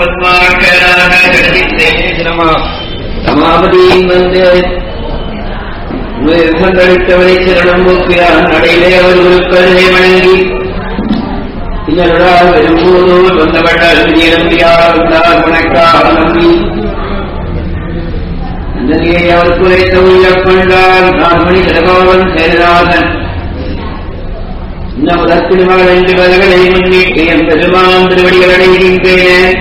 பத்மாக்கராக சமாபதியும் வந்து முகங்களித்தவரை சரணம் போக்கிறான் நடையிலே அவர் ஒரு கருதை வணங்கி பின்னருடால் பெரும்போதோர் வந்தவட்ட நம்பியார் வந்தார் வணக்கார் நம்பி அந்தனியை அவர் குறைத்த உயிரக் கொண்டார் நான்மணி சிறகாவன் சேரநாதன் இந்த முதற்சிறுமகள் என்று வர்களை முன்னிட்டு என் பெருமான் திருவடிகள் அடைகின்றேன்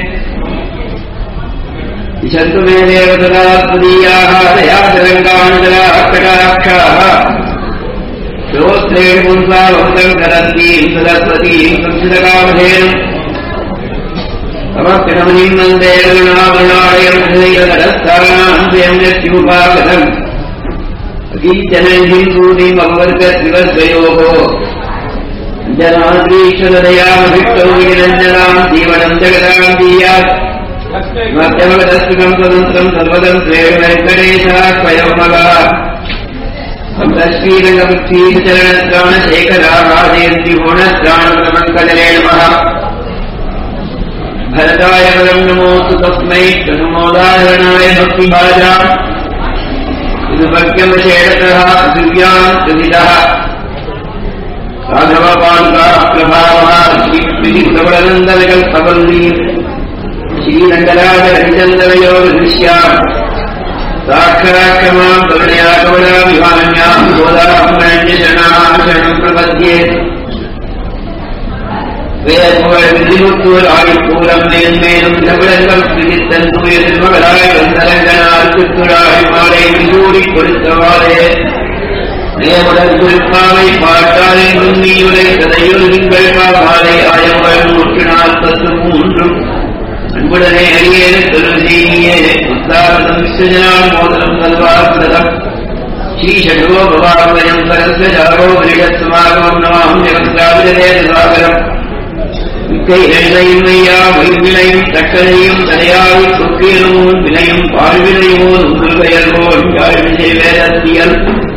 சத்துமே தேவதரா புதியாக தயாதரங்காணுதராக்கடாட்சாக ஸ்ரோத்ரேணு புன்சாவந்தம் கரந்தீம் சரஸ்வதீம் சம்சிதகாமதேனும் சமஸ்கிருதமணிம் நந்தேருணாவருணாலயம் ஹிருதரஸ்தானாந்தேம் யத்யுபாகதம் அகீச்சனஞ்சிம் சூதிம் அவ்வர்க சிவஸ்வயோகோ ஜனாத்ரீஸ்வரதயாமபிட்டௌகிரஞ்சனாம் ஜீவனம் ஜெகதாம் தீயாத் மத்தியமதஸ்துகம் சுதந்திரம் சர்வதம் ஸ்ரேணு வெங்கடேசாத்வயமகா சரணத்ராண சேகராஜயந்தி குணத்ராணமங்கலே நமः भरताय वरं नमोऽस्तु तस्मै प्रथमोदाहरणाय भक्तिभाजा इदुभक्त्यमशेषतः पृथिव्याम् प्रथितः राघवपालुका प्रभावः श्रीप्रबलनन्दविकल्पवल्ली श्रीरङ्गराजहरिचन्दनयोगदृश्याम् साक्षाक्षमाम् करुणया कवला विभान्याम् गोदाहम्मण्यशरणाम् शरणम् प्रपद्ये வேதப்புகழ் விதிமுத்தூர் ஆழிப்பூரம் மேன்மேலும் திரவிடங்கள் பிடித்தன் தூயதில் மகளாய் வந்தரங்கனால் திருத்துழாய் மாலை விசூடி கொடுத்தவாறே நேமுடன் குறிப்பாவை பாட்டாலே நுண்ணியுரை கதையுள் நீங்கள் மாலை ஆயங்கள் நூற்று நாற்பத்து மூன்றும் அன்புடனே அடியேறு தொழுதீனியே உத்தாரணம் விசஜனால் மோதனம் கல்வார்த்ததம் ஸ்ரீ ஷடோ பவாமயம் சரஸ்வ ஜாரோ விரிடத்துமாகம் நமாம் ஜெகத்ராவிரதே சாகரம் மிக்கை எழையும் மையா வைவினையும் தக்கதையும் தடையாய் சொற்கியலும் வினையும் வாழ்வினையோ உங்கள் பெயர்வோல் யாழ்விசை வேதத்தியல்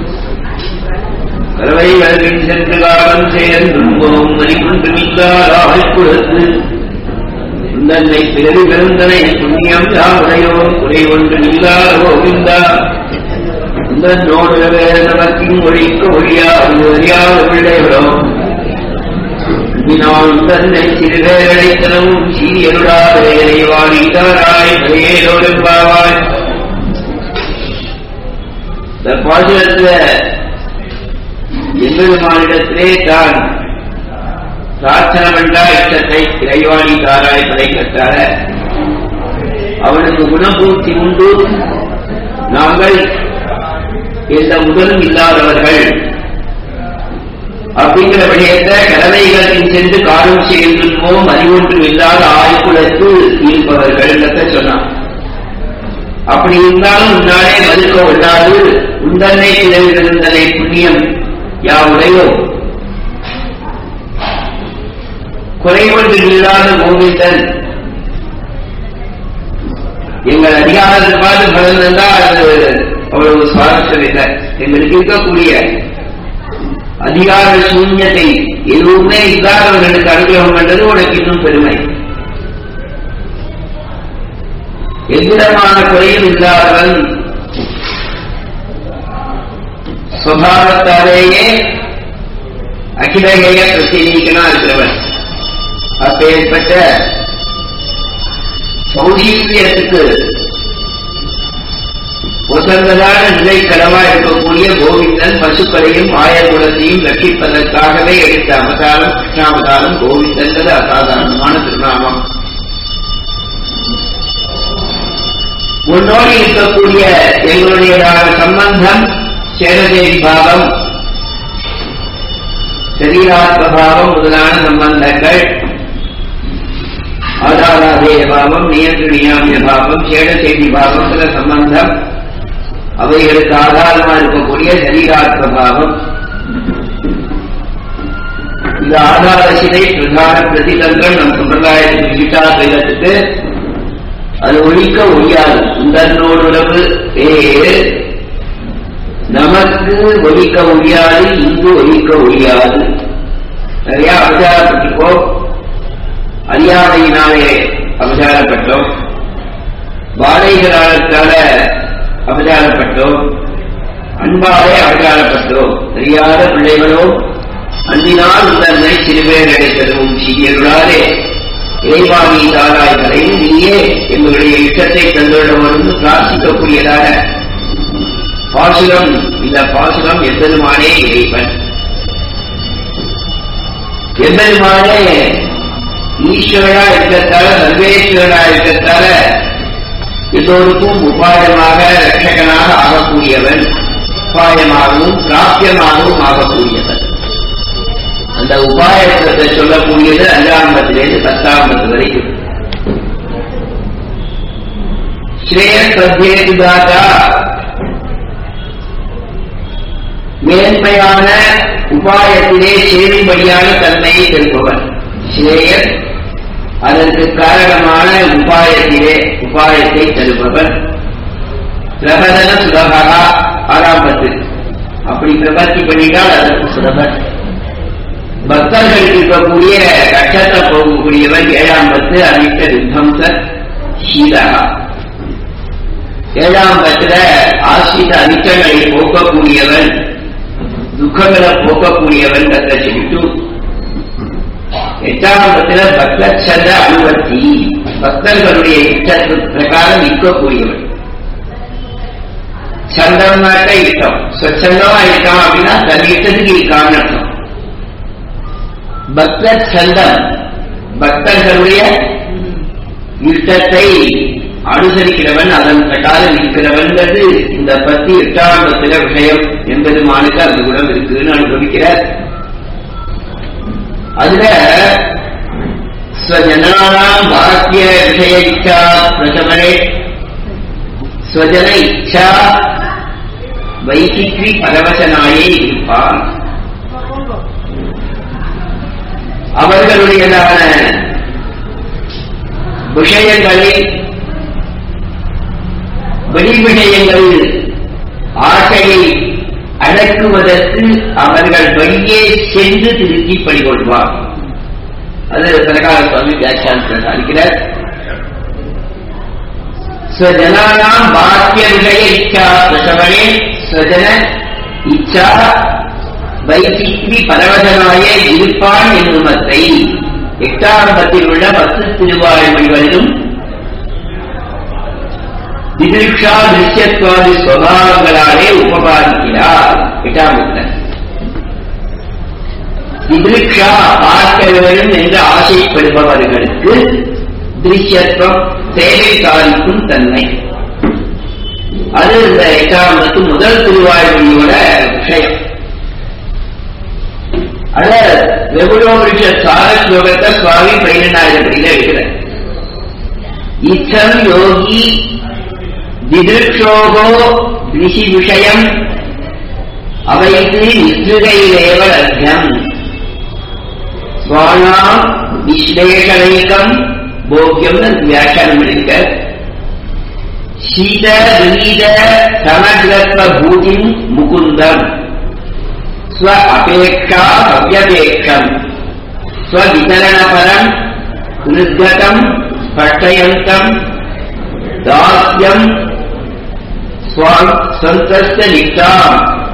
கலவை வளவின் சென்று காலம் சேர்ந்தும்போம் மணிக்குண்டு நில்லாராய் கொடுத்து தன்னை பிறகு பெருந்தனை புண்ணியம் யாவுடையோ குறை ஒன்று நில்லாத கோவிந்தா நோடு வேறு நமக்கின் ஒழிக்க ஒழியா அறியாத பிள்ளைகளோ நான் தன்னை சிறுவேளைத்தனமும் சீரியருடாதே வாழிதாராய் ஏதோடும்பாவாய் இந்த பாசுரத்துல எம்பெருமானிடத்திலே தான் பிரார்த்தனை பண்ணா இஷ்டத்தை இறைவாணி தாராய் படைக்கத்தார அவனுக்கு குணபூர்த்தி உண்டு நாங்கள் எந்த முதலும் இல்லாதவர்கள் அப்படிங்கிற விடயத்தை கடவைகளில் சென்று காலம் செய்கின்றோம் அறிவொன்றும் இல்லாத ஆய்குலத்து இருப்பவர்கள் சொன்னான் அப்படி இருந்தாலும் உன்னாலே மறுக்க விடாது உந்தன்னை பிறவிருந்தனை புண்ணியம் யாவுடையோ குறைவொன்று இல்லாத கோவிந்தன் எங்கள் அதிகாரத்தில் பார்த்து பலன் இருந்தால் அது அவ்வளவு சுவாரஸ்யம் இல்லை எங்களுக்கு இருக்கக்கூடிய அதிகார சூன்யத்தை எதுவுமே இல்லாதவர்களுக்கு அனுகிரகம் பண்றது உனக்கு இன்னும் பெருமை எவ்விதமான குறையும் இல்லாதவன் சுவாவத்தாலேயே அகிலகைய பிரசிநீக்கனா இருக்கிறவன் அப்பேற்பட்ட சௌசீரியத்துக்கு உசந்ததான நிலை கடவா இருக்கக்கூடிய கோவிந்தன் பசுக்களையும் ஆயகுலத்தையும் ரட்சிப்பதற்காகவே எடுத்த அவதாரம் கிருஷ்ணாவதாரம் கோவிந்தன்றது அசாதாரணமான திருநாமம் உன்னோடு இருக்கக்கூடிய எங்களுடையதான சம்பந்தம் சேரதேவி பாவம் சரீராத்மபாவம் முதலான சம்பந்தங்கள் ஆதாராதேய பாவம் நியந்திர நியாமிய பாவம் சேடசேவி பாவம் சில சம்பந்தம் அவைகளுக்கு ஆதாரமா இருக்கக்கூடிய சரீராத்ம பாவம் இந்த ஆதார சிலை பிரதான பிரதிதங்கள் நம் சம்பிரதாயத்துக்கு விட்டா கைலத்துக்கு அது ஒழிக்க ஒழியாது உடனோடு உறவு வேறு நமக்கு ஒழிக்க ஒழியாது இங்கு ஒழிக்க ஒழியாது நிறைய அவதாரப்பட்டிருக்கோ அறியாமையினாலே அபச்சாரப்பட்டோம் வாடகைகளால அபச்சாரப்பட்டோம் அன்பாலே அபச்சாரப்பட்டோம் தெரியாத பிள்ளைகளோ அன்பினால் உடனே சிறுபேர் அடைத்ததும் சீரியர்களாலே ஏவாமி தாராய்களை நீயே எங்களுடைய இஷ்டத்தை தந்துள்ளவன் பிரார்த்திக்கக்கூடியதாக பாசுரம் இந்த பாசுரம் எம்பெருமானே இறைவன் எம்பெருமானே ஈஸ்வரா இருக்கத்தால சர்வேஸ்வரா இருக்கத்தால எல்லோருக்கும் உபாயமாக ரட்சகனாக ஆகக்கூடியவன் உபாயமாகவும் பிராப்தியமாகவும் ஆகக்கூடியவன் அந்த உபாயத்தை சொல்லக்கூடியது அஞ்சாம்பத்திலிருந்து பத்தாம்பத்து வரைக்கும் ஸ்ரேயஸ் பத்யேது தாத்தா மேன்மையான உபாயத்திலே சேரும்படியான தன்மையை தருபவன் ஸ்ரேயஸ் அதற்கு காரணமான உபாயத்திலே உபாயத்தை தருபவன் பிரபதன சுலபகா ஆரம்பத்து அப்படி பிரபத்தி பண்ணிட்டால் அதற்கு சுலபன் பக்தர்களுக்கு இருக்கக்கூடிய கஷ்டத்தை போகக்கூடியவன் ஏழாம் பத்து அனைத்த வித்வம்ச சீதகா ஏழாம் பத்துல ஆசிரித அனிச்சங்களை போக்கக்கூடியவன் துக்கங்களை போக்கக்கூடியவன் கத்த சொல்லிட்டு எட்டாம் பத்துல பக்தச்சந்த அனுவர்த்தி பக்தர்களுடைய இஷ்டத்து பிரகாரம் இருக்கக்கூடியவன் சந்தம்னாக்க இஷ்டம் சொச்சந்தமா இருக்கான் அப்படின்னா தன் இஷ்டத்துக்கு இருக்கான்னு அர்த்தம் பக்த சந்தம் பக்தர்களுடைய இஷ்டத்தை அனுசரிக்கிறவன் அதன் பிரகாரம் இருக்கிறவன்றது இந்த பத்தி எட்டாம் பத்திர விஷயம் என்பது மானுக்கு அந்த குணம் இருக்குன்னு அனுபவிக்கிறார் அதுல ஸ்வஜனானாம் பாக்கிய விஷய இச்சா பிரசமனே ஸ்வஜன இச்சா வைசிக்ரி பரவசனாயே இருப்பான் அவர்களுடையதான விஷயங்களை வெளிவிடயங்கள் ஆசையை அடக்குவதற்கு அவர்கள் வழியே சென்று திருத்தி படிகொள்வார் அது பிரகார சுவாமி வியாக்கியானத்தில் அளிக்கிறார் ஸ்வஜனானாம் பாக்கிய விஷய இச்சா பிரசவனே ஸ்வஜன இச்சா வைசிக்ரி பரவசனாய இருப்பான் என்னுமத்தை எட்டாரம்பத்தில் உள்ள பத்து திருவாய்மொழிகளிலும் திதிருஷா திருஷ்யத்வாதி சுவாவங்களாலே உபபாதிக்கிறார் எட்டாம் திதிருஷா பார்க்க வேண்டும் என்று ஆசைப்படுபவர்களுக்கு திருஷ்யத்துவம் சேவை சாதிக்கும் தன்மை அது இந்த எட்டாம் முதல் திருவாய்மொழியோட விஷயம் அத வெகுடோபுருஷ சார ஸ்லோகத்தை சுவாமி பன்னிரெண்டாயிரம் படியில இருக்கிறார் இச்சம் யோகி திதிருஷோகோ ரிஷி விஷயம் அவைத்து நிஸ்ருகையிலேவ லட்சியம் ஸ்வானாம் விஸ்லேஷணைக்கம் போக்கியம்னு வியாக்கியானம் இருக்க சீத விநீத சமகிரத்வ பூதிம் முகுந்தம் ஸ்வ அபேட்சா அவ்வபேட்சம் ஸ்வவிதரணபரம் நிர்கதம் ஸ்பஷ்டயந்தம் தாஸ்யம் ஸ்வந்தஸ்ய நிஷ்டாம்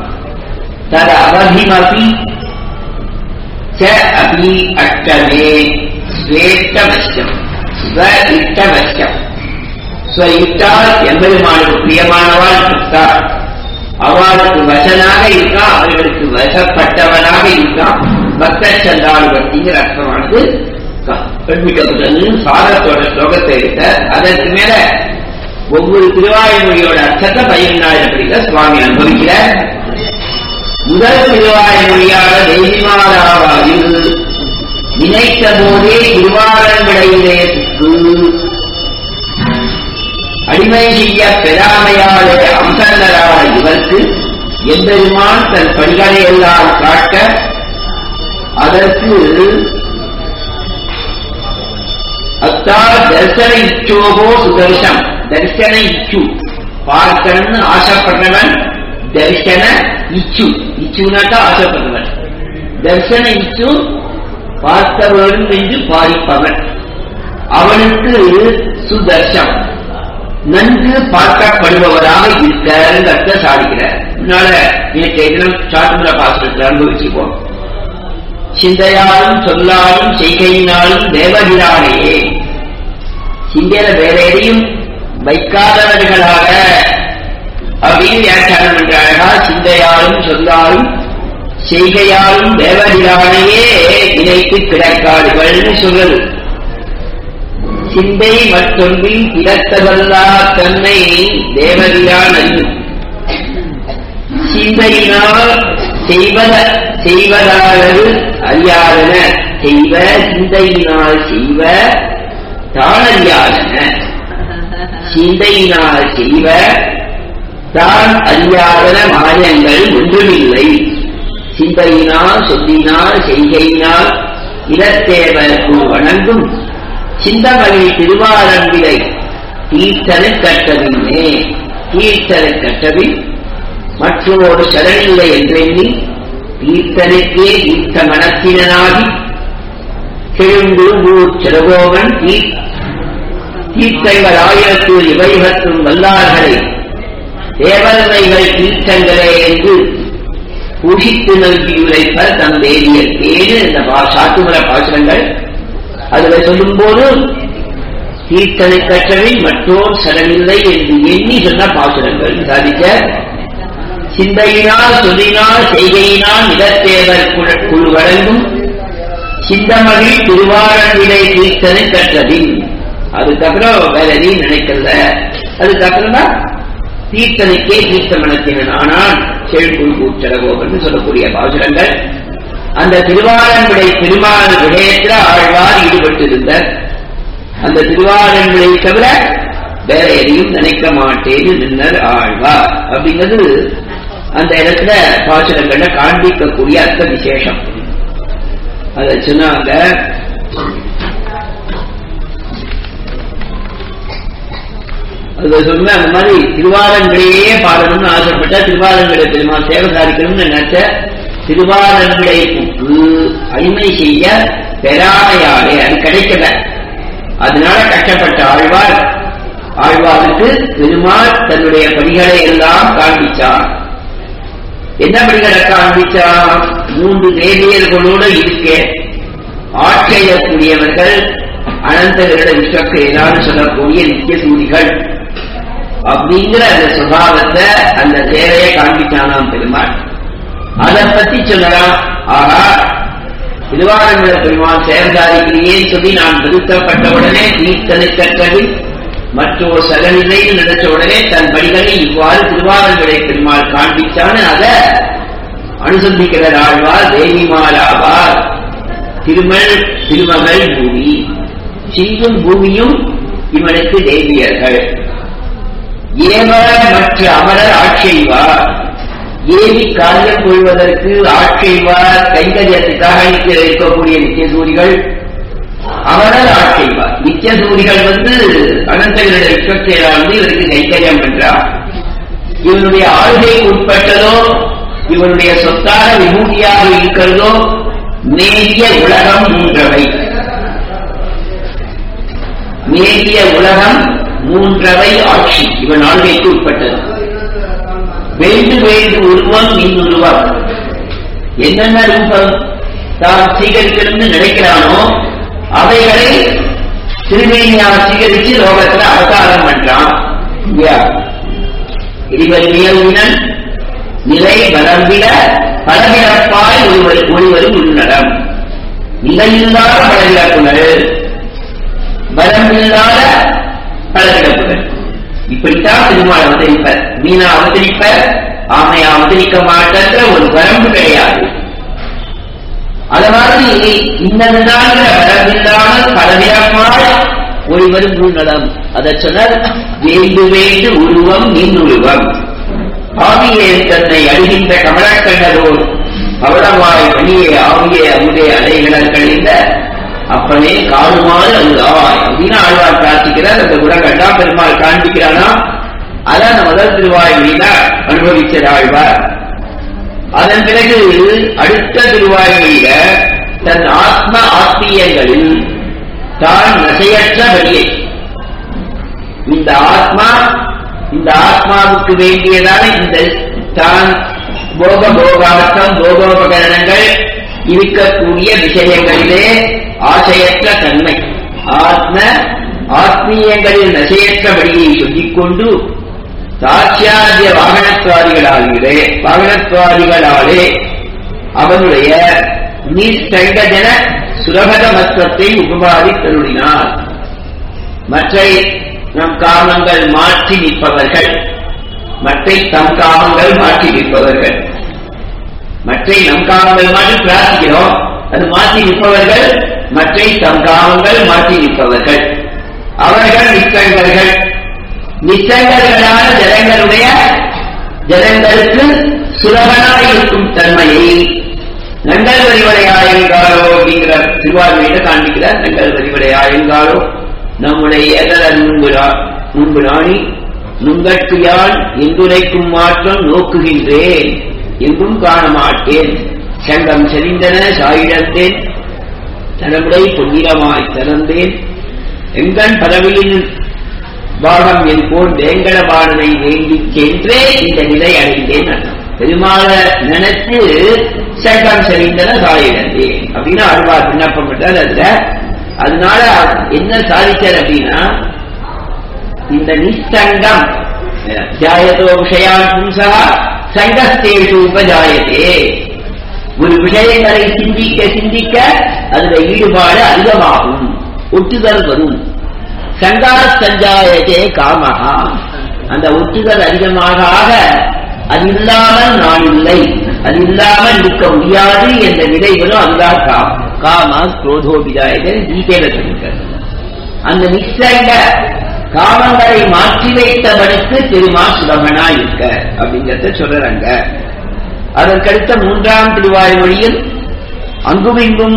ததவதிமபி ச அபி அஷ்டமே ஸ்வேஷ்டவசியம் ஸ்வ இஷ்டவசியம் ஸ்வ இஷ்டால் எம்பெருமானுக்கு பிரியமானவாள் கிருஷ்டாள் அவளுக்கு வசனாக இருக்கான் அவர்களுக்கு வசப்பட்டவனாக இருக்கான் பக்த சந்தானுபத்திங்கிற அர்த்தமானது பெண்மிட்டபுதன்னு சாரத்தோட ஸ்லோகத்தை எடுத்த அதற்கு மேல ஒவ்வொரு திருவாயுமொழியோட அர்த்தத்தை பதினெண்டாயிரம் படிக்க சுவாமி அனுபவிக்கிறார் முதல் திருவாயுமொழியான தெய்வமாராவாயு நினைத்த போதே திருவாரன்விடையிலே அடிமை செய்ய பெறாமையாளே அம்சந்தரான இவருக்கு எம்பெருமான் தன் பணிகளை எல்லாம் காட்ட அதற்கு அத்தால் தர்சன இச்சோகோ சுதர்சம் தர்சன இச்சு பார்க்கணும்னு ஆசைப்படுறவன் தர்சன இச்சு இச்சுனாக்கா ஆசைப்படுறவன் தர்சன இச்சு பார்க்க வேண்டும் என்று பாதிப்பவன் அவனுக்கு சுதர்ஷம் நன்கு பார்க்கப்படுபவராக இருக்காருங்கிறத சாதிக்கிறார் முன்னால நேற்றைய தினம் சாட்டுமுறை பாசுரத்தில் அனுபவிச்சுப்போம் சிந்தையாலும் சொல்லாலும் செய்கையினாலும் தேவகிரானையே சிந்தையில வேற எதையும் வைக்காதவர்களாக அப்படின்னு வியாக்கியானம் என்றார்களா சிந்தையாலும் சொல்லாலும் செய்கையாலும் தேவகிரானையே இணைத்து கிடக்காடுகள்னு சொல்றது சிந்தை மற்றொன்றில் இறத்தவல்லா தன்னை தேவகிரான் அறியும் சிந்தையினால் செய்வத செய்வதாவது அறியாதன செய்வ சிந்தையினால் செய்வ தானறியாதன சிந்தையினால் செய்வ தான் அறியாதன மாயங்கள் ஒன்றுமில்லை சிந்தையினால் சொல்லினால் செய்கையினால் இடத்தேவர்க்கு வணங்கும் சிந்தமணி திருவாரம்பிலை தீர்த்தனை கட்டவில்லை தீர்த்தனை கட்டவில் மற்றொரு சரணில்லை என்றெண்ணி தீர்த்தனுக்கே தீர்த்த மனத்தினாகி கிழுந்து ஊர் சிறகோவன் தீர்த்தைகள் ஆயிரத்து இவைகற்றும் வல்லார்களை தேவதைகள் தீர்த்தங்களே என்று பூஷித்து நல்கியுரைப்பர் தம் தேவியற்கேன்னு இந்த சாத்துமர பாசுரங்கள் அதுல சொல்லும் போது தீர்த்தனை கற்றவில் மற்றோர் சரணில்லை என்று எண்ணி சொன்ன பாசுரங்கள் சாதிக்க சிந்தையினால் சொல்லினால் செய்கையினால் நிலத்தேவர் குழு வழங்கும் சிந்தமகிழ் திருவாரண்டிலை தீர்த்தனை கற்றதில் அதுக்கப்புறம் வேற எதையும் நினைக்கல அதுக்கப்புறம் தான் தீர்த்தனுக்கே தீர்த்த மனத்தினன் ஆனால் செழுக்குள் கூச்சரகோபன் சொல்லக்கூடிய பாசுரங்கள் அந்த திருவாரன்விடை திருமால் விடயத்தில் ஆழ்வார் ஈடுபட்டிருந்தார் அந்த திருவாரன்விடை தவிர வேற எதையும் நினைக்க மாட்டேன்னு நின்னர் ஆழ்வார் அப்படிங்கிறது அந்த இடத்துல பாசுரங்கள்ல காண்பிக்கக்கூடிய அர்த்த விசேஷம் அத சொன்னாங்க அது சொன்ன அந்த மாதிரி திருவாரங்களையே பாடணும்னு ஆசைப்பட்ட திருவாரங்களை பெருமாள் சேவை சாதிக்கணும்னு நினைச்ச திருவாரங்களை புக்கு அடிமை செய்ய பெறாமையாலே அது கிடைக்கல அதனால கஷ்டப்பட்ட ஆழ்வார் ஆழ்வாருக்கு பெருமாள் தன்னுடைய பணிகளை எல்லாம் காண்பிச்சார் என்ன படிகளை காண்பிச்சா மூன்று தேவியர்களோடு இருக்க ஆட்செய்யக்கூடியவர்கள் அனந்தகரிட விஸ்வக்கையிலான்னு சொல்லக்கூடிய நித்திய சூரிகள் அப்படிங்கிற அந்த சுபாவத்தை அந்த சேவையை காண்பிச்சானாம் பெருமாள் அதை பத்தி சொல்லலாம் ஆகா திருவாரங்கள பெருமாள் சேர்ந்தாரிக்கிறேன்னு சொல்லி நான் நிறுத்தப்பட்ட உடனே தீர்த்தனை கற்றவில் மற்றொரு சகநிலையில் நினைச்ச உடனே தன் படிகளை இவ்வாறு திருவாரங்களை பெருமாள் காண்பிச்சான்னு அதை அனுசந்திக்கிற ஆழ்வார் தேவிமாலாவார் திருமல் திருமகள் பூமி சிங்கும் பூமியும் இவனுக்கு தேவியர்கள் ஏவர் மற்ற அமரர் ஆட்செய்வார் ஏவி காரியம் கொள்வதற்கு ஆட்செய்வார் கைங்கரியத்துக்காக இருக்கக்கூடிய நித்தியசூரிகள் அவரால் ஆட்செய்வார் நித்தியசூரிகள் வந்து அனந்தகளுடைய விஸ்வசேரானது இவருக்கு கைங்கரியம் என்றார் இவனுடைய ஆளுகைக்கு உட்பட்டதோ இவனுடைய சொத்தாக விமூதியாக இருக்கிறதோ மேகிய உலகம் மூன்றவை மேகிய உலகம் மூன்றவை ஆட்சி இவன் ஆளுகைக்கு உட்பட்டது வேண்டு வேண்டு உருவம் இன்னுருவம் என்னென்ன ரூபம் தான் சீகரிக்கணும்னு நினைக்கிறானோ அவைகளை திருமேனியாக சீகரிச்சு லோகத்துல அவதாரம் பண்றான் இல்லையா இடிவல் நியவுனன் நிலை வரம்பிட பலவிடப்பாய் ஒருவர் ஒருவரும் உள்ளடம் நிலையில்லாத பலவிடப்புகள் வரம்பில்லாத பலவிடப்புகள் இப்படித்தான் திருமால் அவதரிப்பர் மீனா அவதரிப்பர் ஆமை அவதரிக்க மாட்டேன்ற ஒரு வரம்பு கிடையாது அது மாதிரி இன்னதுதான் வரம்பில்லாத பலவிடப்பாய் ஒருவரும் உள்நலம் அதை சொன்னால் வேண்டு வேண்டு உருவம் நின் உருவம் ஆவியே தன்னை அழுகின்ற கமலக்கண்ணரோடு பவளவாய் மணியே ஆவியே அமுதே அலைகளர் கழிந்த அப்பனே காணுமாறு அழுதாய் அப்படின்னு ஆழ்வார் பிரார்த்திக்கிறார் அந்த குணங்கள்டா பெருமாள் காண்பிக்கிறானா அதான் அந்த முதல் திருவாய்மொழியில அனுபவிச்சது ஆழ்வார் அதன் பிறகு அடுத்த திருவாய்மொழியில தன் ஆத்ம ஆத்மீயங்களில் தான் நசையற்ற வழியை இந்த ஆத்மா இந்த ஆத்மாவுக்கு வேண்டியதான இந்த தான் போக போகார்த்தம் போகோபகரணங்கள் இருக்கக்கூடிய விஷயங்களிலே ஆசையற்ற தன்மை ஆத்ம ஆத்மீயங்களில் நசையற்ற வழியை சொல்லிக்கொண்டு சாட்சியாதிய வாகனத்வாதிகளாலே வாகனத்வாதிகளாலே அவனுடைய நிஸ்தண்டஜன சுரகத மத்துவத்தை உபபாதித்தருளினார் மற்ற நம் காமங்கள் மாற்றி நிற்பவர்கள் மற்ற தம் காமங்கள் மாற்றி நிற்பவர்கள் மற்ற நம் காமங்கள் மாற்றி பிரார்த்திக்கிறோம் அது மாற்றி நிற்பவர்கள் மற்ற தம் காமங்கள் மாற்றி நிற்பவர்கள் அவர்கள் நிற்கங்கள் நிச்சங்கர்களான ஜனங்களுடைய ஜனங்களுக்கு சுலபனாய் இருக்கும் தன்மையை நண்டல் வரிவடையாயங்காலோ அப்படிங்கிற திருவாரூரில காண்பிக்கிறார் நண்டல் வரிவடையாயங்காலோ நம்முடைய ஏதல முன்புரா முன்பு நாணி நுங்கட்டு யான் எந்துரைக்கும் மாற்றம் நோக்குகின்றேன் எங்கும் காண மாட்டேன் சங்கம் செறிந்தன சாயிடந்தேன் தனமுடை பொன்னிறமாய் திறந்தேன் எங்கன் பதவியின் பாகம் என் போல் வேங்கடபாடனை வேண்டிச் சென்றே இந்த நிலை அடைந்தேன் அர்த்தம் பெருமாள நினைத்து சங்கம் செறிந்தன சாயிடந்தேன் அப்படின்னு ஆழ்வார் விண்ணப்பம் பண்றார் அதுல அதனால என்ன சாதிச்சார் அப்படின்னா இந்த நிச்சங்கம் ஜாயதோ விஷயான் பும்சா சங்கஸ்தேஷு உபஜாயதே ஒரு விஷயங்களை சிந்திக்க சிந்திக்க அதுல ஈடுபாடு அதிகமாகும் ஒட்டுதல் வரும் சங்கா சஞ்சாயத்தே காமகா அந்த ஒட்டுதல் அதிகமாக ஆக அது இல்லாமல் நான் இல்லை அது இல்லாமல் இருக்க முடியாது என்ற நிலை வரும் அதுதான் காம் காம குரோதோபிதாயதே கீதையில சொல்லிருக்காரு அந்த நிச்சய காமங்களை மாற்றி வைத்தவனுக்கு திருமா சுலபனா இருக்க அப்படிங்கறத சொல்றாங்க அதற்கடுத்த மூன்றாம் திருவாய்மொழியில் அங்குமிங்கும்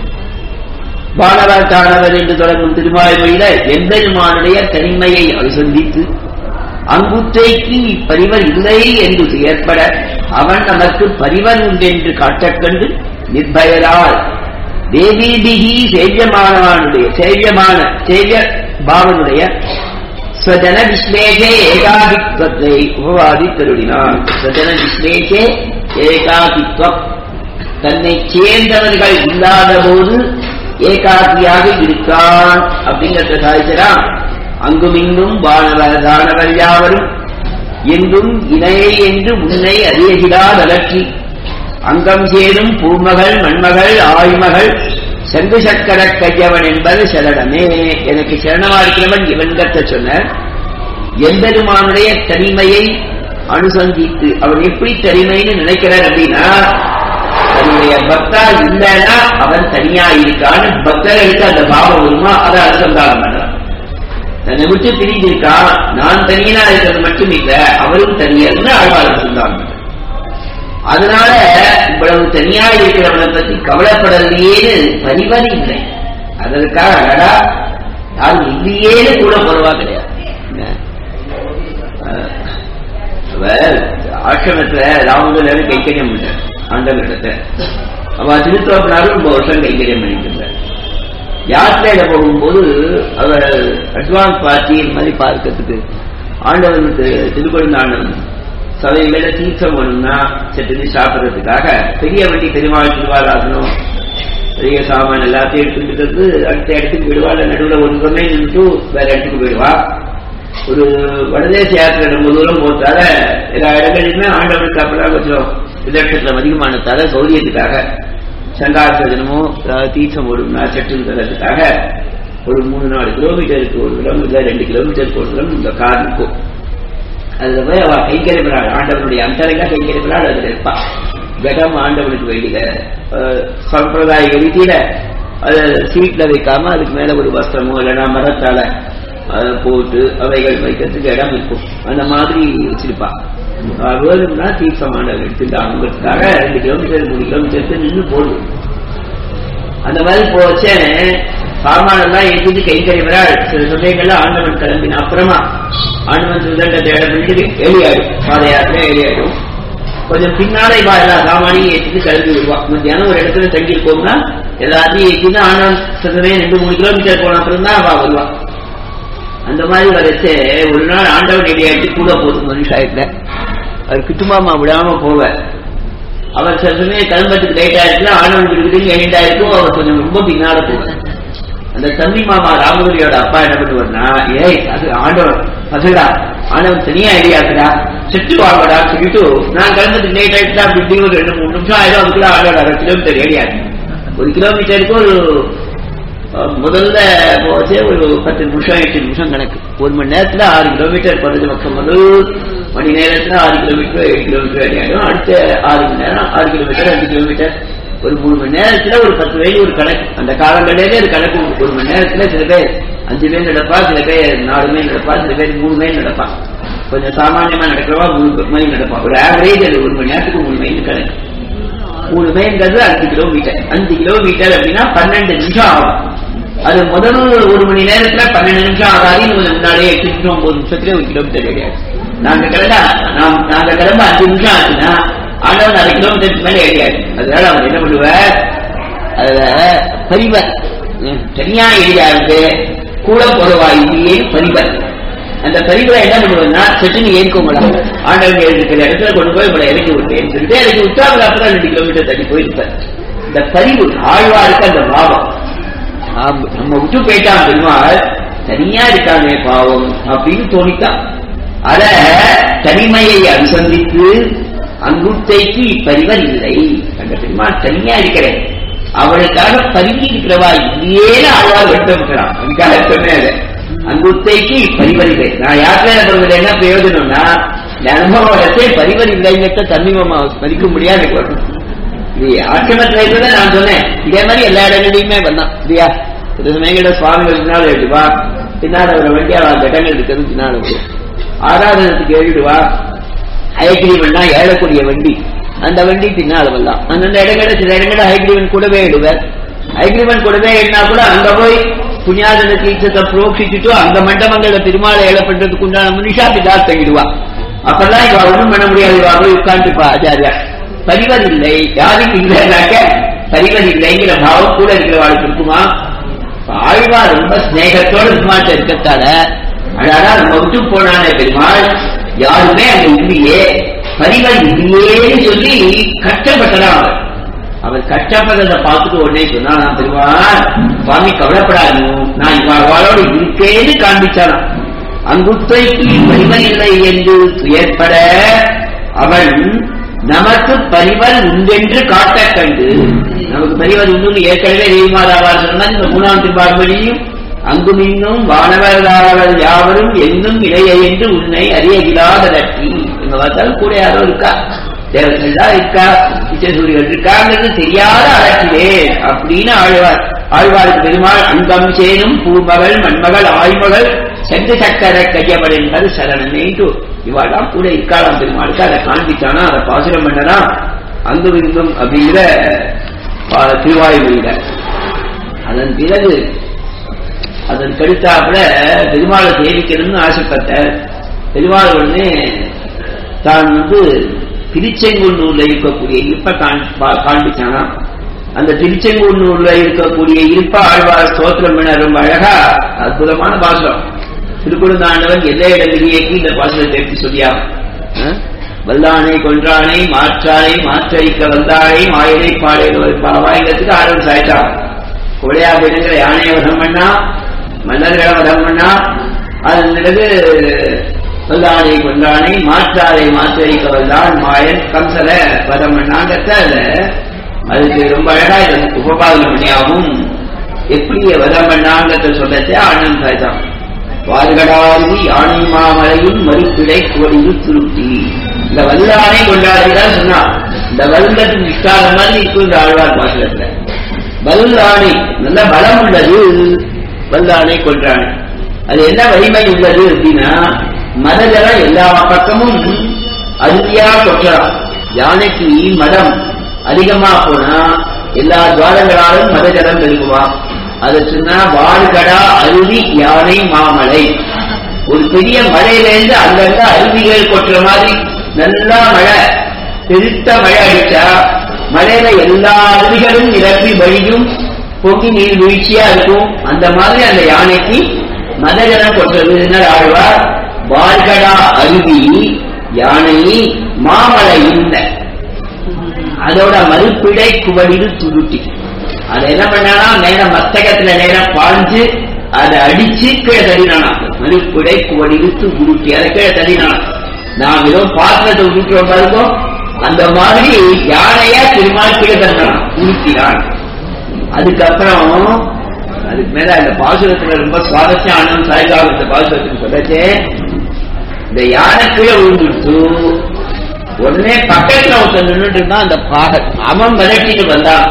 வானவர் தானவர் என்று தொடங்கும் திருவாய்மொழியில எம்பெருமானுடைய தனிமையை அனுசந்தித்து அங்குத்தைக்கு இப்பரிவர் இல்லை என்று ஏற்பட அவன் நமக்கு பரிவன் உண்டென்று காட்டக்கண்டு நிர்பயரால் தேவீபிகி சேவியமானவனுடைய சேவியமான சேவிய பாவனுடைய ஸ்வஜன விஸ்லேஷே ஏகாதித்வத்தை உபவாதி தருளினான் ஸ்வஜன விஸ்லேஷே ஏகாதித்வம் தன்னை சேர்ந்தவர்கள் இல்லாத போது ஏகாக்கியாக இருக்கான் அப்படிங்கிறத சாதிச்சரான் அங்குமிங்கும் வானவர் தானவர் யாவரும் எங்கும் இணையை என்று உன்னை அறியகிடாத அலற்றி அங்கம் சேரும் பூமகள் மண்மகள் ஆய்மகள் செங்கு சக்கர கையவன் என்பது சரணமே எனக்கு சரணமா இருக்கிறவன் இவன்கத்த சொன்ன எம்பெருமானுடைய தனிமையை அனுசந்தித்து அவன் எப்படி தனிமைன்னு நினைக்கிறார் அப்படின்னா தன்னுடைய பக்தா இல்லைன்னா அவன் தனியா இருக்கான்னு பக்தர்களுக்கு அந்த பாவம் வருமா அதை அனுசந்தானம் பண்றான் தன்னை விட்டு பிரிஞ்சிருக்கான் நான் தனியா இருக்கிறது மட்டும் இல்ல அவரும் தனியார்னு ஆழ்வார் அனுசந்தானம் பண்றான் அதனால இவ்வளவு தனியா இருக்கிறவனை பத்தி கவலைப்படலையேன்னு பரிவன் இல்லை அதற்காக அடடா யாரும் இல்லையேன்னு கூட பரவா கிடையாது அவர் ஆசிரமத்துல ராமதுல கைக்கரியம் பண்ணார் ஆண்டவரிடத்தை அவ திருத்தோப்பினாரும் ரொம்ப வருஷம் கைங்கரியம் பண்ணிட்டு இருந்தார் யாத்திரையில போகும்போது அவர் அட்வான்ஸ் பார்ட்டி இந்த மாதிரி பார்க்கறதுக்கு ஆண்டவனுக்கு திருக்கொழுந்தாண்டம் சபையில தீர்த்தம் வேணும்னா சட்டு சாப்பிட்றதுக்காக பெரிய வண்டி பெருமாள் திருவாராசனம் பெரிய சாமான் எல்லாத்தையும் எடுத்துக்கிட்டு அடுத்த இடத்துக்கு போயிடுவா இல்ல நடுவில் ஒரு சொன்னை நின்று வேற இடத்துக்கு போயிடுவா ஒரு வடதேச யாத்திரை ரொம்ப தூரம் போட்டால எல்லா இடங்களிலுமே ஆண்டவனுக்கு அப்பதான் கொஞ்சம் விதட்சத்திரம் அதிகமானதால சௌரியத்துக்காக சங்காசனமோ தீர்த்தம் ஓடும்னா சட்டுன்னு தரதுக்காக ஒரு மூணு நாலு கிலோமீட்டருக்கு ஒரு கிலோமீட்டர் ரெண்டு கிலோமீட்டருக்கு ஒரு கிலோமீட்டர் இந்த கார் இருக்கும் அதுல போய் அவ கைங்கரிப்படாள் ஆண்டவனுடைய அந்தரங்க கைங்கரிப்படாள் அதுல இருப்பா கடம் ஆண்டவனுக்கு வேண்டிய சம்பிரதாய ரீதியில அது சீட்ல வைக்காம அதுக்கு மேல ஒரு வஸ்திரமோ இல்லைன்னா மரத்தால அதை போட்டு அவைகள் வைக்கிறதுக்கு இடம் இருக்கும் அந்த மாதிரி வச்சிருப்பா வேணும்னா தீர்த்தம் ஆண்டவர் எடுத்துட்டாங்கிறதுக்காக ரெண்டு கிலோமீட்டர் மூணு கிலோமீட்டருக்கு நின்று போடுது அந்த மாதிரி போச்சே சாமானெல்லாம் ஏற்றிட்டு கை கழிவரால் சில சமயங்கள்ல ஆண்டவன் கிளம்பின அப்புறமா ஆண்டவன் சுதண்டத்தை இடத்துக்கு ஏழியாடும் பாத யாத்திரை ஏழியாடும் கொஞ்சம் பின்னாலே வா எல்லா சாமானியும் ஏற்றிட்டு கிளம்பி விடுவா மத்தியானம் ஒரு இடத்துல தங்கியிருப்போம்னா எல்லாத்தையும் ஏற்றிட்டு ஆண்டவன் சத்தமே ரெண்டு மூணு கிலோமீட்டர் போன அப்புறம் தான் அவ வருவா அந்த மாதிரி வரைச்சு ஒரு நாள் ஆண்டவன் இடையாட்டி கூட போகுது மனுஷாயத்துல அவர் கிட்டுமாமா விடாம போவார் அவர் சில சமயம் கிளம்பத்துக்கு லேட் ஆயிடுச்சுன்னா ஆண்டவன் கிட்ட எண்ட் ஆயிருக்கும் அவர் கொஞ்சம் ரொம்ப பின்னால போவார் அந்த தம்பி மாமா ராமதுரியோட அப்பா என்ன பண்ணுவார்னா ஏய் அது ஆண்டவன் பசடா ஆண்டவன் தனியா ஐடியாக்குடா செட்டு வாங்கடா சொல்லிட்டு நான் கிளம்புறதுக்கு லேட் ஆயிடுச்சுன்னா அப்படி இப்படி ஒரு ரெண்டு மூணு நிமிஷம் ஆயிடும் அதுக்குள்ள ஆண்டவன் அரை கிலோமீட்டர் ஏடியாக்கு ஒரு கிலோமீட்டருக்கு ஒரு அஹ், முதல்ல போச்சு ஒரு பத்து நிமிஷம் எட்டு நிமிஷம் கணக்கு ஒரு மணி நேரத்துல ஆறு கிலோமீட்டர் குறைஞ்ச பக்கம் முதல் மணி நேரத்துல ஆறு கிலோமீட்டர் ஏழு கிலோமீட்டர் அடியாடும் அடுத்த ஆறு மணி நேரம் ஆறு கிலோமீட்டர் அஞ்சு கிலோமீட்டர் ஒரு மூணு மணி நேரத்துல ஒரு பத்து வயது ஒரு கணக்கு அந்த காலங்களிலே ஒரு கணக்கு உண்டு. ஒரு மணி நேரத்துல சில பேர் அஞ்சு பேர் நடப்பா சில பேர் நாலு மைல் நடப்பா சில பேர் மூணு மைல் நடப்பா கொஞ்சம் சாமானியமா நடக்கிறவா மூணு மைல் நடப்பா ஒரு ஆவரேஜ் அது ஒரு மணி நேரத்துக்கு மூணு மைல் கணக்கு மூணு மைல்ங்கிறது அஞ்சு கிலோமீட்டர் அஞ்சு கிலோமீட்டர் அப்படின்னா பன்னெண்டு நிமிஷம் ஆகும் அது முதல் ஒரு மணி நேரத்துல பன்னெண்டு நிமிஷம் ஆகாது கொஞ்சம் முன்னாடியே எட்டு நிமிஷம் ஒன்பது நிமிஷத்துல ஒரு கிலோமீட்டர் கிடையாது நாங்க கிளம்ப நாம் நாங்க கிளம்ப அஞ்சு நிமிஷம் ஆச்சுன்னா ஆண்டவன் அரை கிலோமீட்டருக்கு மேல ஏறியாது அதனால அவர் என்ன பண்ணுவார் அதுல பரிவர் ம், தனியா ஏரியாவுக்கு கூட போறவா இல்லையே பரிவர் அந்த பரிவரை என்ன பண்ணுவதுன்னா செட்டுன்னு ஏற்கோங்களா ஆண்டவன் இருக்கிற இடத்துல கொண்டு போய் உங்களை இறக்கி விட்டேன் சொல்லிட்டு இறக்கி விட்டா அவர் அப்புறம் ரெண்டு கிலோமீட்டர் தள்ளி போயிருப்பார் இந்த பரிவு ஆழ்வாருக்கு அந்த பாவம் ஆம், நம்ம விட்டு போயிட்டான் பெருமாள் தனியா இருக்கானே பாவம் அப்படின்னு தோணித்தான் அத தனிமையை அனுசந்தித்து அங்குத்தைக்கு இப்பரிவர் இல்லை அந்த பெருமாள் தனியா இருக்கிறேன் அவளுக்காக பருகி இருக்கிறவா இல்லையேன்னு ஆழ்வார் வெட்டமிட்டான் அதுக்காக சொன்னேன் அங்குத்தைக்கு பரிவர் இல்லை நான் யாத்திரை பண்றது என்ன பிரயோஜனம்னா இந்த அனுபவத்தை பரிவர் இல்லைங்கிறத தன்னிமமா மதிக்க முடியாது எனக்கு வரணும் இது ஆசிரமத்தில் இருக்கிறத நான் சொன்னேன் இதே மாதிரி எல்லா இடங்களையுமே பண்ணான் இல்லையா சில சமயங்கள சுவாமிகள் பின்னால் எழுதுவா பின்னால் அவரை வண்டியா கட்டங்கள் இருக்கிறது பின்னால் வரும் ஆராதனத்துக்கு எழுதுவா ஹயக்கிரீவன்னா ஏழக்கூடிய வண்டி அந்த வண்டி பின்னால் வரலாம் அந்தந்த இடங்கள்ல சில இடங்கள்ல ஹயக்கிரீவன் கூடவே எழுவர் ஹயக்கிரீவன் கூடவே எழுனா கூட அங்க போய் புண்ணியாதன தீர்த்தத்தை புரோக்ஷிச்சுட்டு அந்த மண்டபங்கள பெருமாளை ஏழை பண்றதுக்கு உண்டான மனுஷா பிதா தங்கிடுவா அப்பெல்லாம் இவ ஒண்ணும் பண்ண முடியாது இவ போய் உட்காந்துப்பா ஆச்சாரியா பரிவர் இல்லை யாருக்கு இல்லைனாக்க பரிவர் இல்லைங்கிற பாவம் கூட இருக்கிறவாளுக்கு இருக்குமா இப்ப ஆழ்வார் ரொம்ப ஸ்நேகத்தோட பெருமாட்ட இருக்கத்தால அழகா நம்ம விட்டு போனானே பெருமாள் யாருமே அங்க இல்லையே பரிவர் இல்லையேன்னு சொல்லி கஷ்டப்பட்டதான் அவர் அவர் கஷ்டப்படுறத பார்த்துட்டு உடனே சொன்னா நான் பெருமாள் சுவாமி கவலைப்படாது நான் இவாளோடு இருக்கேன்னு காண்பிச்சாராம் அங்குத்தைக்கு பரிவன் இல்லை என்று துயர்பட அவன் நமக்கு பரிவன் உண்டென்று காட்ட கண்டு நமக்கு பரிவன் உண்டு ஏற்கனவே தெய்வமாதாவார் சொன்னால் இந்த மூணாம் திருப்பார்படியும் அங்கும் இன்னும் வானவர்களாளர் யாவரும் என்னும் இடைய என்று உன்னை அறியகிலாத நட்டி எங்க பார்த்தாலும் கூட யாரோ இருக்கா தேவர்கள்லாம் இருக்கா இச்சசூரிகள் இருக்காங்கிறது தெரியாத அழகிலே அப்படின்னு ஆழ்வார் ஆழ்வாருக்கு பெருமாள் அங்கம் சேரும் பூமகள் மண்மகள் ஆய்மகள் சென்று சக்கர கையவள் என்பது சரணமேட்டு இவாளாம் கூட இருக்காளாம் பெருமாளுக்கு அதை காண்பிச்சானா அதை பாசுரம் பண்ணனா அங்கும் இங்கும் அப்படிங்கிற பா- திருவாயுமொழியில அதன் பிறகு அதன் கடுத்தாப்புல பெருமாளை சேவிக்கணும்னு ஆசைப்பட்டார் பெருமாள் உடனே தான் வந்து திருச்செங்குன்னூர்ல இருக்கக்கூடிய இருப்ப காண்- பா- காண்பிச்சானாம் அந்த திருச்செங்குன்னூர்ல இருக்கக்கூடிய இருப்ப ஆழ்வார் ஸ்தோத்திரம் பண்ண ரொம்ப அழகா அற்புதமான பாசுரம் திருக்குழுந்தாண்டவன் எல்லை இடங்களிலேக்கு இந்த பாசுரத்தை எடுத்து சொல்லியா வல்லானை கொன்றானை மாற்றானை மாற்றழிக்க வந்தானை மாயனை பாடை பாவாய்கிறதுக்கு ஆரம்பம் சாயிட்டான் கோழையா போயிடுங்கிற யானையை வதம் பண்ணா மன்னர்களை வதம் பண்ணா அதன் பிறகு வல்லானை கொன்றானை மாற்றாரை மாற்றழிக்க வந்தான் மாயன் கம்சல வதம் பண்ணாங்கிறத அதுக்கு ரொம்ப அழகா இது உபபாதன பண்ணியாகும் எப்படி வதம் பண்ணாங்கிறத சொல்லச்சே ஆனந்த் சாய்தான் வார்கடாதி யானை மாமலையும் மறுப்பிடை கோடியில் துருட்டி இந்த வல்லானை கொண்டாடிதான் சொன்னா இந்த வல்லத்துக்கு நிற்காத மாதிரி இருக்கும் இந்த ஆழ்வார் பாசனத்துல வல்லானை நல்ல பலம் உள்ளது வல்லானை கொன்றானை அது என்ன வலிமை உள்ளது அப்படின்னா மதஜலம் எல்லா பக்கமும் அருவியா கொட்டலாம் யானைக்கு மதம் அதிகமா போனா எல்லா துவாரங்களாலும் மதஜலம் பெருகுவான் அதை சொன்னா வாழ்கடா அருவி யானை மாமலை ஒரு பெரிய மழையிலேருந்து அங்கங்க அருவிகள் கொட்டுற மாதிரி நல்லா மழை பெருத்த மழை அடிச்சா மழையில எல்லா அருவிகளும் நிரம்பி வழியும் பொங்கி நீர் வீழ்ச்சியா இருக்கும் அந்த மாதிரி அந்த யானைக்கு மதகரம் கொண்டது ஆழ்வார் வாழ்கடா அருவி யானை மாமலை இந்த அதோட மறுப்பிடை குவடியில் துருட்டி அதை என்ன பண்ணானா மேல மத்தகத்துல நேரம் பாஞ்சு அதை அடிச்சு கீழே தள்ளினானா மறுப்பிடை குவடியில் உருட்டி அதை கீழே தள்ளினானா நாம் ஏதோ பாத்திரத்தை உருட்டுறோம் பாருங்க அந்த மாதிரி யானையா திருமால் கீழே தள்ளினான் உருட்டினான் அதுக்கப்புறம் அதுக்கு மேல அந்த பாசுரத்துல ரொம்ப சுவாரஸ்யம் ஆனந்த் சாய்காவ் இந்த பாசுரத்துக்கு சொல்லச்சே இந்த யானை கீழே விழுந்துட்டு உடனே பக்கத்துல ஒருத்தன் நின்றுட்டு இருந்தான் அந்த பாகன் அவன் மிரட்டிட்டு வந்தான்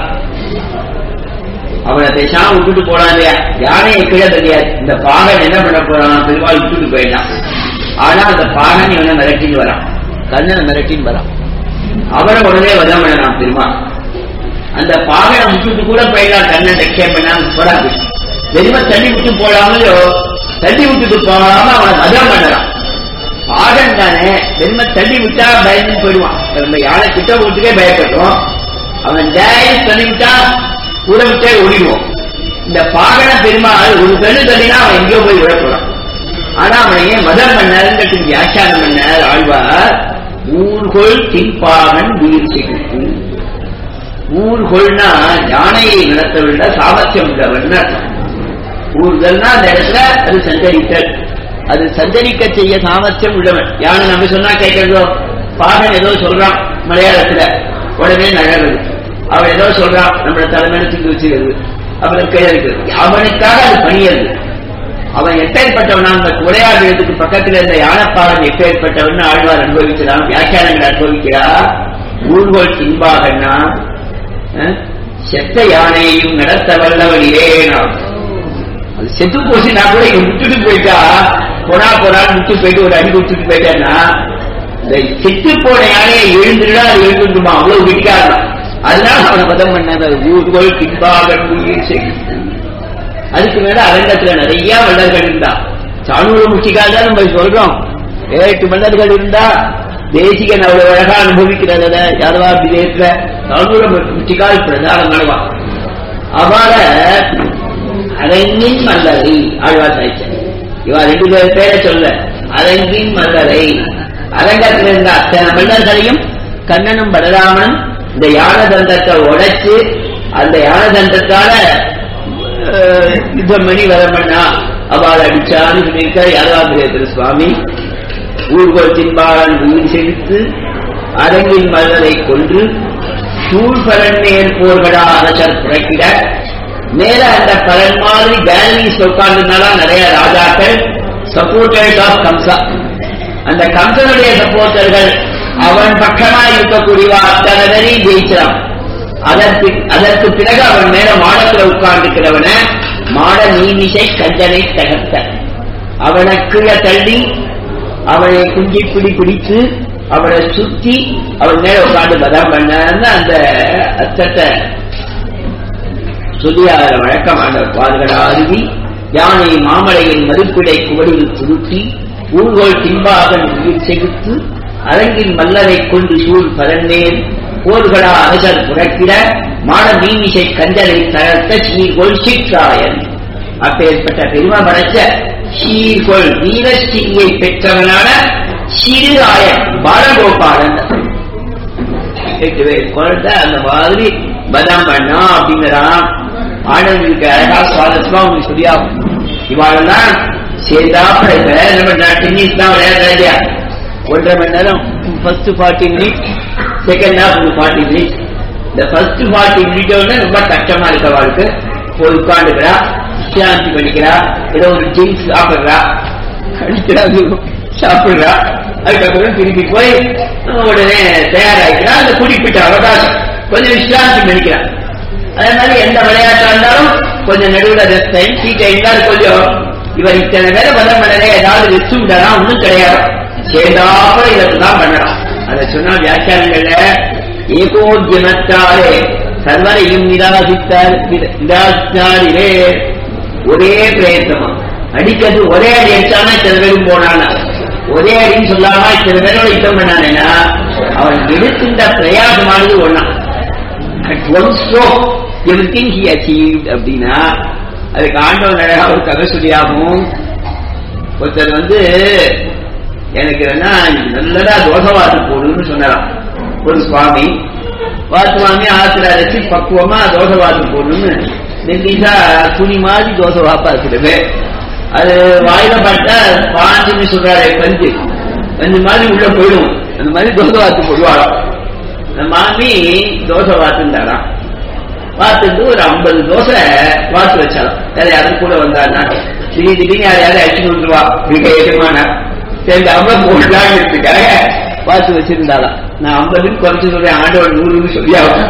அவனை பேசாம விட்டுட்டு போனான் இல்லையா யானையை கீழே தெரியாது இந்த பாகன் என்ன பண்ண போறான் பெருமாள் விட்டுட்டு போயிட்டான் ஆனா அந்த பாகன் இவனை மிரட்டின்னு வரான் கண்ணனை மிரட்டின்னு வரான் அவனை உடனே வதம் பண்ணலாம் பெருமாள் அந்த பாகனை விட்டுட்டு கூட போயிடலாம் கண்ணன் ரட்சியம் பண்ணாம போறாது வெறும தள்ளி விட்டு போடாமலோ தள்ளி விட்டுட்டு போகாம அவனை வதம் பண்ணலாம் பாகன் தானே வெறும தள்ளி விட்டா பயந்து போயிடுவான் நம்ம யானை கிட்ட போட்டுக்கே பயப்படுறோம் அவன் ஜாயம் தள்ளி விட்டா கூட விட்டே ஓடிடுவோம் இந்த பாகன பெருமாள் ஒரு தள்ளு தள்ளினா அவன் எங்கேயோ போய் விழப்போறான் ஆனா அவனை ஏன் மதம் பண்ணாருங்கிறது வியாக்கியானம் பண்ணார் ஆழ்வார் ஊர்கொள் தின்பாகன் உயிர் செய்கிறது ஊர்கொள்னா யானையை நடத்தவில்லை சாமர்த்தியம் உள்ளவன் அர்த்தம். ஊர்கள்னா அந்த இடத்துல அது சஞ்சரித்தல் அது சஞ்சரிக்க செய்ய சாமர்த்தியம் உள்ளவன் யானை நம்ம சொன்னா கேட்கறதோ பாகன் ஏதோ சொல்றான் மலையாளத்துல உடனே நகர்றது அவன் ஏதோ சொல்றான் நம்மள தலைமையில தூக்கி வச்சுக்கிறது அப்புறம் கீழே இருக்கிறது அவனுக்காக அது பணியது அவன் எப்பேற்பட்டவனா அந்த உரையாடுறதுக்கு பக்கத்துல இருந்த யானைப்பாகன் எப்பேற்பட்டவன் ஆழ்வார் அனுபவிக்கிறான் வியாக்கியானங்கள் அனுபவிக்கிறா ஊர்கோள் தின்பாகன்னா அஹ், செத்த யானையையும் நடத்த வல்லவனிலே நாம் அது செத்து போச்சு நான் கூட இங்க விட்டுட்டு போயிட்டா போனா போறான்னு விட்டு போயிட்டு ஒரு அடி கொடுத்துட்டு போயிட்டேன்னா இந்த செத்து போன யானையை எழுந்துடா அது எழுந்துட்டுமா அவ்வளவு விட்டாதான் அதனால அவனை பதம் பண்ணாத ஊர்கோள் பின்பாக உயிர் செய்யும் அதுக்கு மேல அரங்கத்துல நிறைய மன்னர்கள் இருந்தா சாணூர முச்சிக்காக தான் நம்ம சொல்றோம் ஏழு எட்டு மன்னர்கள் இருந்தா தேசிகன் அவ்வளவு அழகா அனுபவிக்கிறத யாதவா விதேயத்துல சாணூர முச்சிக்கால் பிரதானம் நடவா அவள அரங்கின் மல்லரை ஆழ்வார் சாய்ச்சல் இவா ரெண்டு பேர் பேரை சொல்ல அரங்கின் மல்லரை அரங்கத்தில் இருந்த அத்தனை மன்னர்களையும் கண்ணனும் பலராமனும் இந்த யான தந்தத்தை உடைச்சு அந்த யான தந்தத்தால அஹ், யுத்தம் பண்ணி வரமண்ணா அவள் அடிச்சான்னு சொல்லியிருக்கார் யாதவாபிரேந்திர சுவாமி ஊர்கோள் தின்பாளன் உயிர் செலுத்து அரங்கின் மல்லரை கொன்று சூழ்பரன் மேல் போர்களா அரசர் புறக்கிட மேல அந்த பலன் மாதிரி கேலரிஸ் உட்கார்ந்ததுனால நிறைய ராஜாக்கள் சப்போர்ட்டர்ஸ் ஆஃப் கம்சா அந்த கம்சனுடைய சப்போர்ட்டர்கள் அவன் பக்கமா இருக்கக்கூடியவா அத்தனை பேரையும் ஜெயிச்சான் அதற்கு அதற்கு பிறகு அவன் மேல மாடத்துல உட்கார்ந்துக்கிறவன மாட நீமிசை கஞ்சனை தகர்த்த அவனை கீழே தள்ளி அவனை குஞ்சி பிடி பிடித்து அவனை சுத்தி அவன் மேல உட்கார்ந்து பதம் பண்ண அந்த அர்த்தத்தை சொல்லி அதில் வழக்கமான பாதுகடா அருவி யானை மாமலையின் மறுப்பிடை குவடியில் துருட்டி ஊர்கோள் திம்பாகன் உயிர் செகுத்து அரங்கின் மல்லரை கொண்டு சூழ் பரந்தேன் போர்களா அரசர் புறக்கிட மாட மீமிசை கஞ்சலை தளர்த்த சீர்கொள் சிற்றாயன் அப்பேற்பட்ட பெருமை படைச்ச சீர்கொள் வீரஸ்ரீயை பெற்றவனான சிறுராயன் பாலகோபாலன் எட்டு பேர் குழந்தை அந்த மாதிரி பதம் பண்ணா அப்படிங்கிறான் ஆனந்துக்கு அழகா சுவாரஸ்யமா உங்களுக்கு சொல்லியாகும் இவாளெல்லாம் சேர்ந்தாப்புல இப்ப என்ன பண்ணா டென்னிஸ் தான் விளையாடுறா இல்லையா ஒன்றரை மணி நேரம் first forty minute second half forty minute இந்த ஃபர்ஸ்ட் ஃபார்ட்டி மினிட் வந்து ரொம்ப கஷ்டமா இருக்க வாழ்க்கை போய் உட்காந்துக்கிறா சாந்தி பண்ணிக்கிறா ஏதோ ஒரு ட்ரிங்க்ஸ் சாப்பிடுறா அடிக்கிறா சாப்பிடுறா அதுக்கப்புறம் திருப்பி போய் உடனே தயாராகிக்கிறா அந்த குறிப்பிட்ட அவகாசம் கொஞ்சம் விசிராந்தி பண்ணிக்கிறான் அதே மாதிரி எந்த விளையாட்டா இருந்தாலும் கொஞ்சம் நடுவில் ரெஸ்ட் டைம் டீ டைம் தான் கொஞ்சம் இவர் இத்தனை பேரை பதம் பண்ணலே ஏதாவது ரெஸ்ட் விடலாம் ஒன்றும் கிடையாது சேர்ந்தாப்புல இதற்கு தான் பண்ணலாம் அதை சொன்னா வியாக்கியானங்கள்ல ஏகோத்தியமத்தாரே சர்வரையும் நிராசித்தார் நிராசித்தாரிலே ஒரே பிரயத்தமா அடிக்கிறது ஒரே அடி அடிச்சானா சில பேரும் போனானா ஒரே அடின்னு சொல்லாம சில பேரோட யுத்தம் பண்ணானேன்னா அவன் எடுக்கின்ற பிரயாசமானது ஒண்ணா at one stroke everything he achieve அப்படின்னா அதுக்கு ஆண்டவன் அழகா ஒரு கதை சொல்லியாகும் ஒருத்தர் வந்து எனக்கு என்ன நல்லதா தோசவாத்து போடுன்னு சொன்னாராம் ஒரு சுவாமி வாத்து வாங்கி ஆத்துல அரைச்சி பக்குவமா தோசை வாத்து போடணும்னு நெல்லிசா துணி மாதிரி தோசை வாப்பா இருக்கிறது அது வாயில பார்த்தா பாஞ்சுன்னு சொல்றாரு பஞ்சு பஞ்சு மாதிரி உள்ள போயிடும் அந்த மாதிரி தோசை வாத்து போடுவாராம் அந்த மாமி தோசை வாத்துண்டாராம் வாத்துட்டு ஒரு ஐம்பது தோசை வாத்து வச்சாலும் வேற யாரும் கூட வந்தாருன்னா திடீர் திடீர்னு யார் யாரும் அடிச்சு வந்துருவா மிக ஏகமான சரி அவ்வளவு போடலான்னு இருக்காங்க வாத்து வச்சிருந்தாலாம் நான் ஐம்பதுன்னு குறைச்சு சொல்றேன் ஆண்டவர் நூறுன்னு சொல்லியாகும்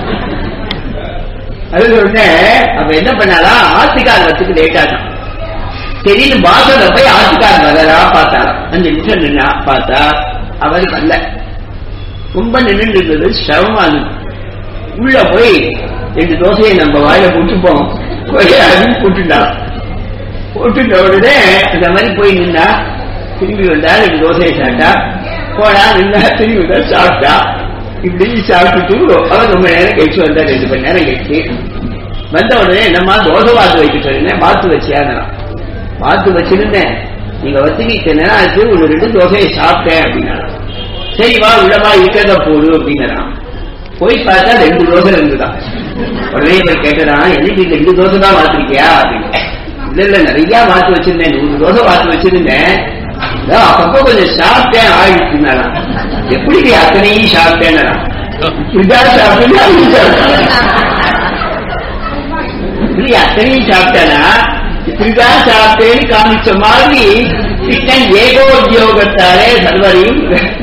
அது சொன்னேன் அப்ப என்ன பண்ணாலாம் ஆத்துக்கார் வரத்துக்கு லேட் ஆகும் சரின்னு பாசல போய் ஆத்துக்கார் வரா பார்த்தாராம் அஞ்சு நிமிஷம் நின்னா பார்த்தா அவர் வரல ரொம்ப நின்று இருந்தது சிரமமா இருந்தது உள்ள போய் ரெண்டு தோசையை நம்ம வாயில போட்டுப்போம் போய் அதுவும் போட்டுட்டான் போட்டுட்ட உடனே இந்த மாதிரி போய் நின்னா திரும்பி வந்தா ரெண்டு தோசையை சாப்பிட்டா போனா நின்னா திரும்பி வந்தா சாப்பிட்டா இப்படி சாப்பிட்டுட்டு அவன் ரொம்ப நேரம் கழிச்சு வந்தா ரெண்டு மணி நேரம் கழிச்சு வந்த உடனே என்னம்மா தோசை வாத்து வைக்க சொல்லிருந்தேன் வாத்து வச்சியானா வாத்து வச்சிருந்தேன் நீங்க வச்சுக்கு இத்தனை நேரம் ஆச்சு ஒரு ரெண்டு தோசையை சாப்பிட்டேன் அப்படின்னா சரி வா உள்ளமா இருக்கிறத போடு அப்படிங்கிறான் போய் பார்த்தா ரெண்டு தோசை இருந்துதான் உடனே இவர் கேட்டதான் எனக்கு இந்த ரெண்டு தோசை தான் வாத்திருக்கியா அப்படின்னு இல்ல இல்ல நிறைய வாத்து வச்சிருந்தேன் நூறு தோசை வாத்து வச்சிருந்தேன் இதோ அப்பப்போ கொஞ்சம் சாப்பிட்டேன் ஆயிடுச்சுனாலாம் எப்படி நீ அத்தனையும் சாப்பிட்டேன்னா இப்படிதான் சாப்பிட்டேன் அப்படி சாப்பிட்டேன். இப்படி அத்தனையும் சாப்பிட்டேனா இப்படிதான் சாப்பிட்டேன்னு காமிச்ச மாதிரி கிருஷ்ணன் ஏகோத்தியோகத்தாலே சர்வரையும்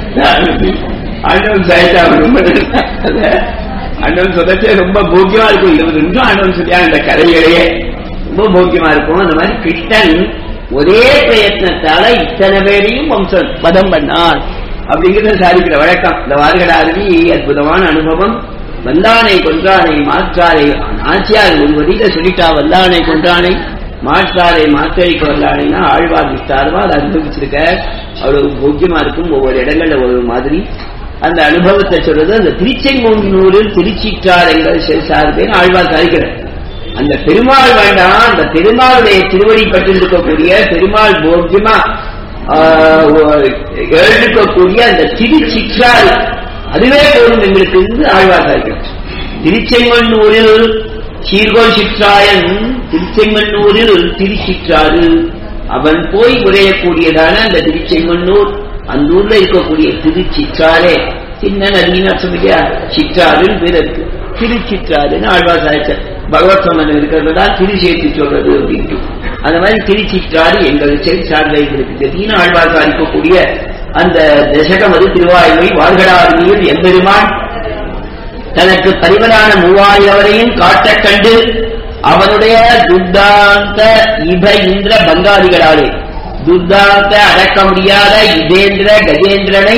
ஆண்டவன் சாய்த்தா ரொம்ப நல்லா. ஆண்டவன் சொல்லச்சே ரொம்ப போக்கியமா இருக்கும் இருபது நிமிஷம் ஆண்டவன் சொல்லியா இந்த கதைகளையே ரொம்ப போக்கியமா இருக்கும் அந்த மாதிரி கிருஷ்ணன் ஒரே பிரயத்னத்தால இத்தனை பேரையும் வம்சம் வதம் பண்ணான் அப்படிங்கிறத சாதிக்கிற வழக்கம் இந்த வார்கடாரதி அற்புதமான அனுபவம் வந்தானை கொன்றானை மாற்றாரை ஆட்சியார் ஒரு வரியில சொல்லிட்டா வந்தானை கொன்றானை மாற்றாரை மாற்றடிக்க வந்தானைன்னா ஆழ்வார் விஸ்தாரமா அதை அனுபவிச்சிருக்க அவ்வளவு போக்கியமா இருக்கும் ஒவ்வொரு இடங்கள்ல ஒரு மாதிரி அந்த அனுபவத்தை சொல்றது அந்த திருச்செங்கோன்னூரில் திருச்சிற்றாரைங்கள் சார்பேன்னு ஆழ்வார் சாதிக்கிறார் அந்த பெருமாள் வேண்டாம் அந்த பெருமாளுடைய திருவடி பட்டிருக்கக்கூடிய பெருமாள் போக்கியமா ஆஹ், எழுதிக்கக்கூடிய அந்த திருச்சிற்றாறு அதுவே போதும் எங்களுக்கு இருந்து ஆழ்வார் சாதிக்கிறார் திருச்செங்கன்னூரில் சீர்கோள் சிற்றாயன் திருச்செங்கன்னூரில் திருச்சிற்றாறு அவன் போய் உரையக்கூடியதான அந்த திருச்செங்கன்னூர் அந்த ஊர்ல இருக்கக்கூடிய திருச்சிற்றாரே சின்ன நதின்னு அர்த்தம் இல்லையா சிற்றாறுன்னு பேர் இருக்கு திருச்சிற்றாறுன்னு ஆழ்வார் சாதிச்சார் பகவத் சம்பந்தம் இருக்கிறது தான் திரு சேர்த்து சொல்றது அப்படின்ட்டு அந்த மாதிரி திருச்சிற்றாறு எங்கள் செல் சார்ந்த எங்களுக்கு தெரியும் ஆழ்வார் சாதிக்கக்கூடிய அந்த தசகம் அது திருவாயுமை வாழ்கடாரியில் எம்பெருமான் தனக்கு பரிவரான மூவாயிரவரையும் காட்டக் கண்டு அவனுடைய துர்தாந்த இப இந்திர பங்காதிகளாலே துர்தாந்த அடக்க முடியாத இதேந்திர கஜேந்திரனை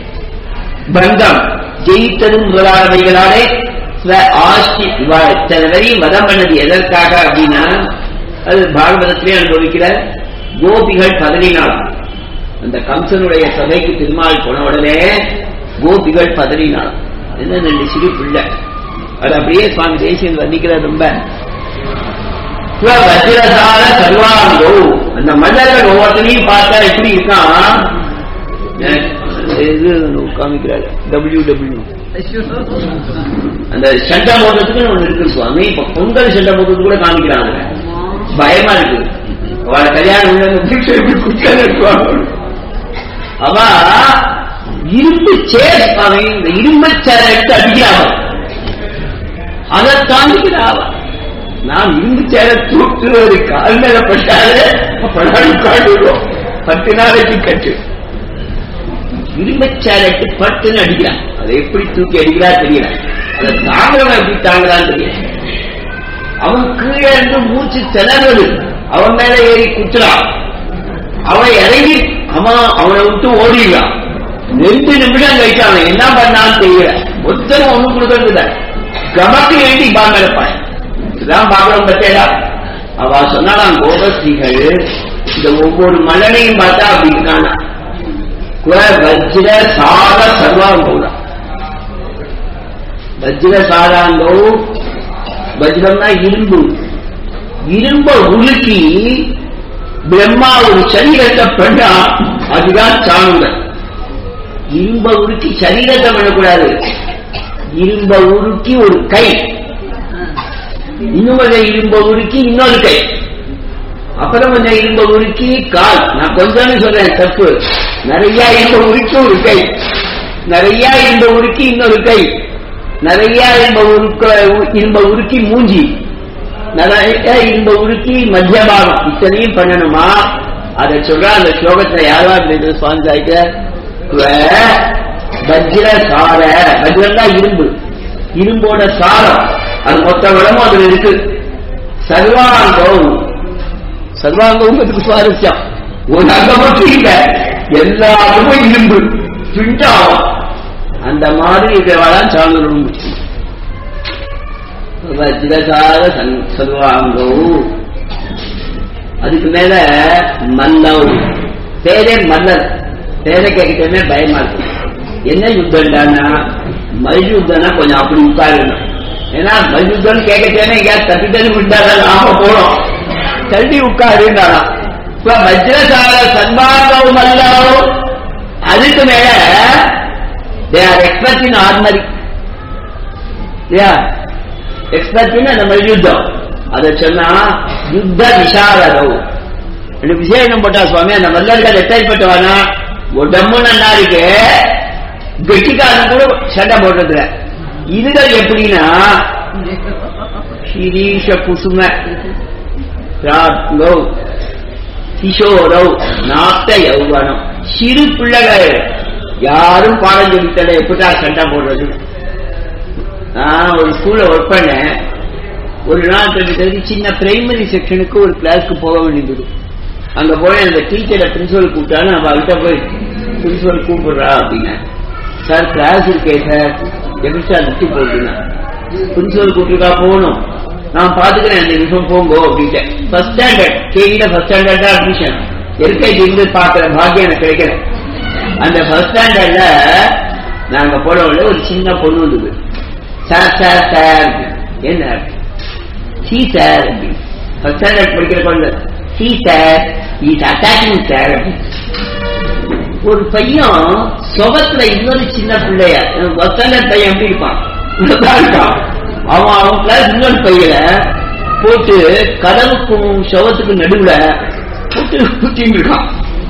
பங்கம் ஜெயித்ததும் முதலானவைகளாலே சில ஆஸ்தி இவா- இத்தனை வரையும் மதம் பண்ணது எதற்காக அப்படின்னா அது பாகவதத்திலே அனுபவிக்கிற கோபிகள் பதறினாள் அந்த கம்சனுடைய சபைக்கு திருமால் போன உடனே கோபிகள் பதறினாள் என்ன ரெண்டு சிறு பிள்ளை அது அப்படியே சுவாமி தேசியன் வர்ணிக்கிறார் ரொம்ப சிவ வஜ்ரசால சர்வாங்கோ அந்த மன்னர்கள் ஒவ்வொருத்தனையும் பார்த்தா எப்படி இருக்கான் அஹ் இது காமிக்கிறாரு டபிள்யூ டபிள்யூ அந்த சண்டை போடுறதுக்கு ஒண்ணு இருக்கு சுவாமி இப்ப பொங்கல் சண்டை போடுறது கூட காமிக்கிறாங்க பயமா இருக்கு அவளை கல்யாணம் உள்ளவங்க புடிச்சு எப்படி குச்சால இருக்குவாங்க அவ இரும்பு சேர் அவன் இந்த இரும்பு சேரை எடுத்து அடிக்கிறான் அதை காமிக்கிறாவ நாம் இரும்பு சேரை தூக்கு ஒரு கால் மேல பட்டாலே படாடி காட்டுவோம் பத்து நாளைக்கு கட்டு இரும்பு சேரை எடுத்து பட்டுன்னு அடிக்கிறான் அதை எப்படி தூக்கி அடிக்கிறா தெரியல அதை தாங்குறவன் எப்படி தாங்குறான்னு தெரியல அவன் கீழே இருந்து மூச்சு திணறது அவன் மேல ஏறி குத்துறான் அவன் இறங்கி அவன் அவனை விட்டு ஓடிடுறான் ரெண்டு நிமிடம் கழிச்சு அவன் என்ன பண்ணான்னு தெரியல ஒருத்தரும் ஒண்ணு கொடுக்கறது கமக்கு வேண்டி பாங்கடப்பான் இதுதான் பாக்குறோம் பத்தேடா அவ சொன்னாலாம் கோபஸ்ரீகள் இந்த ஒவ்வொரு மலனையும் பார்த்தா அப்படி இருக்கானா குல வஜ்ர சாத சர்வாங்கோதான் வஜ்ர சாதாங்கோ வஜ்ரம்னா இரும்பு இரும்ப உருக்கி பிரம்மா ஒரு சரீரத்தை பண்ணா அதுதான் சாணுதல் இரும்ப உருக்கி சரீரத்தை பண்ணக்கூடாது இரும்ப உருக்கி ஒரு கை இன்னும் கொஞ்சம் இரும்ப உருக்கி இன்னொரு கை அப்புறம் கொஞ்சம் இரும்ப உருக்கி கால் நான் கொஞ்சம்னு சொல்றேன் தப்பு நிறைய இரும்ப உருக்கி ஒரு கை நிறைய இரும்ப உருக்கி இன்னொரு கை நிறைய இரும்ப உருக்க இரும்ப உருக்கி மூஞ்சி நிறைய இரும்ப உருக்கி மத்திய பாகம் இத்தனையும் பண்ணணுமா அதை சொல்ற அந்த ஸ்லோகத்துல யாரா இருந்தது சுவாமி சாய்க்க வஜ்ர சார வஜ்ரம் தான் இரும்பு இரும்போட சாரம் அது மொத்த விடமும் அதுல இருக்கு சர்வாங்கம் சர்வாங்கம்ங்கிறதுக்கு சுவாரஸ்யம் ஒரு அங்கம் மட்டும் இல்ல எல்லா அங்கமும் இரும்பு பிண்டாகும் அந்த மாதிரி இருக்கிறவாதான் சார்ந்து வஜ்ரசார சர்வாங்கோ அதுக்கு மேல மல்லவ் பேரே மல்லர் பேரை கேட்கவே பயமா இருக்கும் என்ன யுத்தம்டானா மல்யுத்தம்னா கொஞ்சம் அப்படி உட்காரணும் ஏன்னா மல்யுத்தம் கேட்கத்தேனே எங்கேயாவது தட்டி தள்ளி விட்டாதான் நாம போறோம் தள்ளி உட்காருந்தாராம் இப்ப வஜ்ரசார சன்மார்க்கம் மல்லவ் அதுக்கு மேல they are expert in armoury expert அந்த மல்யுத்தம் அதை சொன்னா யுத்த விசாரதோ ரெண்டு விசேஷம் போட்டா சுவாமி அந்த மல்லர்கள் எத்தனைப்பட்டவானா உடம்பு நல்லா இருக்கு கெட்டிக்காரன் கூட சண்டை போடுறதுல இதுகள் எப்படின்னா சிரீஷ குசும ராத்கோ கிஷோரவ் நாத்த யௌவனம் சிறு பிள்ளைகள் யாரும் பாடம் சொல்லித்தர எப்படா சண்டை போடுறது நான் ஒரு ஸ்கூல்ல ஒர்க் பண்ணேன் ஒரு நாள் தெரிஞ்சு சின்ன பிரைமரி செக்ஷனுக்கு ஒரு கிளாஸ்க்கு போக வேண்டியது அங்க போய் அந்த டீச்சரை பிரின்சிபல் கூப்பிட்டாலும் நம்ம அவர்கிட்ட போய் பிரின்சிபல் கூப்பிடுறா அப்படின்னா சார் கிளாஸ் இருக்கே சார் எப்படி சார் நிறுத்தி போகுதுன்னா பிரின்சிபல் கூப்பிட்டுருக்கா போகணும் நான் பாத்துக்கிறேன் அந்த நிமிஷம் போங்கோ அப்படின்ட்டேன் ஃபர்ஸ்ட் ஸ்டாண்டர்ட் கேஜில ஃபர்ஸ்ட் ஸ்டாண்டர்ட் தான் அட்மிஷன் எல்கேஜி இருந்து பாக்குற பாக்கியம் எனக்கு கிடைக்கல அந்த ஃபர்ஸ்ட் ஸ்டாண்டர்ட்ல நாங்க போனவங்க ஒரு சின்ன பொண்ணு வந்தது சார் சார் சார் என்ன சி சார் ஃபர்ஸ்ட் ஸ்டாண்டர்ட் படிக்கிற குழந்தை see sir is attacking sir ஒரு பையன் சொகத்துல இன்னொரு சின்ன பிள்ளைய ஃபர்ஸ்ட் ஸ்டாண்டர்ட் பையன் எப்படி இருப்பான் இப்படிதான் இருக்கான் அவன் அவன் கிளாஸ் இன்னொரு பையனை போட்டு கதவுக்கும் சவத்துக்கும் நடுவுல போட்டு குத்தின்னு இருக்கான்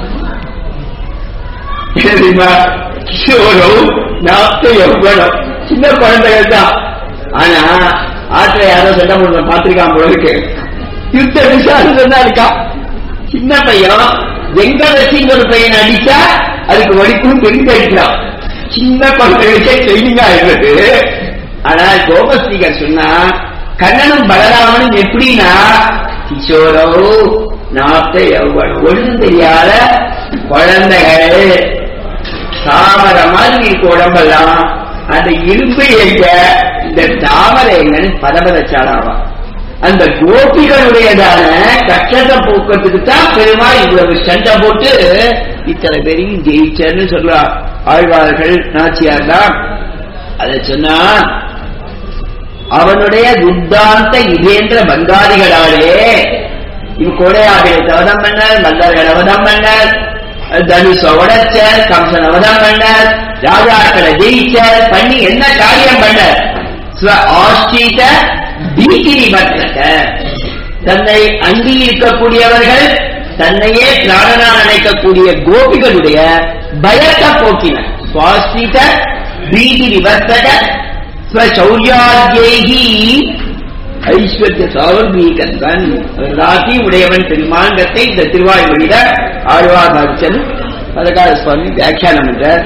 தெரியுமா கிஷோரம் நாத்து எவ்வளவு சின்ன குழந்தைகள் தான் ஆனா ஆற்றை யாரோ சட்டம் பண்ண பாத்திருக்கான் போல இருக்கு யுத்த விசாரத்தில் தான் இருக்கான் சின்ன பையன் எங்க வச்சு இன்னொரு பையன் அடிச்சா அதுக்கு வடிக்கும் தெரிஞ்சு அடிக்கலாம் சின்ன குழந்தைகளுக்கே ட்ரைனிங்கா இருந்தது ஆனா கோபஸ்ரீகர் சொன்னா கண்ணனும் பலராமனும் எப்படின்னா கிஷோரோ நாத்த எவ்வளவு ஒழுங்கு தெரியாத குழந்தைகள் தாமரை மாதிரி இருக்கு உடம்பெல்லாம் அந்த இரும்பு எங்க இந்த தாமரை எங்கன்னு பதபதச்சாலாவா அந்த கோபிகளுடையதான கஷ்டத்தை போக்குறதுக்கு தான் பெருமாள் இவ்வளவு சண்டை போட்டு இத்தனை பேரையும் ஜெயிச்சர்னு சொல்றா ஆழ்வார்கள் நாச்சியார் தான் அதை சொன்னா அவனுடைய துத்தாந்த இதேந்திர பங்காதிகளாலே இவ கோடையாவிடத்தை அவதம் பண்ணார் மல்லர்கள் அவதம் பண்ணார் தனுஷ உடைச்சார் கம்சன் அவதம் பண்ணார் ராஜாக்களை ஜெயிச்சார் பண்ணி என்ன காரியம் பண்ணார் ஆஷ்டீத பீதி நிபர்த்தக தன்னை அண்டி இருக்கக்கூடியவர்கள் தன்னையே பிராணனா நினைக்கக்கூடிய கோபிகளுடைய பயத்தை போக்கினர் சுவாஸ்தித பீதி நிவர்த்தக ஸ்வசௌரியாத்யேகி ஐஸ்வர்ய சாவர்மீகன் எல்லாத்தையும் உடையவன் பெருமாங்கத்தை இந்த திருவாய்மொழியில ஆழ்வாதாச்சன் பதகார சுவாமி வியாக்கியானம் என்றார்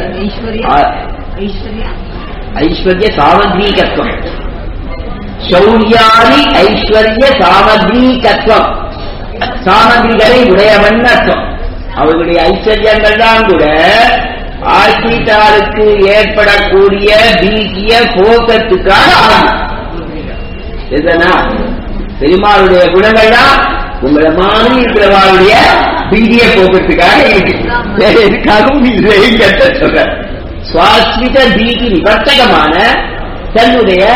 ஐஸ்வர்ய சாவத்ரீகத்துவம் சௌரியாதி ஐஸ்வர்ய சாமத்ரீகத்துவம் சாமகிரிகளை உடையவன் அர்த்தம் அவர்களுடைய ஐஸ்வர்யங்கள் தான் கூட ஆசிரித்தாருக்கு ஏற்படக்கூடிய பீதிய போக்கத்துக்கான ஆகும் எதனா பெருமாளுடைய குணங்கள்லாம் உங்களை மாதிரி இருக்கிறவாளுடைய பீதிய போக்குறதுக்காக இருக்கு வேற எதுக்காகவும் இல்லைங்கிறத சொல்ற சுவாஸ்மித பீதி நிவர்த்தகமான தன்னுடைய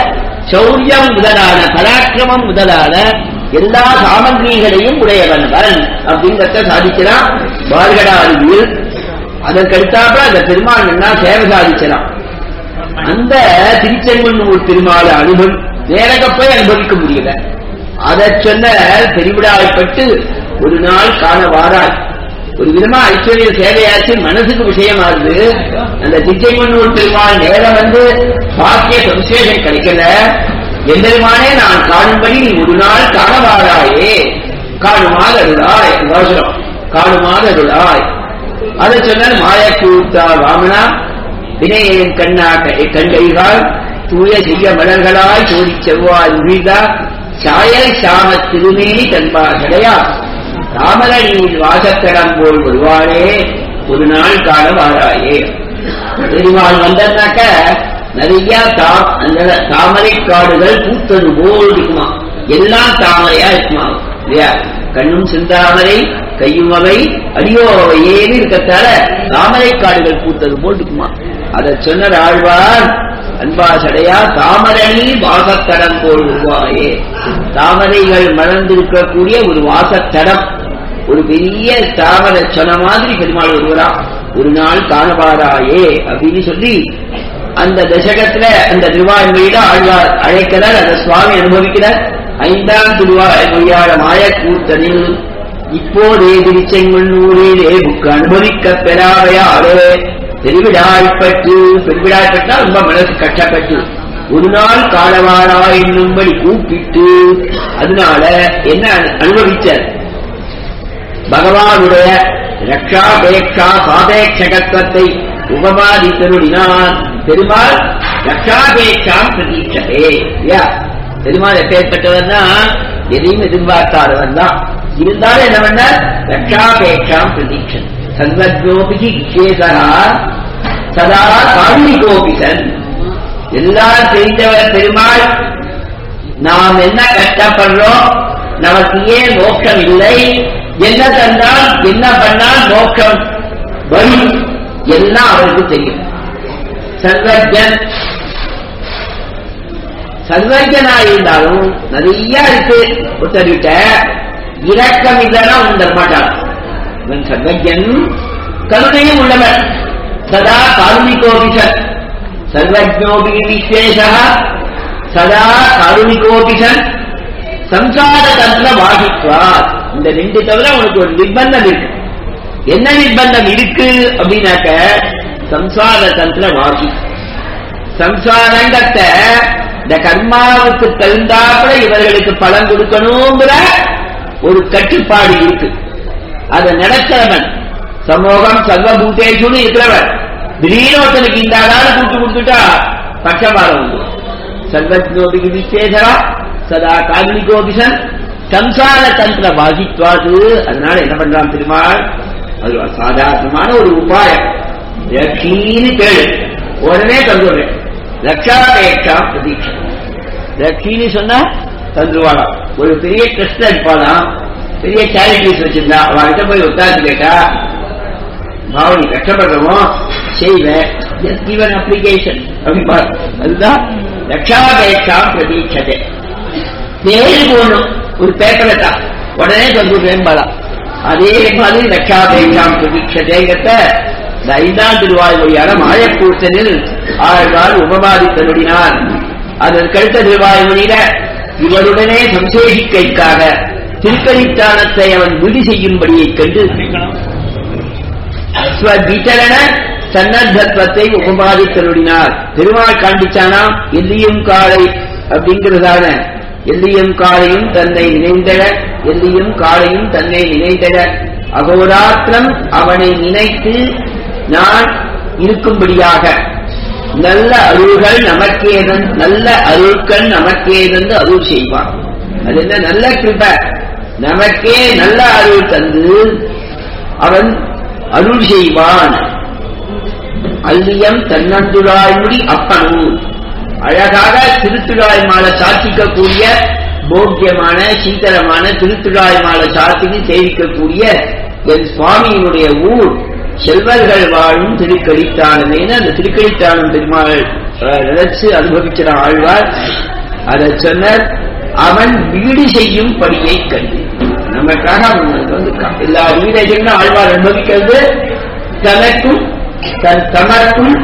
சௌரியம் முதலான பராக்கிரமம் முதலான எல்லா சாமகிரிகளையும் உடையவன்கள் அப்படிங்கறத சாதிக்கிறான் பார்கடாரியில் அதற்கடுத்தாப்புல அந்த பெருமாள் என்ன சேவை சாதிக்கிறான் அந்த திருச்செங்கன்னூர் திருமாலை அனுபவி நேரக போய் அனுபவிக்க முடியல அதை சொன்ன பெருவிழாவைப்பட்டு ஒரு நாள் காண வாராய் ஒரு விதமா ஐஸ்வர்ய சேவையாச்சு மனசுக்கு விஷயமாகுது அந்த திச்சைமன்னூர் பெருமாள் நேரம் வந்து பாக்கிய சம்சேஷம் கிடைக்கல எந்தெருமானே நான் காணும்படி நீ ஒரு நாள் காண வாராயே காணுமாக அருளாய் அவசரம் காணுமாக அருளாய் அதை சொன்னால் மாய கூத்தா வாமனா வினயன் கண்ணா கண்கைகால் தூய செய்ய மலர்களாய் சோதி செவ்வாய் உழிதா சாயல் சாம திருமேனி தன்பா கிடையா தாமரணியில் வாசத்தடம் போல் வருவாரே ஒரு நாள் கால வாராயே பெருமாள் வந்தனாக்க நிறைய தா- அந்த தாமரை காடுகள் பூத்தது போல் இருக்குமா எல்லாம் தாமரையா இருக்குமா இல்லையா கண்ணும் சிந்தாமரை கையும் அவை அடியோ அவை ஏறி இருக்கத்தால தாமரை காடுகள் பூத்தது போல் இருக்குமா அதை சொன்ன ஆழ்வார் அன்பா சடையா தாமரணி வாசத்தடம் போல் உருவாயே தாமரைகள் மலர்ந்திருக்கக்கூடிய ஒரு வாசத்தடம் ஒரு பெரிய தாமரை சொன்ன மாதிரி பெருமாள் வருவராம் ஒரு நாள் காணவாராயே அப்படின்னு சொல்லி அந்த தசகத்துல அந்த திருவாய்மொழியில ஆழ்வார் அழைக்கிறார் அந்த சுவாமி அனுபவிக்கிறார் ஐந்தாம் திருவாய்மொழியாள மாய கூத்தனில் இப்போதே திருச்செங்கண்ணூரிலே புக்கு அனுபவிக்க பெறாவையாரே பெருவிழாய்ப்பட்டு பெருவிழாய்ப்பட்டா ரொம்ப மனசு கஷ்டப்பட்டு ஒரு நாள் காலவாரா என்னும்படி கூப்பிட்டு அதனால என்ன அனுபவிச்சார் பகவானுடைய ரக்ஷாபேக்ஷா சாபேட்சகத்துவத்தை உபமாதித்தருளினான் பெருமாள் ரக்ஷாபேட்சாம் பிரதீட்சதே இல்லையா பெருமாள் எப்பேற்பட்டவன்னா எதையும் எதிர்பார்க்காதவன் தான் இருந்தாலும் என்ன பண்ண ரக்ஷாபேட்சாம் பிரதீட்சன் சர்வஜோபிகி விசேஷா சதா கார்மிகோபிசன் எல்லாம் தெரிந்தவர் பெருமாள் நாம் என்ன கஷ்டப்படுறோம் நமக்கு ஏன் மோட்சம் இல்லை என்ன தந்தால் என்ன பண்ணால் மோட்சம் வரும் எல்லாம் அவருக்கு தெரியும் சர்வஜன் சர்வஜனா இருந்தாலும் நிறைய இருக்கு ஒருத்தர்கிட்ட இரக்கம் இல்லைன்னா அவன் தரமாட்டான் இவன் சர்வஜன் கருணையும் உள்ளவன் சதா காருணிகோபிசன் சர்வஜோபி விசேஷா சதா காருணிகோபிசன் சம்சார தந்திர வாகித்வார் இந்த ரெண்டு தவிர உனக்கு ஒரு நிர்பந்தம் இருக்கு என்ன நிர்பந்தம் இருக்கு அப்படின்னாக்க சம்சார தந்திர வாகி சம்சாரங்கத்தை இந்த கர்மாவுக்கு தகுந்தாப்புல இவர்களுக்கு பலன் கொடுக்கணுங்கிற ஒரு கட்டுப்பாடு இருக்கு அதை நடக்கிறவன் சமூகம் சர்வபூதேஷுன்னு இருக்கிறவன் திடீர்னு ஒருத்தனுக்கு இந்த ஆளால கூட்டு கொடுத்துட்டா பட்சபாதம் உண்டு சர்வஜோபிக்கு விசேஷரா சதா கார்மிகோபிசன் சம்சார தந்திர பாதித்வாது அதனால என்ன பண்றான் பெருமாள் அது ஒரு சாதாரணமான ஒரு உபாயம் ரட்சீன்னு கேளு உடனே தந்துடுறேன் ரக்ஷாபேட்சா பிரதீட்சை ரட்சின்னு சொன்னா தந்துருவாளாம் ஒரு பெரிய ட்ரஸ்ட் இருப்பாளாம் பெரிய சேரிட்டிஸ் வச்சிருந்தா அவர்கிட்ட போய் உட்கார்ந்து கேட்டா பாவனி கஷ்டப்படுறோமோ செய்வேன் ஜஸ்ட் கிவன் அப்ளிகேஷன் அப்படிப்பா அதுதான் ரக்ஷாபேட்சா பிரதீட்சதை பேரு போடணும் ஒரு பேப்பரை தான் உடனே தந்துடுறேன் பாலாம் அதே மாதிரி ரக்ஷாபேட்சாம் பிரதீட்சதைங்கிறத இந்த ஐந்தாம் திருவாய்மொழியான மாயக்கூட்டனில் ஆழ்வார் உபமாதித்தனுடினார் அதற்கடுத்த திருவாய்மொழியில இவருடனே சம்சேஷிக்கைக்காக திருக்கரித்தானத்தை அவன் விதி செய்யும்படியைக் கண்டு ஸ்வவிச்சரண சன்னத்தத்துவத்தை உபமாதித்தருடினார் பெருமாள் காண்பிச்சானாம் எல்லியும் காலை அப்படிங்கிறதான எல்லியும் காலையும் தன்னை நினைந்தட எல்லியும் காலையும் தன்னை நினைந்தட அகோராத்திரம் அவனை நினைத்து நான் இருக்கும்படியாக நல்ல அருள்கள் நமக்கேதன் நல்ல அருள்கள் நமக்கேதென்று அருள் செய்வான் அது என்ன நல்ல கிருப நமக்கே நல்ல அருள் தந்து அவன் அருள் செய்வான் அல்லியம் தன்னந்துழாய்முடி அப்பனும் அழகாக திருத்துழாய் மாலை சாத்திக்கக்கூடிய போக்கியமான சீதளமான திருத்துழாய் மாலை சாத்திக்கு சேவிக்கக்கூடிய என் சுவாமியினுடைய ஊர் செல்வர்கள் வாழும் திருக்கடித்தானமேனு அந்த திருக்கடித்தானம் பெருமாள் அஹ், நினைச்சு அனுபவிக்கிற ஆழ்வார் அதை சொன்னார் அவன் வீடு செய்யும் படியை கண்டு நமக்காக அவன் வந்து கா- எல்லா வீடைகளும் ஆழ்வார் அனுபவிக்கிறது தனக்கும் தன் தமக்கும்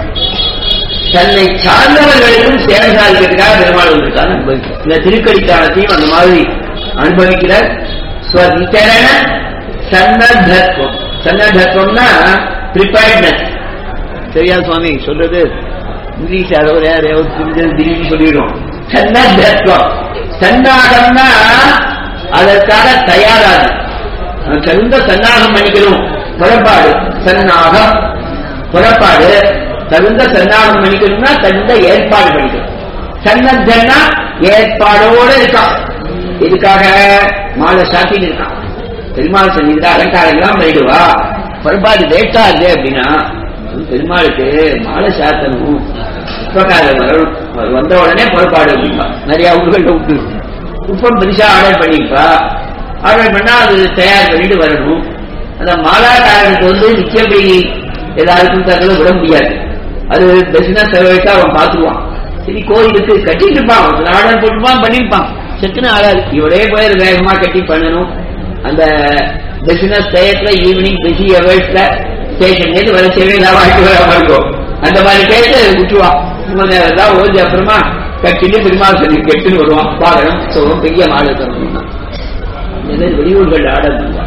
தன்னை சார்ந்தவர்களுக்கும் சேவை சாதிக்கிறதுக்காக பெருமாள் வந்திருக்கான்னு அனுபவிக்கிறார் இந்த திருக்கடித்தானத்தையும் அந்த மாதிரி அனுபவிக்கிறார் ஸ்வதிகரண சன்னத்தத்துவம் சன்னத்தத்துவம்னா ப்ரிப்பேர்ட்னஸ் சரியா சுவாமி சொல்றது இங்கிலீஷ் யாரோ யார் யாரோ புரிஞ்சது திடீர்னு சொல்லிடுவோம் சன்னத்தத்துவம் சன்னாகம்னா அதற்காக தயாராது தகுந்த சன்னாகம் பண்ணிக்கணும் புறப்பாடு சன்னாகம் புறப்பாடு தகுந்த சன்னாகம் பண்ணிக்கணும்னா தகுந்த ஏற்பாடு பண்ணிக்கணும் சன்னத்தன்னா ஏற்பாடோட இருக்கான் இதுக்காக மாலை சாத்தின்னு இருக்கான் பெருமாள் சன்னிதில அலங்காரம் எல்லாம் பண்ணிடுவா புறப்பாடு லேட்டா இல்லை அப்படின்னா பெருமாளுக்கு மாலை சாத்தணும் உப்பக்காரர் வரணும் அவர் வந்த உடனே புறப்பாடு அப்படின்பா நிறைய ஊர்கள்ல உப்பு உப்பம் பெருசா ஆர்டர் பண்ணிருப்பா ஆர்டர் பண்ணா அது தயார் பண்ணிட்டு வரணும் அந்த மாலாக்காரனுக்கு வந்து நிச்சயப்படி எல்லாருக்கும் தகவல் விட முடியாது அது பிசினஸ் செலவழிச்சா அவன் பார்த்துருவான் சரி கோயிலுக்கு கட்டிட்டு இருப்பான் ஒரு ஆர்டர் போட்டுப்பான் பண்ணிருப்பான் செத்துன்னு ஆகாது இவளே போய் அது வேகமா கட்டி பண்ணணும் அந்த பிசினஸ் டயத்துல ஈவினிங் பிஸி ஹவர்ஸ்ல ஸ்டேஷன்லேருந்து வர சேவை வாழ்க்கை வராம இருக்கும் அந்த மாதிரி கேட்டு விட்டுருவான் இன்னும் நேரம் தான் ஓஞ்சி அப்புறமா கட்டிட்டு பெருமாள் சொல்லி கெட்டுன்னு வருவான் பாடணும் சோகம் பெரிய மாடு தரணும்னா இந்த மாதிரி வெளியூர்கள் ஆர்டர் பண்ணுவாங்க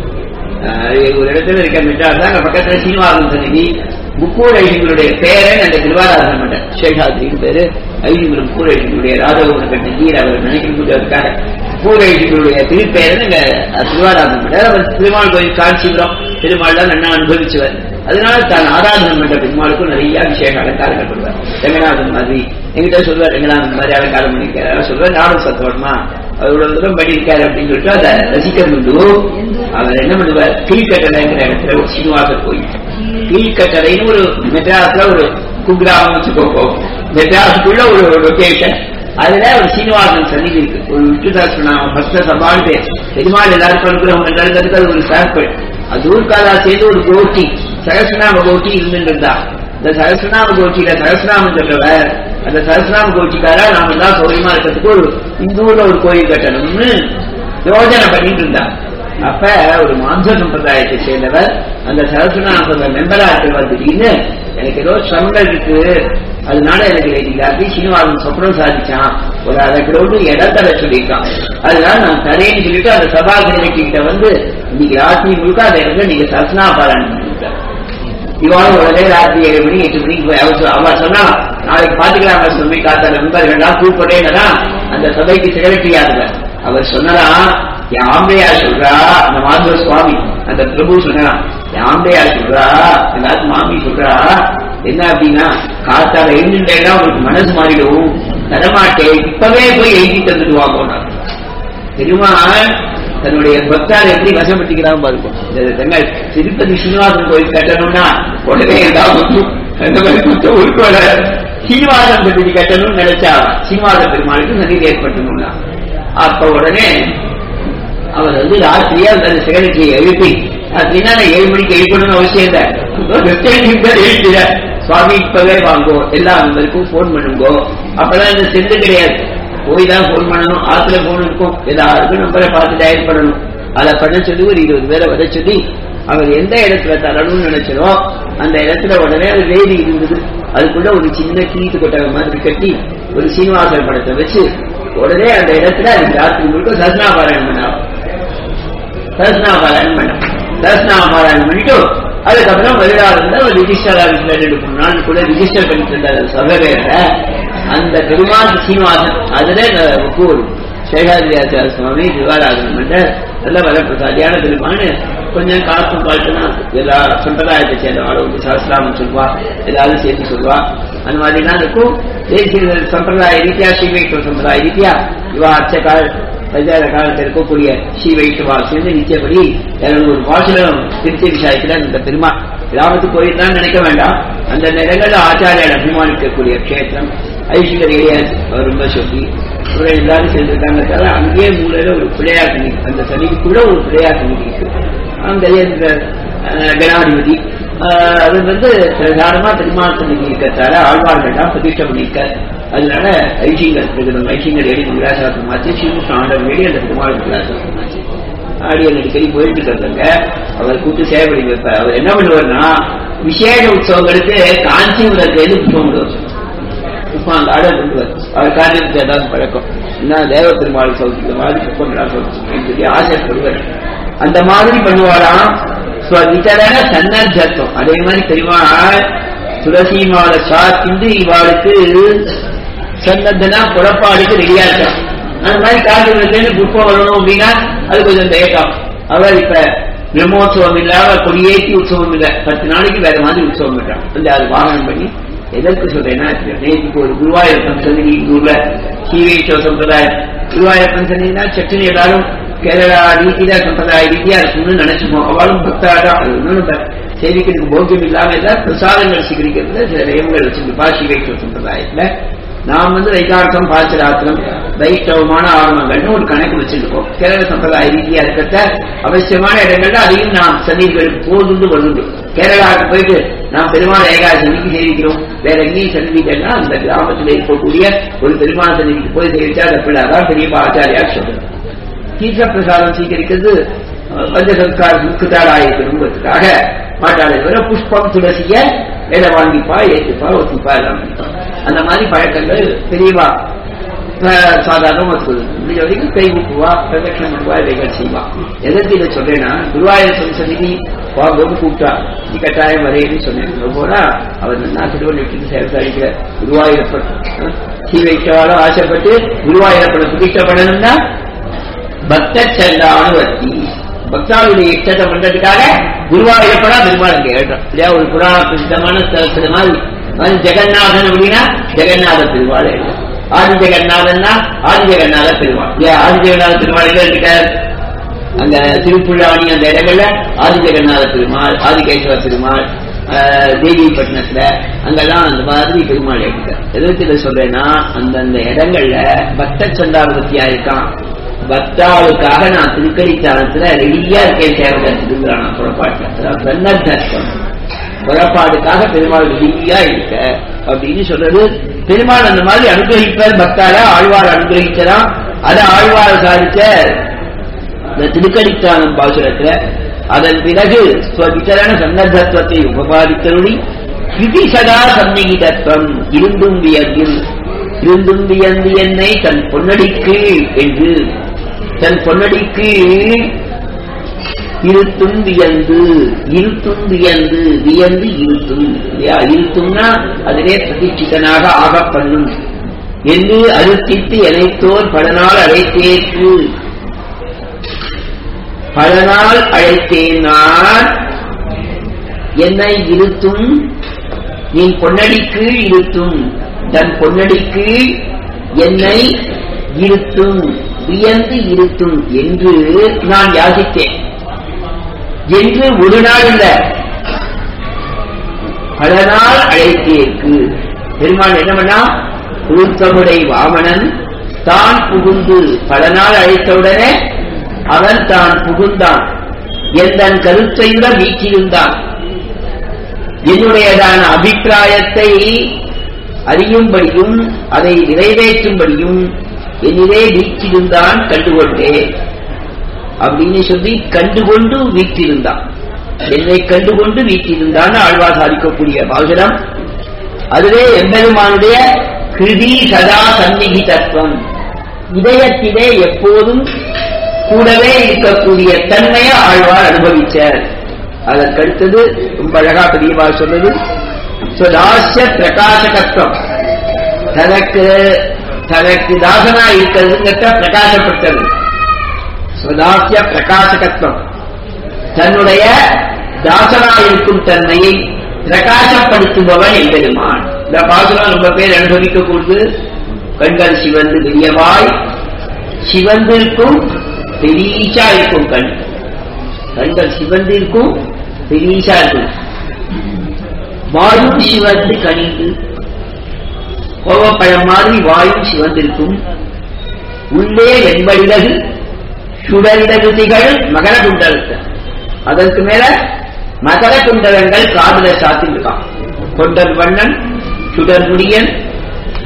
ஆஹ் ஒரு இடத்துல இருக்க மெட்ராஸ் அங்க பக்கத்துல சீனிவாசன் சன்னிதி முக்கூர் ஐசிங்களுடைய பேரன் அந்த திருவாராதன மன்னர் சேஷாத்ரின்னு பேரு ஐசிங்குரு முக்கூர் ஐசிங்களுடைய ராதகோபுரம் கட்ட கீர் அவர் நினைக்கிறதுக்காக முக்கூர் ஐசிங்களுடைய திருப்பேரன் இங்க திருவாராதன மன்னர் அவர் திருமால் கோயில் காஞ்சிபுரம் திருமால் தான் நன்னா அனுபவிச்சவர் அதனால தான் ஆராதனம் பண்ற பெருமாளுக்கும் நிறைய விசேஷ அலங்காரங்கள் பண்ணுவார் ரங்கநாதன் மாதிரி எங்கிட்ட சொல்லுவார் ரங்கநாதன் மாதிரி அலங்காரம் பண்ணிருக்காரு சொல்லுவார் நானும் சத்தோடமா அவர் இவ்வளவு தூரம் பண்ணியிருக்காரு அப்படின்னு சொல்லிட்டு அதை ரசிக்கிறது உண்டு அவர் என்ன பண்ணுவார் கீழ்கட்டளைங்கிற இடத்துல ஒரு சீனிவாசர் கோயில் கீழ்கட்டளைன்னு ஒரு மெட்ராஸ்ல ஒரு குக்கிராமம் வச்சுக்கோங்க மெட்ராஸுக்குள்ள ஒரு லொகேஷன் அதுல ஒரு சீனிவாசன் சன்னிதி இருக்கு ஒரு விஷ்ணுதாசனாம ஃபர்ஸ்ட் சபால் பேர் பெருமாள் எல்லாருக்கும் இருக்கிறவங்க எல்லாருக்கும் அது ஒரு சாம்பிள் அது ஊர்காலா சேர்ந்து ஒரு கோட்டி சகசநாம கோட்டி இருந்துட்டு இருந்தா இந்த சகசநாம கோட்டியில சகசநாமம் சொல்றவர் அந்த சகசநாம கோட்டிக்காரா நாம எல்லாம் சௌரியமா இருக்கிறதுக்கு ஒரு இந்த ஊர்ல ஒரு கோயில் கட்டணும்னு யோஜனை பண்ணிட்டு இருந்தா அப்ப ஒரு மாந்த சம்பிரதாயத்தை சேர்ந்தவர் அந்த சகசநாம மெம்பரா இருக்கிறவர் திடீர்னு எனக்கு ஏதோ சிரமங்கள் இருக்கு அதனால எனக்கு இன்னைக்கு சீனிவாசன் சொப்பனம் சாதிச்சான் ஒரு அரை கிலோமீட்டர் இடத்தர சொல்லியிருக்கான் அதனால நான் தரேன்னு சொல்லிட்டு அந்த சபா கிட்ட வந்து இன்னைக்கு ராத்திரி முழுக்க அந்த இடத்துல நீங்க சஸ்னா பாராயணம் பண்ணிவிட்டார் இவாளும் உடனே ராத்திரி ஏழு மணி எட்டு மணிக்கு போய் அவ சொ- அவ சொன்னா நாளைக்கு பாத்துக்கலாம் சொல்லி காத்தால நண்பர்கள்லாம் கூப்பிடுறேன்னா அந்த சபைக்கு செக்ரட்டரியாருங்க அவர் சொன்னதா யாம்பையா சொல்றா அந்த மாதவ சுவாமி அந்த பிரபு சொன்னா யாம்பையா சொல்றா அந்த மாமி சொல்றா என்ன அப்படின்னா காத்தால எழுந்துட்டேன்னா உங்களுக்கு மனசு மாறிடும் தரமாட்டேன் இப்பவே போய் எழுதி தந்துட்டு வாங்க பெருமாள் தன்னுடைய பக்தாரை எப்படி வசப்பட்டுக்கிறான் பாருங்க இந்த தங்கள் திருப்பதி சீனிவாசன் கோயில் கட்டணும்னா உடனே ஏதாவது ஒண்ணும் அந்த மாதிரி மொத்த உருக்கோட சீனிவாசன் சன்னதி கட்டணும்னு நினைச்சா சீனிவாச பெருமாளுக்கு சன்னதி ஏற்பட்டணும்னா அப்ப உடனே அவர் வந்து ராத்திரியா அந்த செக்ரட்டரியை எழுப்பி அப்படின்னா நான் ஏழு மணிக்கு எழுப்பணும்னு அவசியம் இல்லை எழுப்பிட சுவாமி இப்பவே வாங்கோ எல்லா நம்பருக்கும் போன் பண்ணுங்கோ அப்பதான் இந்த செல்லு கிடையாது போய் தான் போன் பண்ணணும் ஆத்துல போன் இருக்கும் எல்லாருக்கும் நம்பரை பார்த்து டயல் பண்ணணும் அதை பண்ண சொல்லி ஒரு இருபது பேரை வர சொல்லி அவர் எந்த இடத்துல தரணும்னு நினைச்சனோ அந்த இடத்துல உடனே ஒரு வேதி இருந்தது அதுக்குள்ள ஒரு சின்ன கீத்து கொட்டகை மாதிரி கட்டி ஒரு சீனிவாசன் படத்தை வச்சு உடனே அந்த இடத்துல அது ராத்திரி முழுக்க சஸ்னா பாராயணம் பண்ணார் சஸ்னா பாராயணம் பண்ணார் சஸ்னா பாராயணம் பண்ணிட்டு அதுக்கப்புறம் வெளிநாடு இருந்தா ஒரு ரிஜிஸ்டர் ஆஃபீஸ்ல ரெண்டு மூணு நாள் கூட ரிஜிஸ்டர் பண்ணிட்டு இருந்தார் சபை பேர அந்த பெருமாள் சீனிவாசன் அதுல ஒரு சேகாதிரியாச்சார சுவாமி சிவாராதனம் பண்ண நல்ல வரப்பிரசாதியான பெருமான்னு கொஞ்சம் காத்து பாட்டுனா எல்லா சம்பிரதாயத்தை சேர்ந்த ஆளு வந்து சஹசிராமம் சொல்வா எல்லாரும் சேர்த்து சொல்வா அந்த மாதிரிலாம் இருக்கும் தேசிய சம்பிரதாய ரீதியா ஸ்ரீ வைஷ்ணவ சம்பிரதாய ரீதியா இவா அர்ச்சகால் பஞ்சாயத்த காலத்தில் இருக்கக்கூடிய ஸ்ரீ வைஷ்ணவா சேர்ந்து நிச்சயப்படி இருநூறு பாசுரம் திருச்சி விஷயத்துல இந்த பெருமாள் கிராமத்துக்கு போயிருந்தான்னு நினைக்க வேண்டாம் அந்த இடங்கள்ல ஆச்சாரியால் அபிமானிக்கக்கூடிய கஷேத்திரம் ஐஸ்வர்யா ரொம்ப சொல்லி இவரை எல்லாரும் சேர்ந்திருக்காங்க தவிர அங்கேயே மூலையில ஒரு பிள்ளையார் சன்னிதி அந்த சன்னிதிக்குள்ள ஒரு பிள்ளையார் சன்னிதி இருக்கு அந்த இந்த அஹ், கணாதிபதி அஹ், அது வந்து பிரதானமா பெருமாள் சன்னிதி இருக்கிறதால ஆழ்வார்கள்லாம் பிரதிஷ்டை பண்ணியிருக்கார் அதனால ஐசிங்கர் இருக்கிற ஐசிங்கர் ஏடி மங்களாசாசனம் ஆச்சு ஸ்ரீகிருஷ்ண ஆண்டவர் வேடி அந்த குமார மங்களாசாசனம் ஆச்சு ஆடியன் அடிக்கடி போயிட்டு இருக்கிறவங்க அவர் கூட்டு சேவடி வைப்பார் அவர் என்ன பண்ணுவார்னா விசேஷ உற்சவங்களுக்கு காஞ்சிபுரத்துலேருந்து உற்சவம் விடுவார் உப்பாங்க ஆர்டர் பண்ணுவார் அவர் காரியத்துக்கு ஏதாவது பழக்கம் என்ன தேவ பெருமாள் சௌத்துக்கு மாதிரி குப்பங்களா சௌத்துக்கு சொல்லி ஆசைப்படுவார் அந்த மாதிரி பண்ணுவாராம் விசாரண சன்னர்த்தம் அதே மாதிரி பெருமாள் துளசி மாலை சாத்திந்து இவாளுக்கு சன்னத்தனா புறப்பாடுக்கு ரெடியா இருக்கான் அந்த மாதிரி காட்டுறதுலேருந்து புஷ்பம் வரணும் அப்படின்னா அது கொஞ்சம் தயக்கம் அவர் இப்ப பிரம்மோற்சவம் இல்லாம கொடியேற்றி உற்சவம் இல்லை பத்து நாளைக்கு வேற மாதிரி உற்சவம் பண்றான் அந்த அது வாகனம் பண்ணி எதற்கு சொல்றேன்னா நேற்றுக்கு ஒரு குருவாயூரப்பன் சந்நிதி ஊர்ல சீவேஸ்வர சம்பிரதாயம் குருவாயூரப்பன் சந்நிதினா சட்டுனி எல்லாரும் கேரளா ரீதியா சம்பிரதாய ரீதியா இருக்கும்னு நினைச்சுப்போம் அவளும் பக்தாதான் அது ஒன்றும் நம்ம சேவிக்கிறதுக்கு போக்கியம் இல்லாம ஏதாவது பிரசாதங்கள் சீகரிக்கிறதுல சில நியமங்கள் வச்சிருப்பா சீவேஸ்வர சம்பிரதாயத்துல நாம் வந்து வைகார்த்தம் பாச்சராத்திரம் வைஷ்ணவமான ஆகமங்கள்னு ஒரு கணக்கு வச்சிருக்கோம் கேரள சம்பிரதாய ரீதியா இருக்கிறத அவசியமான இடங்கள்ல அதையும் நாம் சன்னிதிகளுக்கு போதுண்டு வருது கேரளாவுக்கு போயிட்டு நாம் பெருமாள் ஏகாதசிக்கு சேவிக்கிறோம் வேற எங்கேயும் சன்னிதிகள்னா அந்த கிராமத்தில் இருக்கக்கூடிய ஒரு பெருமாள் சன்னிதிக்கு போய் சேவிச்சா தப்பிடாதான் பெரியப்பா ஆச்சாரியார் சொல்றது தீர்த்த பிரசாதம் சீகரிக்கிறது பஞ்சசம்ஸ்கார சுக்குத்தாராயிருக்கணுங்கிறதுக்காக மாட்டாளே தவிர புஷ்பம் துளசிய வேலை வாங்கிப்பா ஏற்றுப்பா ஒத்துப்பா எல்லாம் அந்த மாதிரி பழக்கங்கள் பெரியவா சாதாரணம் ஒத்துக்குது முடிஞ்ச வரைக்கும் கை ஊக்குவா பிரதட்சணம் பண்ணுவா இவைகள் செய்வா எதற்கு இதை சொல்றேன்னா குருவாயூர் சந்நிதி வாங்கன்னு கூப்பிட்டா நீ கட்டாயம் வரையன்னு சொன்னேன் போனா அவர் நான் திருவள்ளுவர் சேர்த்து அடிக்கிற குருவாயூரப்பன் ஸ்ரீ வைஷ்ணவாலும் ஆசைப்பட்டு குருவாயூரப்பனை பிரதிஷ்டை பண்ணணும்னா பக்த சண்டானுவர்த்தி பக்தாவுடைய இஷ்டத்தை பண்றதுக்காக குருவாயூரப்படா பெருமாள் அங்க எழுதுறோம் இல்லையா ஒரு புராண பிரசித்தமான ஸ்தலத்துல மாதிரி அது ஜெகநாதன் அப்படின்னா ஜெகநாத பெருமாள் எழுதும் ஆதி ஜெகநாதன்னா ஆதி ஜெகநாத பெருமாள் இல்லையா ஆதி ஜெகநாத பெருமாள் எங்க இருக்கார் அந்த திருப்புள்ளாணி அந்த இடங்கள்ல ஆதி ஜெகநாத பெருமாள் ஆதிகேஸ்வர பெருமாள் தேவிப்பட்டினத்துல அங்கெல்லாம் அந்த மாதிரி பெருமாள் எடுத்தார் எதற்கு இதை சொல்றேன்னா அந்தந்த இடங்கள்ல பக்த சந்தாபத்தியா இருக்கான் பக்தாவுக்காக நான் திருக்கடிச்சாலத்துல ரெடியா இருக்கேன் சேவகத்துக்குங்கிற நான் புறப்பாட்டுல சன்னர்த்தம் புறப்பாடுக்காக பெருமாள் ரெடியா இருக்க அப்படின்னு சொல்றது பெருமாள் அந்த மாதிரி அனுகிரகிப்பார் பக்தால ஆழ்வார் அனுகிரகிச்சதான் அதை ஆழ்வார் சாதிச்ச இந்த திருக்கடித்தானம் பாசுரத்துல அதன் பிறகு ஸ்வவிசரண சன்னர்த்தத்துவத்தை உபபாதித்தருளி விதி சதா சந்நிகிதத்துவம் இருந்தும் வியந்தில் இருந்தும் வியந்து என்னை தன் பொன்னடிக்கு என்று தன் பொன்னடிக்கு இருத்தும் வியந்து இருத்தும் வியந்து வியந்து இருத்தும் இல்லையா இருத்தும்னா அதிலே பிரதிஷ்டிதனாக ஆக பண்ணும் என்று அறுத்தித்து எனைத்தோர் பல நாள் அழைத்தேற்று பல நாள் அழைத்தேன் நான் என்னை இருத்தும் நீ பொன்னடிக்கு இருத்தும் தன் பொன்னடிக்கு என்னை இருத்தும் வியந்து இருத்தும் என்று நான் யாசித்தேன் என்று ஒரு நாள் இல்ல பல நாள் அழைத்தேற்கு பெருமாள் என்ன பண்ணா உருத்தமுடை வாமனன் தான் புகுந்து பல நாள் அழைத்தவுடனே அவன் தான் புகுந்தான் எந்தன் கருத்தையுட வீட்டியிருந்தான் என்னுடையதான அபிப்பிராயத்தை அறியும்படியும் அதை நிறைவேற்றும்படியும் என்னிலே வீற்றிருந்தான் கண்டுகொண்டே அப்படின்னு சொல்லி கண்டுகொண்டு வீற்றிருந்தான் என்னை கண்டுகொண்டு வீற்றிருந்தான் ஆழ்வார் சாதிக்கக்கூடிய பாசுரம் அதுவே எம்பெருமானுடைய கிருதி சதா சந்நிகி தத்துவம் இதயத்திலே எப்போதும் கூடவே இருக்கக்கூடிய தன்மையை ஆழ்வார் அனுபவிச்சார் அதற்கடுத்தது ரொம்ப அழகா பெரியவா சொன்னது சுதாசிய பிரகாசகத்துவம் தனக்கு தனக்கு தாசனா இருக்கிறதுங்கிறத பிரகாசப்படுத்துறது சுதாசிய பிரகாசகத்துவம் தன்னுடைய தாசனா இருக்கும் தன்மையை பிரகாசப்படுத்துபவன் எம்பெருமான் இந்த பாசுரம் ரொம்ப பேர் அனுபவிக்கக்கூடியது கண்கள் சிவந்து பெரியவாய் சிவந்திருக்கும் பெரியீச்சா இருக்கும் கண் கண்கள் சிவந்திருக்கும் பெரியீச்சா இருக்கும் வாயும் சிவந்து கணிந்து கோவப்பழம் மாதிரி வாயும் சிவந்திருக்கும் உள்ளே வெண்படிலகு சுடரிலகு திகழ் மகர குண்டலத்தை அதற்கு மேல மகர குண்டலங்கள் காதுல சாத்திருக்கான் கொண்டல் வண்ணன் சுடர் முடியன்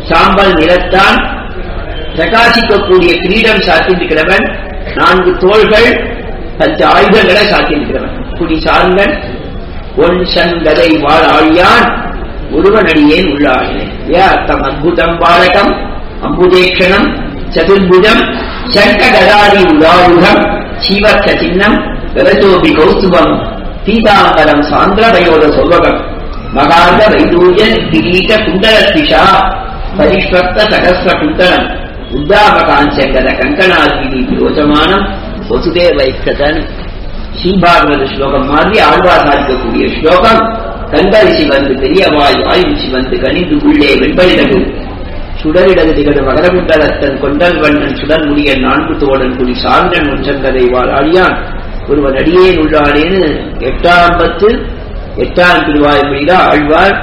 சாம்பல் நிறத்தான் பிரகாசிக்கக்கூடிய கிரீடம் சாத்தியிருக்கிறவன் நான்கு தோள்கள் பஞ்ச ஆயுதங்களை சாத்தியிருக்கிறவன் குடி சார்ந்தன் ஒன் சங்கதை வாழ் ஆழியான் ஒருவனடியேன் உள்ளாயினேன் ஏ அர்த்தம் அத்புதம் பாலகம் அம்புஜேக்ஷணம் சதுர்புஜம் சங்க கதாரி உதாயுகம் சீவத்த சின்னம் கலஜோபி கௌசுபம் பீதாம்பரம் சாந்திரவயோத சௌபகம் மகாந்த வைதூய கிரீட குண்டலத்திஷா பரிஷ்வக்த சகஸ்ர குண்டலம் உத்தாமகாஞ்சங்கத கங்கணாகிரி விரோஜமானம் வசுதேவ ஐக்கதன் ஸ்ரீபாகவத ஸ்லோகம் மாதிரி ஆழ்வா சாதிக்கக்கூடிய ஸ்லோகம் கந்தரிசி வந்து பெரியவாய் வாயுச்சி வந்து கனிந்து உள்ளே வெண்பலிடகு சுடரிடகு திகழ் மகரகுண்டலத்தன் கொண்டல் வண்ணன் சுடர் முடிய நான்கு தோழன் குடி சார்ந்தன் ஒன்றங்கதை வாழாடியான் ஒருவன் அடியேன் உள்ளானேன்னு எட்டாம் பத்து எட்டாம் திருவாய்மொழியில ஆழ்வார்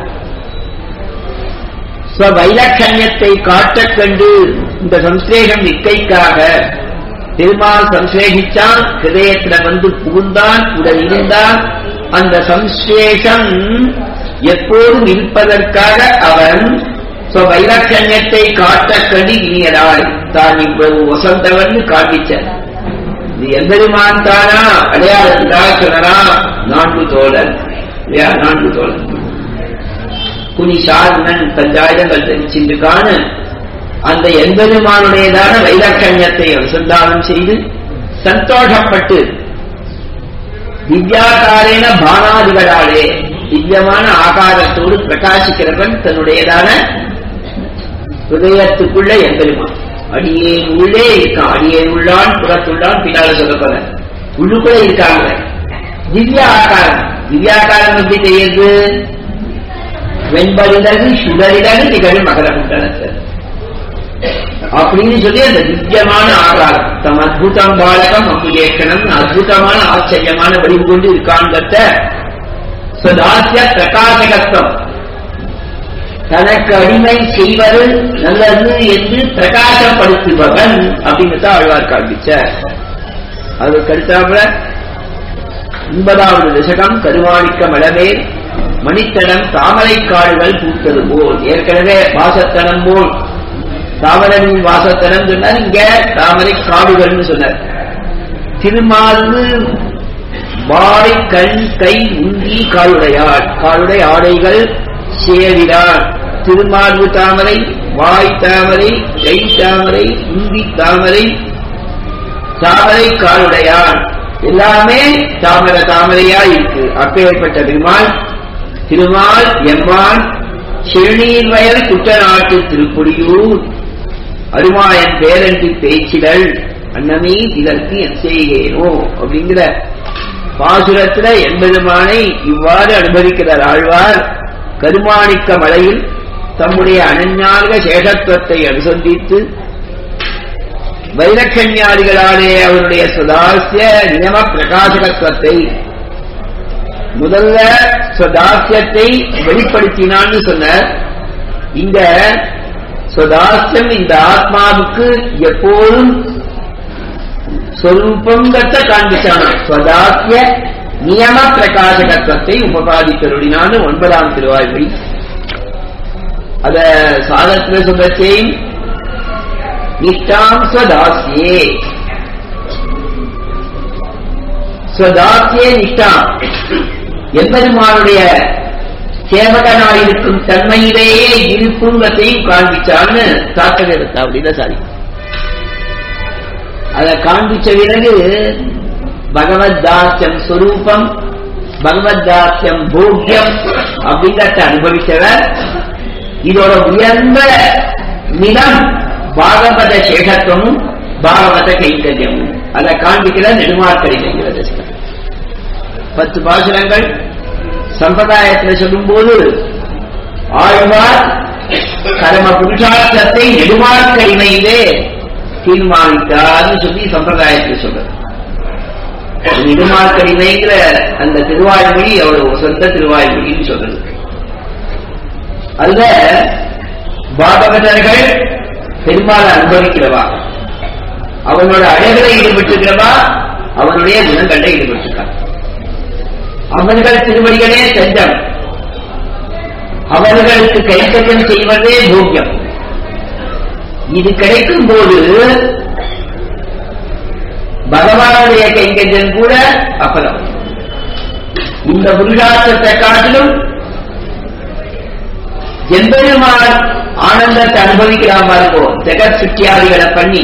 ஸ்வவைலட்சண்யத்தை காட்டக் கண்டு இந்த சம்சேகம் நிற்கைக்காக பெருமாள் சம்சேகிச்சான் ஹிருதயத்துல வந்து புகுந்தான் உடன் இருந்தான் அந்த சம்சேஷம் எப்போதும் இருப்பதற்காக அவன் வைலட்சண்யத்தை காட்டக் கண்டு இனியராய் தான் இவ்வளவு வசந்தவன் காண்பிச்சார் இது எம்பெருமான் தானா அடையாளத்துக்காக சொன்னா நான்கு தோழன் இல்லையா நான்கு தோழன் குனி சார்ந்தன் பஞ்சாயுதங்கள் தெரிச்சின்று காண அந்த எம்பெருமானுடையதான வைலட்சண்யத்தை அனுசந்தானம் செய்து சந்தோஷப்பட்டு திவ்யாகாரேன பானாதிகளாலே திவ்யமான ஆகாரத்தோடு பிரகாசிக்கிறவன் தன்னுடையதான ஹிருதயத்துக்குள்ள எம்பெருமான் அடியேன் உள்ளே இருக்கான் அடியேன் உள்ளான் புறத்துள்ளான் பின்னால சொல்லப்போற உள்ளுக்குள்ள இருக்காங்க திவ்ய ஆகாரம் திவ்யாகாரம் எப்படி தெரியுது வெண்பலிடகு சுடரிடகு திகழும் மகர குண்டலத்தில் அப்படின்னு சொல்லி அந்த திவ்யமான ஆகாரம் தம் அத்புதம் பாலகம் அம்புஜேஷனம் அற்புதமான ஆச்சரியமான வடிவு கொண்டு இருக்காங்கத்த சதாசிய பிரகாசகத்துவம் தனக்கு அடிமை செய்வது நல்லது என்று பிரகாசப்படுத்துபவன் அப்படிங்கிறத ஆழ்வார் காண்பிச்சார் அதுக்கு அடுத்தாப்புல ஒன்பதாவது தசகம் கருவாணிக்க மலமேல் மணித்தடம் தாமரை காடுகள் பூத்தது போல் ஏற்கனவே வாசத்தனம் போல் தாமரனின் வாசத்தனம் சொன்னார் இங்க தாமரை காடுகள்னு சொன்னார் திருமார்பு வாய் கண் கை உங்கி காலுடையாள் காலுடை ஆடைகள் சேரிடார் திருமார்பு தாமரை வாய் தாமரை கை தாமரை உங்கி தாமரை தாமரை காலுடையான் எல்லாமே தாமர தாமரையா இருக்கு அப்பேற்பட்ட பெருமாள் திருமால் எம்மான் செழுநீர் வயல் குட்டநாட்டு திருப்பொடியூர் அருமாயன் பேரன்றி பேச்சிடல் அன்னமே இதற்கு என் செய்கேனோ அப்படிங்கிற பாசுரத்துல எம்பெருமானை இவ்வாறு அனுபவிக்கிறார் ஆழ்வார் கருமாணிக்க மலையில் தம்முடைய அனஞாக சேஷத்துவத்தை அனுசந்தித்து வைலட்சண்யாதிகளாலே அவருடைய சுதாசிய நியம பிரகாசகத்துவத்தை முதல்ல சுதாசியத்தை வெளிப்படுத்தினான்னு சொன்னார் இந்த சுதாசியம் இந்த ஆத்மாவுக்கு எப்போதும் சொரூபங்கத்த காண்பிச்சான சுதாசிய நியம பிரகாசகத்துவத்தை உபபாதித்தருடினான்னு ஒன்பதாம் திருவாய்மொழி அத சாதத்துல சொல்லச்சேயும் நிஷ்டாம் ஸ்வதாசியே ஸ்வதாசியே நிஷ்டாம் எம்பெருமானுடைய சேவகனாயிருக்கும் தன்மையிலேயே இருக்குங்கத்தையும் காண்பிச்சான்னு தாக்கல் எடுத்தா அப்படின்னு சாரி அதை காண்பிச்ச பிறகு பகவத் தாசியம் ஸ்வரூபம் பகவத் தாசியம் போக்கியம் அப்படிங்கறத அனுபவிச்சவர் இதோட உயர்ந்த நிலம் பாகவத சேஷத்துவமும் பாகவத கைங்கரியமும் அதை காண்பிக்கிற நெடுமார்க்கடிங்கிறது பத்து பாசுரங்கள் சம்பிரதாயத்தில் சொல்லும்போது ஆழ்வார் கர்ம புருஷார்த்தத்தை நெடுமார்க்கடிமையிலே தீர்மானித்தார்னு சொல்லி சம்பிரதாயத்தில் சொல்றது நெடுமார்க்கடிமைங்கிற அந்த திருவாய்மொழி அவரோட சொந்த திருவாய்மொழின்னு சொல்றது அதுல பாகவதர்கள் பெருமாளை அனுபவிக்கிறவா அவனோட அழகில ஈடுபட்டிருக்கிறவா அவனுடைய குணங்கள்ல ஈடுபட்டிருக்கான் அவன்கள் திருவடிகளே செஞ்சம் அவர்களுக்கு கைத்தறியம் செய்வதே போக்கியம் இது கிடைக்கும் போது பகவானுடைய கைங்கரியம் கூட அபலம் இந்த புருஷார்த்தத்தை காட்டிலும் எம்பெருமான் ஆனந்தத்தை அனுபவிக்கிறான் பாருங்கோ ஜெகத் சுற்றியாதிகளை பண்ணி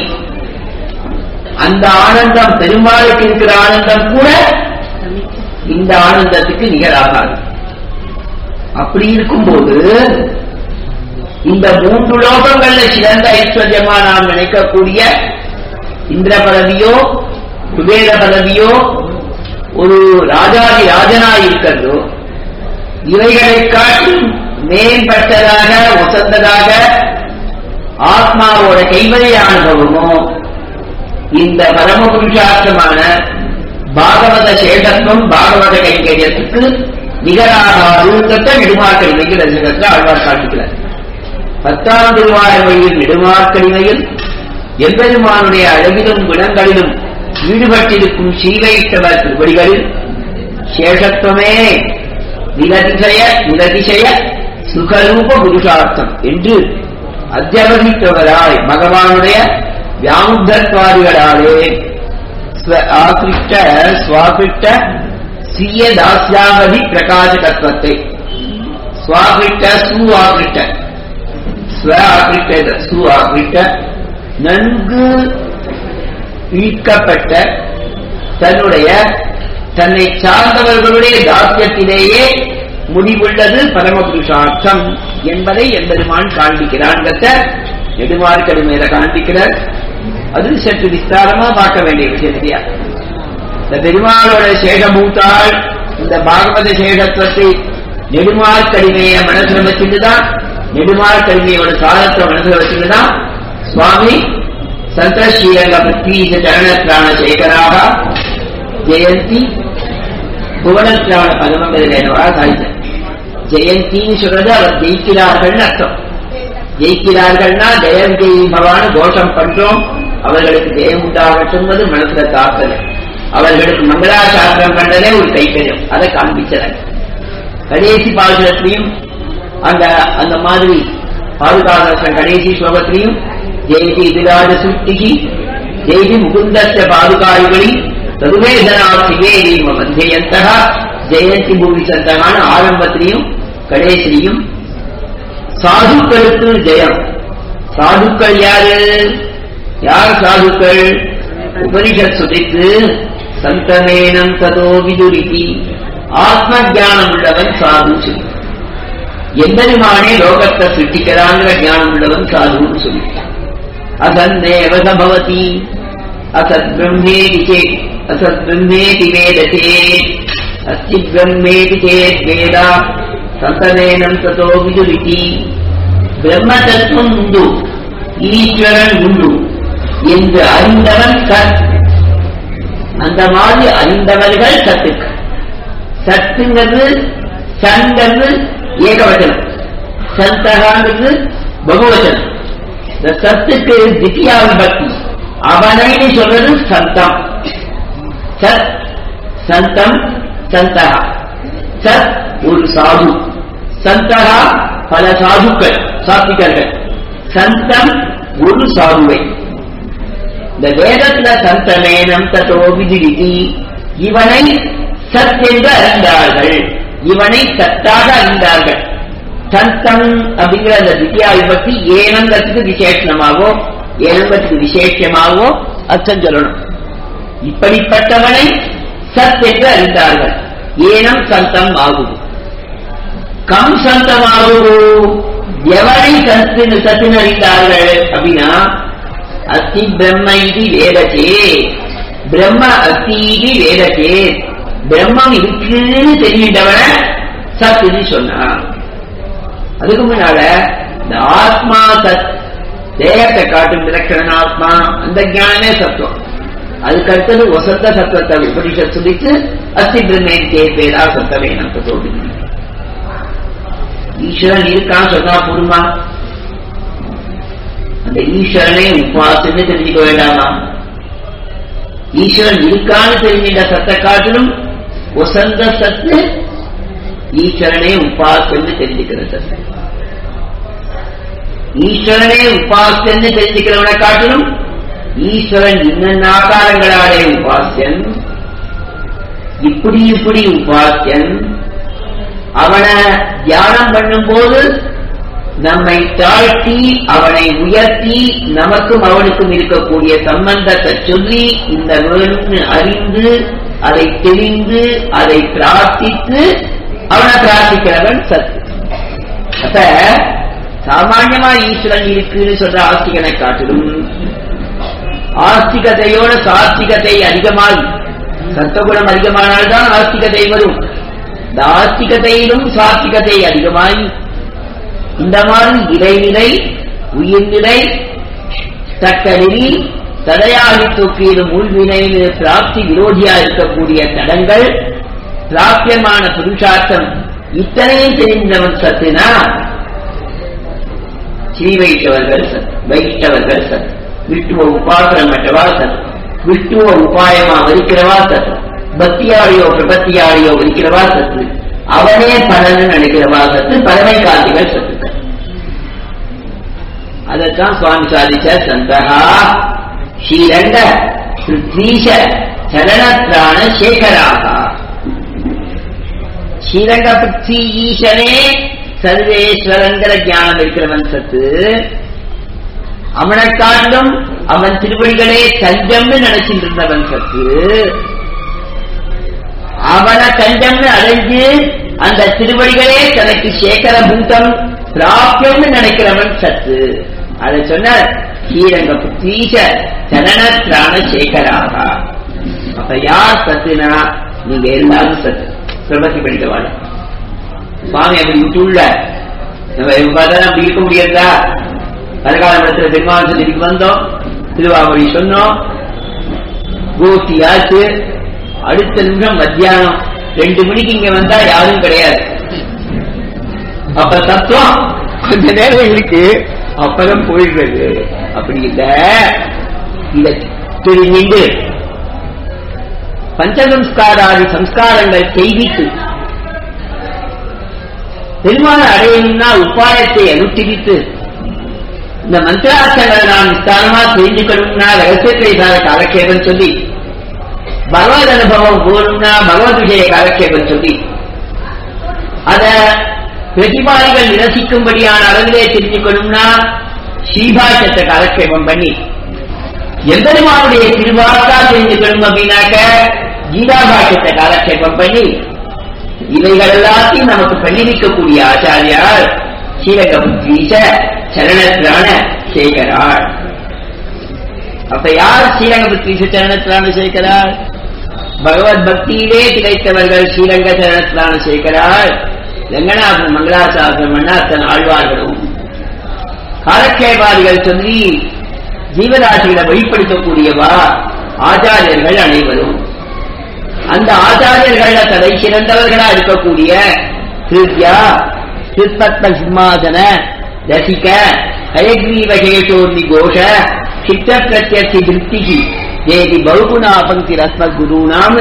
அந்த ஆனந்தம் பெருமாளுக்கு இருக்கிற ஆனந்தம் கூட இந்த ஆனந்தத்துக்கு நிகராகாது அப்படி இருக்கும்போது இந்த மூன்று லோகங்கள்ல சிறந்த ஐஸ்வர்யமா நாம் நினைக்கக்கூடிய இந்திர பதவியோ குபேர பதவியோ ஒரு ராஜாதி ராஜனாய் இருக்கிறதோ இவைகளை காட்டிலும் மேம்பட்டதாக உசந்ததாக ஆத்மாவோட கைவரிய அனுபவமோ இந்த பரம புருஷார்த்தமான பாகவத சேஷத்துவம் பாகவத கைங்கரியத்துக்கு நிகராகாதுன்றத நெடுமார்க்கடிமையில் ரசிகத்தில் ஆழ்வார் காட்டுகிறார் பத்தாம் திருவாரமையில் நெடுமார்க்கடிமையில் எம்பெருமானுடைய அழகிலும் குணங்களிலும் ஈடுபட்டிருக்கும் ஸ்ரீவைஷ்ணவர் திருவடிகளில் சேஷத்துவமே நிலதிசய நிலதிசய சுகரூப புருஷார்த்தம் என்று அத்தியவசித்தவராய் பகவானுடைய வியாமுத்தத்வாதிகளாலே ஆகிருஷ்ட சுவாகிருஷ்ட சிய தாஸ்யாவதி பிரகாசகத்துவத்தை சுவாகிருஷ்ட சு ஆகிருஷ்ட ஸ்வ ஆகிருஷ்ட சு ஆகிருஷ்ட நன்கு ஈர்க்கப்பட்ட தன்னுடைய தன்னை சார்ந்தவர்களுடைய தாசியத்திலேயே முடிவுள்ளது பரமபுருஷார்த்தம் என்பதை எம்பெருமான் காண்பிக்கிறான் நெடுமார்க்கடி மேல காண்பிக்கிறார் அது சற்று விஸ்தாரமா பார்க்க வேண்டிய விஷயம் இல்லையா இந்த பெருமாளோட சேஷபூத்தாள் இந்த பாகவத சேஷத்துவத்தை நெடுமார்க்கடிமைய மனசுல வச்சுட்டுதான் நெடுமார்க்கடிமையோட சாரத்தை மனசுல வச்சுட்டுதான் சுவாமி சந்த ஸ்ரீரங்க பத்வீச சரணத்ராண சேகராக ஜெயந்தி புவனத்ராண பதமங்களிலேனவா சாய்ந்த ஜெயந்தின்னு சொல்றது அவர் ஜெயிக்கிறார்கள் அர்த்தம் ஜெயிக்கிறார்கள்னா ஜெயம் ஜெய் பவான் கோஷம் பண்றோம் அவர்களுக்கு ஜெயம் உண்டாகட்டும்வது மனசுல தாக்கல அவர்களுக்கு மங்களாசாசனம் பண்றதே ஒரு கைக்கரியம் அதை காண்பிச்சத கடைசி பாசுரத்திலையும் அந்த அந்த மாதிரி பாதுகாதர்ஷன் கடைசி ஸ்லோகத்திலையும் ஜெயதி எதிராஜ சுட்டிகி ஜெயதி முகுந்தஸ்ய பாதுகாயுகளி ததுவேதனாசிவே நீம வந்தேயந்தகா ஜெயந்தி பூமி சந்தகான ஆரம்பத்திலையும் கடைசிலையும் சாதுக்களுக்கு ஜெயம் சாதுக்கள் யாரு யார் சாதுக்கள் உபனிஷத் சுதித்து சந்தமேனம் ததோ விதுரிதி ஆத்ம ஜானம் உள்ளவன் சாது சொல்லி எம்பெருமானே லோகத்தை சிருஷ்டிக்கிறாங்கிற ஞானம் உள்ளவன் சாதுன்னு சொல்லி அசன்னேவ சபவதி அசத் பிரம்மேதி சேத் அசத் பிரம்மேதி வேத சேத் அஸ்தி பிரம்மேதி சேத் வேதா சந்தனேனம் ததோ விதுரிதி பிரம்ம தத்துவம் உண்டு ஈஸ்வரன் உண்டு என்று அறிந்தவன் சத் அந்த மாதிரி அறிந்தவர்கள் சத்துக்கு சத்துங்கிறது சங்கிறது ஏகவச்சனம் சந்தகாங்கிறது பகுவச்சனம் இந்த சத்துக்கு தித்தியா விபக்தி அவனைன்னு சொல்றது சந்தம் சத் சந்தம் சந்தகா சத் ஒரு சாது சந்தகா பல சாதுக்கள் சாத்விகர்கள் சந்தம் ஒரு சாதுவை இந்த வேதத்துல சந்தமேனம் தத்தோ விதிவிதி இவனை சத் என்று அறிந்தார்கள் இவனை சத்தாக அறிந்தார்கள் சந்தம் அப்படிங்கிற அந்த தித்யா விபக்தி ஏனங்கத்துக்கு விசேஷமாகவோ ஏனங்கத்துக்கு விசேஷமாகவோ அர்த்தம் சொல்லணும் இப்படிப்பட்டவனை சத் என்று அறிந்தார்கள் ஏனம் சந்தம் ஆகுது கம் சந்தமாகுது எவனை சத்து சத்தின் அறிந்தார்கள் அப்படின்னா அஸ்தி பிரம்ம இது வேதச்சே பிரம்ம அஸ்தி இது வேதச்சே பிரம்மம் இருக்குன்னு தெரிஞ்சிட்டவன சத்துன்னு சொன்னான் அதுக்கு முன்னால இந்த ஆத்மா சத் தேகத்தை காட்டும் விலட்சண ஆத்மா அந்த ஞானமே சத்துவம் அதுக்கு அடுத்தது வசந்த சத்துவத்தை உபனிஷத் சொல்லிட்டு அஸ்தி பிரம்மேன் கே பேரா சத்தமே நம்ம தோடு ஈஸ்வரன் இருக்கான்னு சொன்னா போதுமா அந்த ஈஸ்வரனே உபாசன்னு தெரிஞ்சுக்க வேண்டாமா ஈஸ்வரன் இருக்கான்னு தெரிஞ்சிட்ட சத்தை காட்டிலும் வசந்த சத்து ஈஸ்வரனே உபாசன்னு தெரிஞ்சுக்கிறது ஈஸ்வரனே உபாசன்னு தெரிஞ்சுக்கிறவனை காட்டிலும் ஈஸ்வரன் இன்னென்ன ஆகாரங்களாலே உபாசியன் இப்படி இப்படி உபாசியன் அவனை தியானம் பண்ணும்போது நம்மை தாழ்த்தி அவனை உயர்த்தி நமக்கும் அவனுக்கும் இருக்கக்கூடிய சம்பந்தத்தை சொல்லி இந்த வேணும்னு அறிந்து அதை தெரிந்து அதை பிரார்த்தித்து அவனை பிரார்த்திக்கிறவன் சத்து அப்ப சாமான்யமா ஈஸ்வரன் இருக்குன்னு சொல்ற ஆஸ்திகனை காட்டிலும் ஆஸ்திகதையோட சாத்விகத்தை அதிகமாகி சத்தகுணம் அதிகமானால்தான் ஆஸ்திகதை வரும் இந்த ஆஸ்திகதையிலும் சாத்விகத்தை அதிகமாகி இந்த மாதிரி இறைநிலை உயிர்நிலை தக்க நெறி தடையாகி தூக்கியிடும் உள்வினைன்னு பிராப்தி விரோதியா இருக்கக்கூடிய தடங்கள் பிராபியமான புருஷார்த்தம் இத்தனையும் தெரிந்தவன் சத்துனா ஸ்ரீ வைஷ்ணவர்கள் சத் வைஷ்ணவர்கள் சத் விஷ்ணுவ உபாசனம் மற்றவா சத் விஷ்ணுவ உபாயமா வரிக்கிறவா சத் பக்தியாடியோ பிரபத்தியாடியோ வரிக்கிறவா சத்து அவனே பலன்னு நினைக்கிறவா சத்து பரமை காந்திகள் சத்துக்கள் அதைத்தான் சுவாமி சாதிச்ச சந்தகா ஸ்ரீரங்க பிருத்வீஷ சரணத்ராண சேகராக ஸ்ரீரங்க பிருத்வி ஈசனே சர்வேஸ்வரங்கிற ஞானம் இருக்கிறவன் சத்து அவனை காட்டிலும் அவன் திருவடிகளே தஞ்சம்னு நினைச்சிட்டு இருந்தவன் சத்து அவனை தஞ்சம்னு அடைஞ்சு அந்த திருவடிகளே தனக்கு சேகர பூதம் பிராபியம்னு நினைக்கிறவன் சத்து அதை சொன்ன ஸ்ரீரங்க புத்தீஷ ஜனன திராண சேகராக அப்ப யார் சத்துனா நீங்க எல்லாரும் சத்து பிரபத்தி படிக்கவாள் சுவாமி அப்படி விட்டுள்ள நம்ம இப்ப பார்த்தா அப்படி இருக்க முடியாதா கரகாலத்துல பெருமாள் சன்னிதிக்கு வந்தோம் திருவாமொழி சொன்னோம் கோஷ்டி ஆச்சு அடுத்த நிமிஷம் மத்தியானம் ரெண்டு மணிக்கு இங்க வந்தா யாரும் கிடையாது அப்ப தத்துவம் கொஞ்ச நேரம் இருக்கு அப்புறம் போயிடுறது அப்படி இல்ல இத தெரிஞ்சுண்டு பஞ்சசம்ஸ்காராதி சம்ஸ்காரங்கள் செய்திட்டு பெருமான அடையணும்னா உபாயத்தை அனுஷ்டித்து இந்த மந்திரார்த்தங்களை நாம் விஸ்தாரமா தெரிஞ்சுக்கணும்னா ரகசியத்தை காலக்கேபம் சொல்லி பகவத் அனுபவம் போகணும்னா பகவத் விஷய காலக்கேபம் சொல்லி அத பிரதிபாதிகள் நிரசிக்கும்படியான அளவிலே தெரிஞ்சுக்கணும்னா ஸ்ரீபாஷத்தை காலக்கேபம் பண்ணி எம்பெருமானுடைய திருவாக்கா தெரிஞ்சுக்கணும் அப்படின்னாக்க கீதாபாஷத்தை காலக்கேபம் பண்ணி இவைகள் எல்லாத்தையும் நமக்கு பண்ணிருக்கக்கூடிய ஆச்சாரியார் ஸ்ரீரங்கபுத்ரீச சரணத்ரான சேகராள் அப்ப யார் ஸ்ரீரங்கபுத்ரீச சரணத்ரான சேகராள் பகவத் பக்தியிலே கிடைத்தவர்கள் ஸ்ரீரங்க சரணத்ரான சேகராள் ரங்கநாதன் மங்களாசாசனம் பண்ண அத்தன் ஆழ்வார்களும் காலக்கேபாதிகள் சொல்லி ஜீவராசிகளை வெளிப்படுத்தக்கூடியவா ஆச்சாரியர்கள் அனைவரும் அந்த ஆச்சாரியர்கள தலை சிறந்தவர்களா இருக்கக்கூடிய திருத்யா சிற்பத்ம சிம்மாசன ரசிக ஹயக்ரீவகேஷோர்ணி கோஷ சித்த பிரத்யர்த்தி திருப்திகி தேதி பகுகுணா பங்கி ரஸ்மத் குருநாம்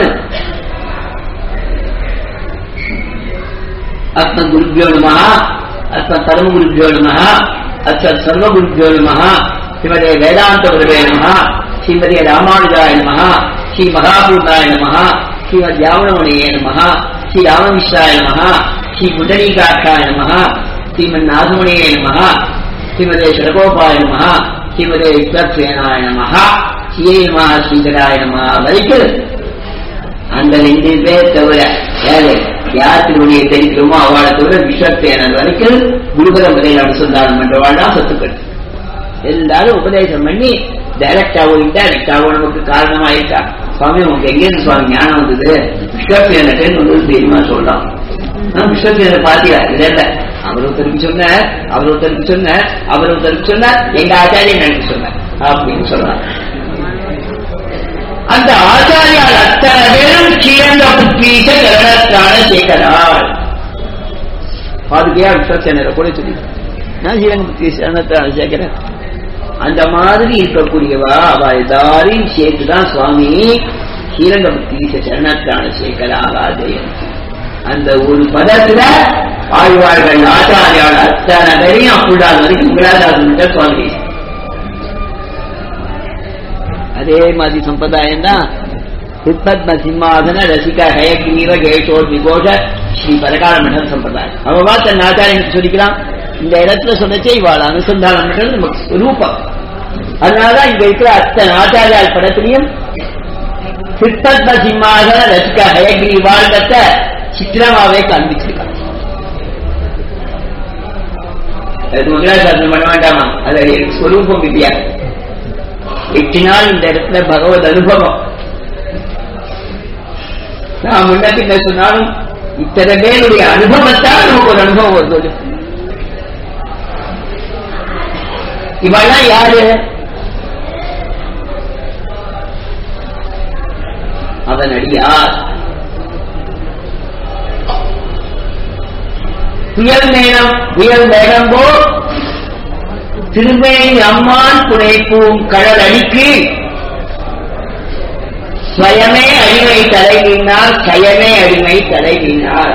அஸ்மத் குருபியோ நம அஸ்மத் பரம குருபியோ நம அஸ்மத் சர்வ குருபியோ நம ஸ்ரீமதே வேதாந்த குருவே நம ஸ்ரீமதே ராமானுஜாய நம ஸ்ரீ மகாபூர்ணாய நம ஸ்ரீமத் யாவனமணியே நம ஸ்ரீ ராமவிஸ்வாய நம ஸ்ரீ புண்டரீகாட்சாய நம ஸ்ரீமன் நாதமுனியே நம ஸ்ரீமதே சடகோபாய நம ஸ்ரீமதே விஸ்வக்சேனாய நம ஸ்ரீயே நம ஸ்ரீகராய நம வரைக்கும் அந்த ரெண்டு பேர் தவிர யாரு யார் திருவடியை தெரிக்கிறோமோ அவளை தவிர விஸ்வக்சேனன் வரைக்கும் குருபத முதல் அனுசந்தானம் பண்றவாள் தான் சொத்துக்கள் எல்லாரும் உபதேசம் பண்ணி டைரக்டாவோ இன்டைரக்டாவோ நமக்கு காரணமா இருக்கா சுவாமி உங்களுக்கு எங்கேருந்து சுவாமி ஞானம் வந்தது விஸ்வசேனன் வந்து தெரியுமா சொல்லலாம் நான் விஸ்வசேனை பாத்தியா இல்ல இல்ல அவர் ஒருத்தருக்கு சொன்ன அவர் ஒருத்தருக்கு சொன்ன அவர் ஒருத்தருக்கு சொன்ன எங்க ஆச்சாரியன் எனக்கு சொன்ன அப்படின்னு சொல்றாங்க அந்த ஆச்சாரியால் அத்தனை பேரும் கீழந்த புத்வீச கரணத்தான சேகராள் பாதுகையா விஸ்வசேனரை கூட சொல்லி நான் ஸ்ரீரங்க புத்தி சரணத்தான சேகரன் அந்த மாதிரி இருக்கக்கூடியவா அவ எல்லாரையும் சேர்த்துதான் சுவாமி ஸ்ரீரங்க புத்தி சரணத்தான சேகர ஆகாதயம் அந்த ஒரு பதத்துல ஆழ்வார்கள் ஆச்சாரியால் அத்தனை பேரையும் அப்புடாது வரைக்கும் உங்களால் சுவாமி அதே மாதிரி சம்பிரதாயம் தான் சிற்பத்ம சிம்மாசன ரசிக ஹயக்ரீவ கேஷோர் விகோஷ ஸ்ரீ பரகால மண்டல் சம்பிரதாயம் அவ பார்த்த ஆச்சாரியன் சொல்லிக்கலாம் இந்த இடத்துல சொன்னச்சே இவாள் அனுசந்தானம் பண்றது நமக்கு ரூபம் அதனாலதான் இங்க இருக்கிற அத்தனை ஆச்சாரியால் படத்திலையும் சிற்பத்ம சிம்மாசன ரசிக ஹயக்ரீவாண்டத்தை சித்திரமாவே காண்பிச்சிருக்காங்க அதுக்கு மங்களாசாசனம் பண்ண வேண்டாமா அது ஸ்வரூபம் இல்லையா எட்டினால் இந்த இடத்துல பகவத் அனுபவம் நான் முன்ன பின்ன சொன்னாலும் இத்தனை பேருடைய அனுபவத்தால் நமக்கு ஒரு அனுபவம் வருது இவெல்லாம் யாரு அவன் அடியார் புயல் நேரம் புயல் நேரம்போ திருமேனி அம்மான் புனைப்பூம் கடல் அடிக்கு ஸ்வயமே அடிமை தலை வீணார் சயமே அடிமை தலை வீணார்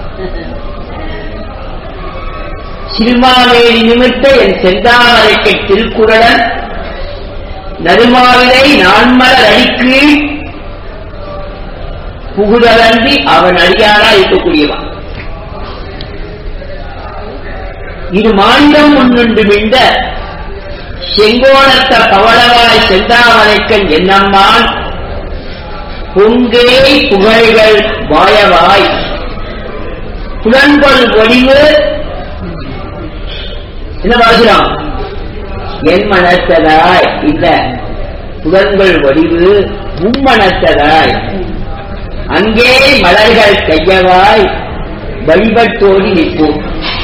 சிறுமாவேலி நிமித்த என் செந்தாமரைக்கு திருக்குறளன் நறுமாவிலை நான்மலர் அடிக்கு புகுதலன்றி அவன் அடியாரா இருக்கக்கூடியவன் இது மாநிலம் முன்னின்று விண்ட செங்கோணத்த பவளவாய் செந்தாமரைக்கன் என்னம்மான் பொங்கே புகழ்கள் வாயவாய் புலன்பொல் ஒளிவு என்ன வாசிலாம் என் மனத்ததாய் இல்ல புலன்கள் வடிவு மும்மனத்ததாய் அங்கே மலர்கள் கையவாய் வழிபட்டோடி நிற்போம்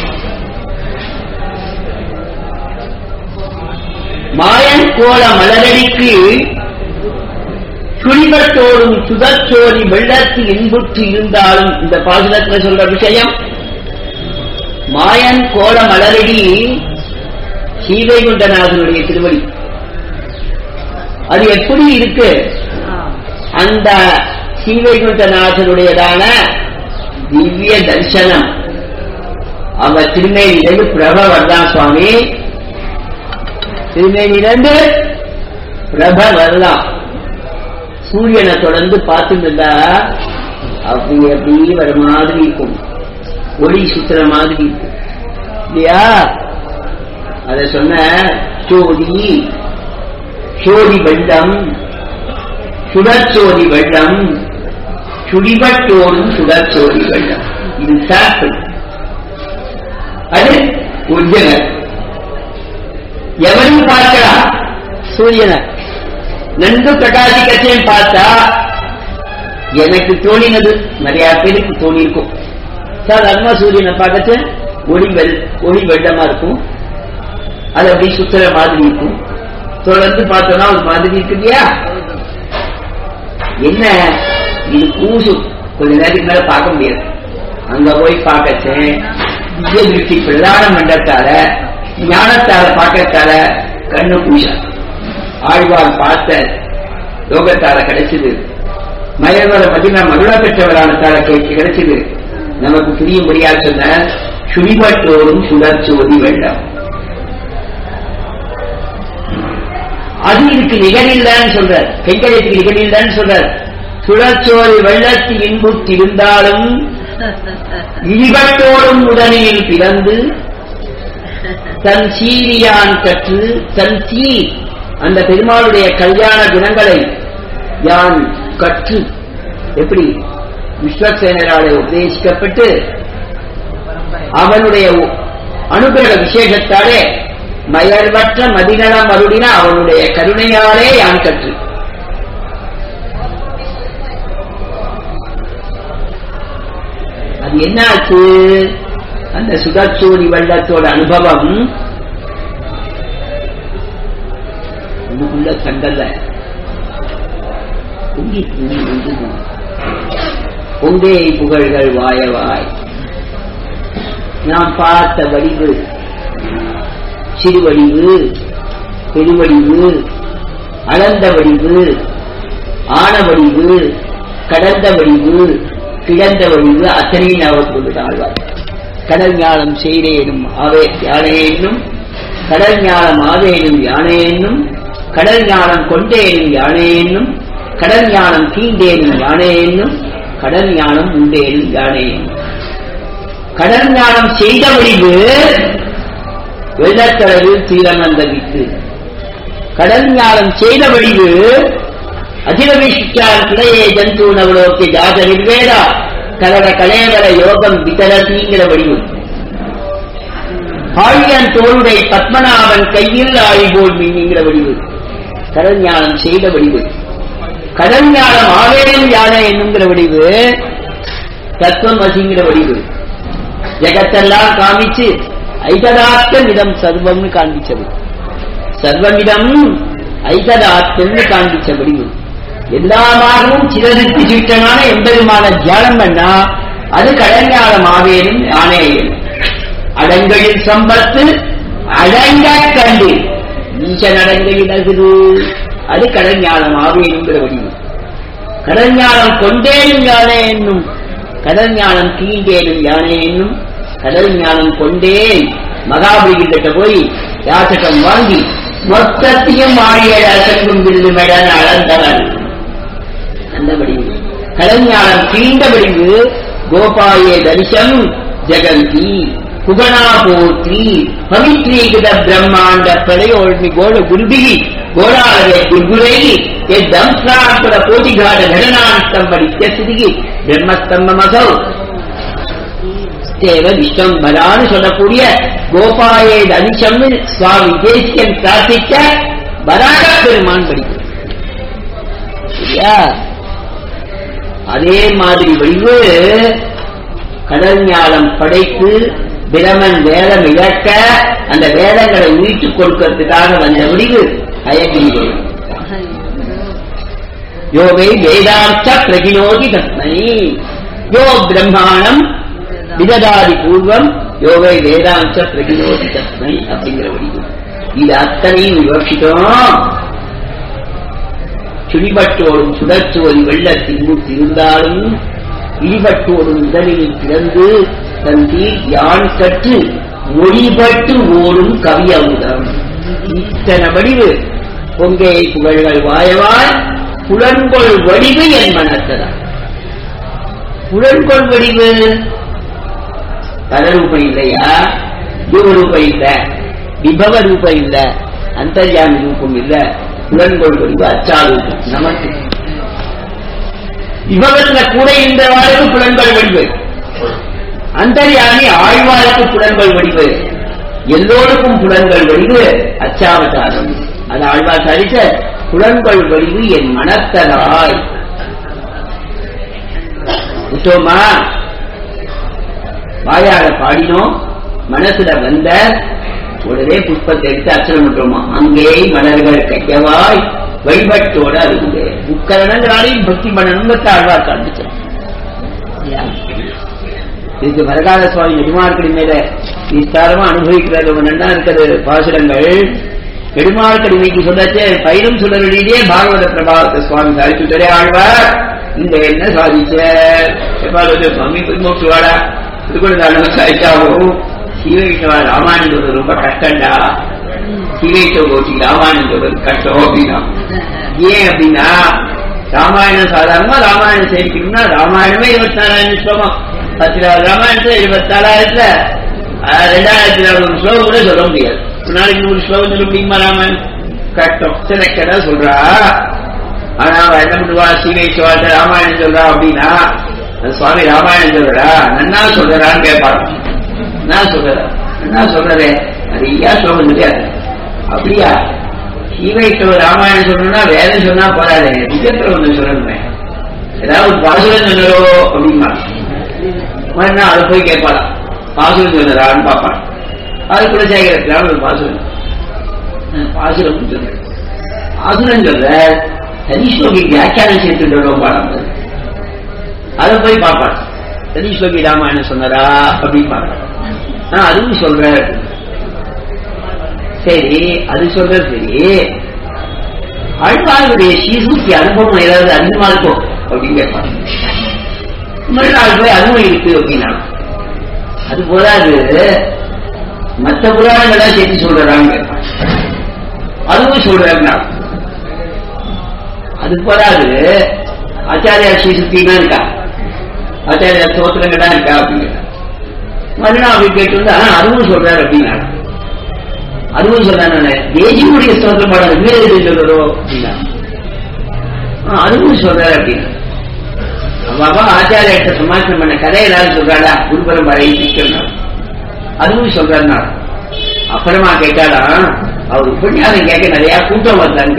மாயன் கோல மலரடிக்கு சுழிபட்டோடும் சுதச்சோதி வெள்ளத்து இன்புற்று இருந்தாலும் இந்த பாசுரத்துல சொல்ற விஷயம் மாயன் கோல மலரடி சீதைகுண்டநாதனுடைய திருவடி அது எப்படி இருக்கு அந்த சீவைகுண்டநாதனுடையதான திவ்ய தரிசனம் அவர் திருமேனிலிருந்து பிரப வரலாம் சுவாமி திருமேனிலிருந்து பிரப வரலாம் சூரியனை தொடர்ந்து பார்த்துட்டு இருந்தா அப்படி அப்படி வர மாதிரி இருக்கும் ஒளி சுத்துற மாதிரி இருக்கும் இல்லையா அத சொன்ன சோதி சோதி வெள்ளம் சுடற்சோதி வெள்ளம் சுடிபட்டோடும் சுடற்சோதி வெள்ளம் இது சாப்பிள் அது உஜ்ஜனர் எவரும் பார்க்கலாம் சூரியனை நன்கு பிரகாசிக்கச்சேன்னு பார்த்தா எனக்கு தோணினது நிறைய பேருக்கு தோணி இருக்கும் சாதாரணமா சூரியனை பார்க்கச்ச ஒளி வெள் ஒளி வெள்ளமா இருக்கும் அது அப்படி சுத்துற மாதிரி இருக்கும் தொடர்ந்து பார்த்தோம்னா ஒரு மாதிரி இருக்கு இல்லையா என்ன இது கூசும் கொஞ்ச நேரத்துக்கு மேல பார்க்க முடியாது அங்க போய் பார்க்கச்சேன் திவ்ய திருஷ்டி பிரதான மண்டத்தால ஞானத்தால பார்க்கத்தால கண்ணு பூசா ஆழ்வார் பார்த்த யோகத்தால கிடைச்சது மயர்வர மதினா மருள பெற்றவரானத்தால கிடைச்சது நமக்கு புரியும்படியா சொன்ன சுழிபட்டோடும் சுழற்சோதி வெள்ளம் அது இதுக்கு நிகரில்லைன்னு சொல்றார் கைங்கரியத்துக்கு நிகரில்லைன்னு சொல்றார் சுழற்சோதி வெள்ளத்து இன்புற்றிருந்தாலும் இழிபட்டோடும் உடனில் பிறந்து தன் சீரியான் கற்று தன் சீ அந்த பெருமாளுடைய கல்யாண குணங்களை யான் கற்று எப்படி விஸ்வசேனராலே உபதேசிக்கப்பட்டு அவனுடைய அனுகிரக விசேஷத்தாலே மயர்வற்ற மதிநலம் அருளின அவனுடைய கருணையாலே யான் கற்று அது என்னாச்சு அந்த சுதச்சோடி வெள்ளத்தோட அனுபவம் உள்ளுக்குள்ள தங்கல்ல பொங்கி பொங்கி வந்து பொங்கை புகழ்கள் வாயவாய் நாம் பார்த்த வடிவு சிறுவடிவு பெருவடிவு அளந்த வடிவு ஆன வடிவு கடந்த வடிவு கிடந்த வழிவு அத்தனையும் ஞாபகத்துக்கு ஆழ்வார் கடல் ஞானம் செய்தேனும் ஆவே யானேனும் கடல் ஞானம் ஆவேனும் யானேனும் கடல் ஞானம் கொண்டேனும் யானேனும் கடல் ஞானம் கீண்டேனும் யானேனும் கடல் ஞானம் உண்டேனும் யானேனும் கடல் ஞானம் செய்த வடிவு வெள்ளக்கடலில் தீரநந்தவித்து கடல் ஞானம் செய்த வடிவு அகிலவிஷ்டான் கிளையே ஜந்து நவலோக்கி ஜாத நிர்வேதா கலர கலேவர யோகம் விதரதிங்கிற வடிவு ஆழியன் தோளுடை பத்மநாபன் கையில் ஆழி போல் மீன்கிற வடிவு கடல் ஞானம் செய்த வடிவு கடல் ஞானம் ஆவேனும் யானை என்னுங்கிற வடிவு தத்துவம் வசிங்கிற வடிவு ஜெகத்தெல்லாம் காமிச்சு ஐததாத்மிடம் சர்வம்னு காண்பிச்சது சர்வமிடம் ஐததாத்மன்னு காண்பிச்ச வடிவு எல்லாமாகவும் சிதறித்து சிட்டனான எம்பெருமான தியானம் பண்ணா அது கடஞ்ஞானம் ஆவேனும் ஆனேயும் அடங்களில் சம்பத்து அடங்க கண்டு ஈசன் அடங்களில் அகுது அது கடஞ்ஞானம் ஆவேனுங்கிற வடிவு கடஞ்ஞானம் கொண்டேனும் யானே என்னும் கடல் ஞானம் கீண்டேனும் யானே என்னும் கடல் ஞானம் கொண்டேன் மகாபலிகிட்ட போய் யாசகம் வாங்கி மொத்தத்தையும் ஆழிய அசங்கும் வில்லு மெடன் அளந்தவன் அந்த வடிவு கடல் ஞானம் கீண்ட வடிவு கோபாயே தரிசம் ஜெகந்தி புகனா போற்றி பவித்ரீகித பிரம்மாண்ட பிரளயோழ்மி கோட குருபிகி கோடாளவே குர்குரை ದಂಸಾಂತರ ಕೋಟಿಘಾಟ ಘಟನಾಸ್ತಂಭ ನಿತ್ಯಸ್ಥಿತಿಗೆ பிரம்மஸ்தம்பமசௌ தேவ விஸ்வம்பரான்னு சொல்லக்கூடிய கோபாயே தனிஷம்னு சுவாமி தேசியன் பிரார்த்திக்க வராக பெருமான் படிக்கும் சரியா அதே மாதிரி வடிவு கடல் ஞானம் படைத்து பிரமன் வேதம் இழக்க அந்த வேதங்களை உயிர்த்துக் கொடுக்கறதுக்காக வந்த வடிவு அயகிரி வடிவு யோகை வேதார்த்த பிரகினோதி தஸ்மை யோ பிரம்மாணம் விததாதி பூர்வம் யோகை வேதாந்த பிரகினோதி தஸ்மை அப்படிங்கிற வடிவு இது அத்தனையும் விவக்ஷித்தோம் சுழிபட்டோடும் சுடர்ச்சுவரி வெள்ளத்தின் முத்திருந்தாலும் இடிபட்டோடும் உடலில் பிறந்து தன் தீர் யான் கற்று மொழிபட்டு ஓடும் கவி அமுதம் இத்தனை வடிவு பொங்கையை புகழ்கள் வாயவாய் புலன்கொள் வடிவு என் மனத்ததான் புலன்கொள் வடிவு பரரூப இல்லையா யுவரூப இல்ல விபவ ரூப இல்ல அந்தர்யாமி ரூபம் இல்ல புலன்கொள் வடிவு அச்சாரூபம் நமக்கு விபவத்துல கூட இந்த வாழ்வு புலன்கள் வடிவு அந்தர்யாமி ஆழ்வாருக்கு புலன்கள் வடிவு எல்லோருக்கும் புலன்கள் வடிவு அச்சாவதாரம் அது ஆழ்வார் சாதித்த புலன்கள் வடிவு என் மனத்தலாய் விட்டோமா வாயால பாடினோம் மனசுல வந்த உடனே புஷ்பத்தை எடுத்து அச்சனம் விட்டோமா அங்கே மலர்கள் கையவாய் வழிபட்டோட அருகுது முக்கரணங்களாலையும் பக்தி பண்ணணுங்கிறத ஆழ்வார் காண்பிச்சார் இதுக்கு வரகால சுவாமி நெடுமார்க்கடி மேல விஸ்தாரமா அனுபவிக்கிறது நன்னா இருக்கிறது பாசுரங்கள் நெடுமார்க்கடிமைக்கு சொல்லச்சே பயிரும் சுடரிலேயே பாகவத பிரபாவத்தை சுவாமி சாதிச்சுட்டே ஆழ்வார் இந்த என்ன சாதிச்ச எப்பாவது சுவாமி பின்மூட்டு வாடா திருக்குறள் சாதிச்சாவும் சீவைட்டவா ராமாயணம் சொல்றது ரொம்ப கஷ்டம்டா சீவைட்ட கோட்டி ராமாயணம் சொல்றது கஷ்டம் அப்படின்னா ஏன் அப்படின்னா ராமாயணம் சாதாரணமா ராமாயணம் சேமிக்கணும்னா ராமாயணமே இருபத்தி நாலாயிரம் ஸ்லோகம் பத்து நாலு ராமாயணத்துல இருபத்தி நாலாயிரத்துல ரெண்டாயிரத்தி நானூறு ஸ்லோகம் கூட சொல்ல முடியாது ஒரு நாளைக்கு நூறு ஸ்லோகம் சொல்ல முடியுமா ராமாயணம் கஷ்டம் சிலக்கடா சொல்றா ஆனா அவ என்ன பண்ணுவா சீவை வாழ்ந்த ராமாயணம் சொல்றா அப்படின்னா அந்த சுவாமி ராமாயணம் சொல்றா நன்னா சொல்றான்னு கேட்பாங்க நான் சொல்றேன் என்ன சொல்றேன் நிறைய ஸ்லோகம் தெரியாது அப்படியா சீவைக்கு ராமாயணம் சொல்லணும்னா வேதம் சொன்னா போறாது விஜயத்துல ஒண்ணு சொல்லணுமே ஏதாவது பாசுரம் சொன்னரோ அப்படிமா மறுநாள் அதை போய் கேட்பாளாம் பாசுரம் சொன்னதான்னு பார்ப்பான் அது குலசேகரத்தினால ஒரு பாசுரம் பாசுரம் சொல்றேன் பாசுரம் சொல்ற தனிஸ்லோகி வியாக்கியானம் சேர்த்துட்டோம் பாடம் அதை போய் பார்ப்பான் தனிஸ்லோகி ராமாயணம் சொன்னதா அப்படின்னு பார்ப்பான் நான் அதுவும் சொல்றேன் சரி அது சொல்றது சரி ஆழ்வாருடைய சீசூக்கி அனுபவம் ஏதாவது அதிகமா இருக்கும் அப்படின்னு கேட்பாங்க மறுநாள் போய் அதுவும் இருக்கு அப்படின்னா அது போதாது மற்ற புராணங்கள்லாம் சேர்த்து சொல்றாங்க அதுவும் சொல்றாங்க அது போதாது ஆச்சாரியா ஸ்ரீ சுத்தினா இருக்கா ஆச்சாரியா ஸ்தோத்திரங்கள்லாம் இருக்கா அப்படின்னு மறுநாள் அப்படி கேட்டு வந்து ஆனா அதுவும் சொல்றாரு அப்படின்னா அதுவும் சொல்றாங்க தேசியுடைய ஸ்தோத்திரம் பாடம் வீரர்கள் சொல்றதோ அப்படின்னா ஆ, அதுவும் சொல்றாரு அப்படின்னு அவ ஆச்சாரியத்தை சமாச்சாரம் பண்ண கதை எல்லாரும் சொல்றாடா குருபரம்பரை சிக்கணும் அதுவும் சொல்றாருனா அப்புறமா கேட்டாடா அவர் உபன்யாசம் கேட்க நிறைய கூட்டம் வந்தான்னு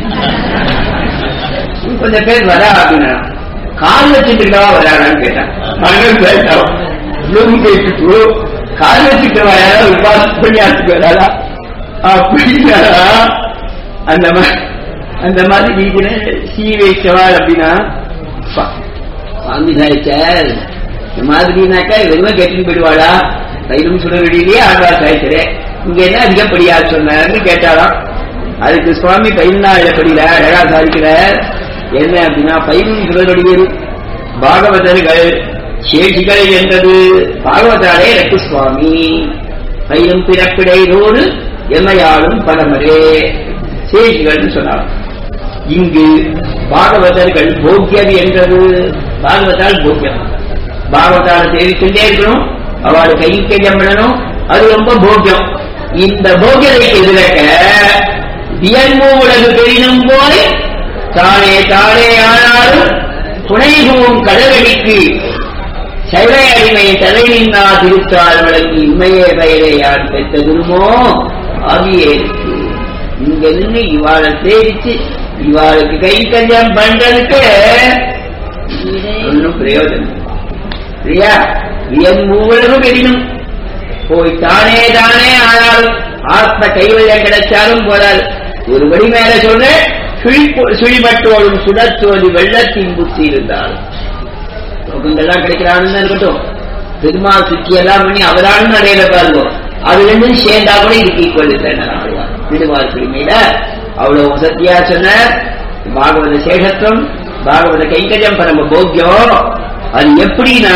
கேட்டேன் கொஞ்சம் பேர் வரா அப்படின்னா கால் வச்சுட்டுக்கா வராடான்னு கேட்டான் மகன் கேட்டான் இவ்வளவு கேட்டுட்டு கால் வச்சுட்டு வராதா உபாச உபன்யாசத்துக்கு வராதா அப்படின்னா அந்த மா- அந்த மாதிரி நீதின சீ வைச்சவாள் அப்படின்னா பா- சுவாமி சாய்ச்சார் இந்த மாதிரினாக்கா வெறுமை கேட்டுன்னு போயிடுவாளா தைலம் சுட வெளியிலேயே ஆழ்வார் சாய்ச்சரே இங்க என்ன அதிகப்படியா சொன்னார்னு கேட்டாலாம் அதுக்கு சுவாமி பதினாயிரப்படியில அழகா சாதிக்கிறார் என்ன அப்படின்னா பதினொன்று சுடரொடியில் பாகவதர்கள் சேஷிகள் என்றது பாகவதாரே ரப்பு சுவாமி பயிலும் பிறப்பிடையோடு எம்மையாளும் பரமரே சேஷிகள்னு சொன்னார் இங்கு பாகவதர்கள் போக்கியம் என்றது பாகவதால் போக்கியம் பாகவதால் சேவிச்சுட்டே இருக்கணும் அவள் கைக்கரியம் பண்ணணும் அது ரொம்ப போக்கியம் இந்த போக்கியத்தை எதிர்க்க வியன்பு உலகு பெரினும் போய் தானே தானே ஆனாலும் துணைபுவும் கடலடிக்கு சைவ அடிமை தலை நின்னா திருத்தாள் வழங்கி இம்மையே பெயரை யார் பெற்றதுமோ ஆகியேற்கு இங்க நின்று இவாளை சேவிச்சு இவாளுக்கு கை கல்யாணம் பண்றதுக்கு ஒன்றும் பிரயோஜனம் இல்லையா என் மூவலகும் எரினும் போய் தானே தானே ஆனாலும் ஆத்ம கைவல்யம் கிடைச்சாலும் போதாது ஒரு வழி மேல சொல்ற சுழி- சுழிபட்டோடும் சுடத்தோடு வெள்ளத்தின் புத்தி இருந்தாலும் லோகங்கள்லாம் கிடைக்கிறான்னு இருக்கட்டும் பெருமாள் சுற்றி எல்லாம் பண்ணி அவராலும் அடையில பாருங்க அது ரெண்டும் சேர்ந்தா கூட இதுக்கு ஈக்குவல் இல்லை திருவாள் பிரிமையில அவ்வளவு வசதியா சொன்ன பாகவத சேஷத்துவம் பாகவத கைங்கரியம் பரம போக்கியம் அது எப்படின்னா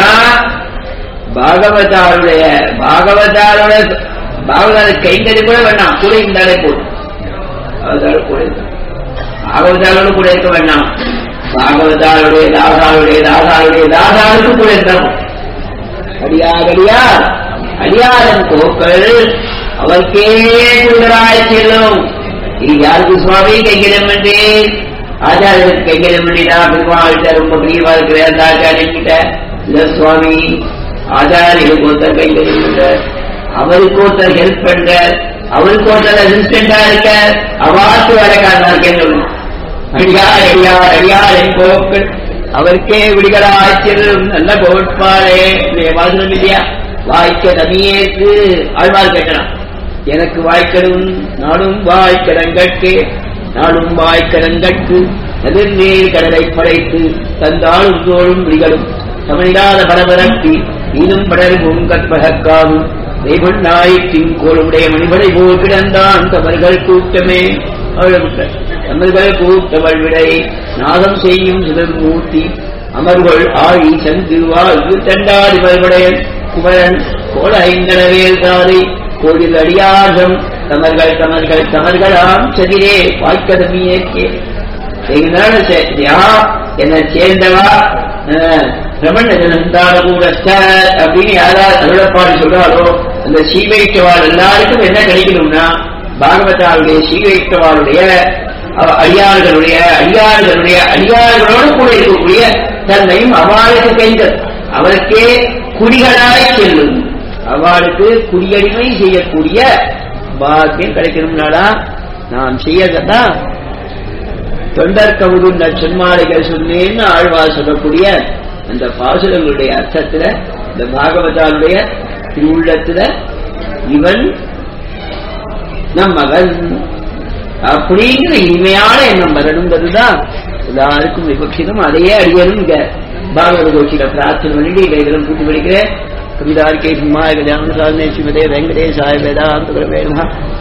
பாகவதாருடைய பாகவதாரோட பாகவத கைங்கரியம் கூட வேண்டாம் கூட இருந்தாலே போதும் பாகவதாரோட கூட இருந்தா பாகவதாரோட கூட இருக்க வேண்டாம் பாகவதாருடைய தாசாருடைய தாசாருடைய தாசாருக்கு கூட இருந்தா போதும். அடியார் அடியார் அடியாரன் கோக்கள் அவர்க்கே குண்டராய் செல்லும் இது யாருக்கு சுவாமி கைங்கரியம் பண்ணி ஆச்சாரியருக்கு கைங்கரியம் பண்ணிட்டா பெருமாள்கிட்ட ரொம்ப பிரியமா இருக்கிற அந்த ஆச்சாரியன் கிட்ட இல்ல சுவாமி ஆச்சாரியருக்கு ஒருத்தர் கைங்கரியம் பண்ற அவருக்கு ஒருத்தர் ஹெல்ப் பண்ற அவருக்கு ஒருத்தர் அசிஸ்டண்டா இருக்க அவாத்து வேலைக்காரனா இருக்கேன்னு சொல்லணும் அடியார் அடியார் அடியார் என் கோக்கள் அவருக்கே விடுகள ஆச்சரியம் நல்ல கோட்பாடே வாசனம் இல்லையா வாய்க்க நமியேக்கு ஆழ்வார் கேட்கலாம் எனக்கு வாய்க்கடும் நாடும் வாய்க்கடங்கட்கு நாடும் வாய்க்கடங்கட்கு எதிர்நீர் கடலை படைத்து தந்தாளும் தோளும் விடிகளும் தமிழாத பரபரப்பி நீனும் படரும் கற்பகக்காவும் தெய்வன் நாயிற்றின் கோளுடைய மணிபடை போல் கிடந்தான் தவறுகள் கூட்டமே அவளுக்கு தமிழ்கள் கூட்டவள் விடை நாதம் செய்யும் சிதர் மூர்த்தி அமர்வள் ஆழி சந்து வாழ்வு தண்டாடி வல்வடையன் குமரன் கோல ஐந்தனவேல் தாரை கோடில் அடியார்கம் தமர்கள் தமர்கள் தமர்களாம் சதிரே வாய்க்கதமியேற்கே எங்களால சரியா என்னை சேர்ந்தவா ரமண ஜனந்தான கூட அப்படின்னு யாராவது அருளப்பாடு சொல்றாரோ அந்த சீவைக்கவாள் எல்லாருக்கும் என்ன கிடைக்கணும்னா பாகவதாவுடைய சீவைக்கவாளுடைய அவ- அடியார்களுடைய அடியார்களுடைய அடியார்களோடு கூட இருக்கக்கூடிய தன்மையும் அவளுக்கு கைந்தது அவருக்கே குடிகளாய் செல்லும் அவளுக்கு குடியடிமை செய்யக்கூடிய பாக்கியம் கிடைக்கணும்னாடா நாம் செய்யறதான் தொண்டர் கவுருண்ட சொன்மாலைகள் சொன்னேன்னு ஆழ்வார் சொல்லக்கூடிய அந்த பாசுரங்களுடைய அர்த்தத்துல இந்த பாகவதாருடைய திருவுள்ளத்துல இவன் நம் மகன் அப்படிங்கிற இனிமையான எண்ணம் வரணுங்கிறதுதான் எல்லாருக்கும் விபக்ஷிதம் அதையே அடியனும் இங்க பாகவத கோஷியில பிரார்த்தனை பண்ணிட்டு இதை இதெல்லாம் கூட்டி படிக்கிறேன் கவிதார்க்கே சிம்மாய கல்யாண சாதனை ஸ்ரீமதே வெங்கடேசாய வேதாந்த குரவே நமः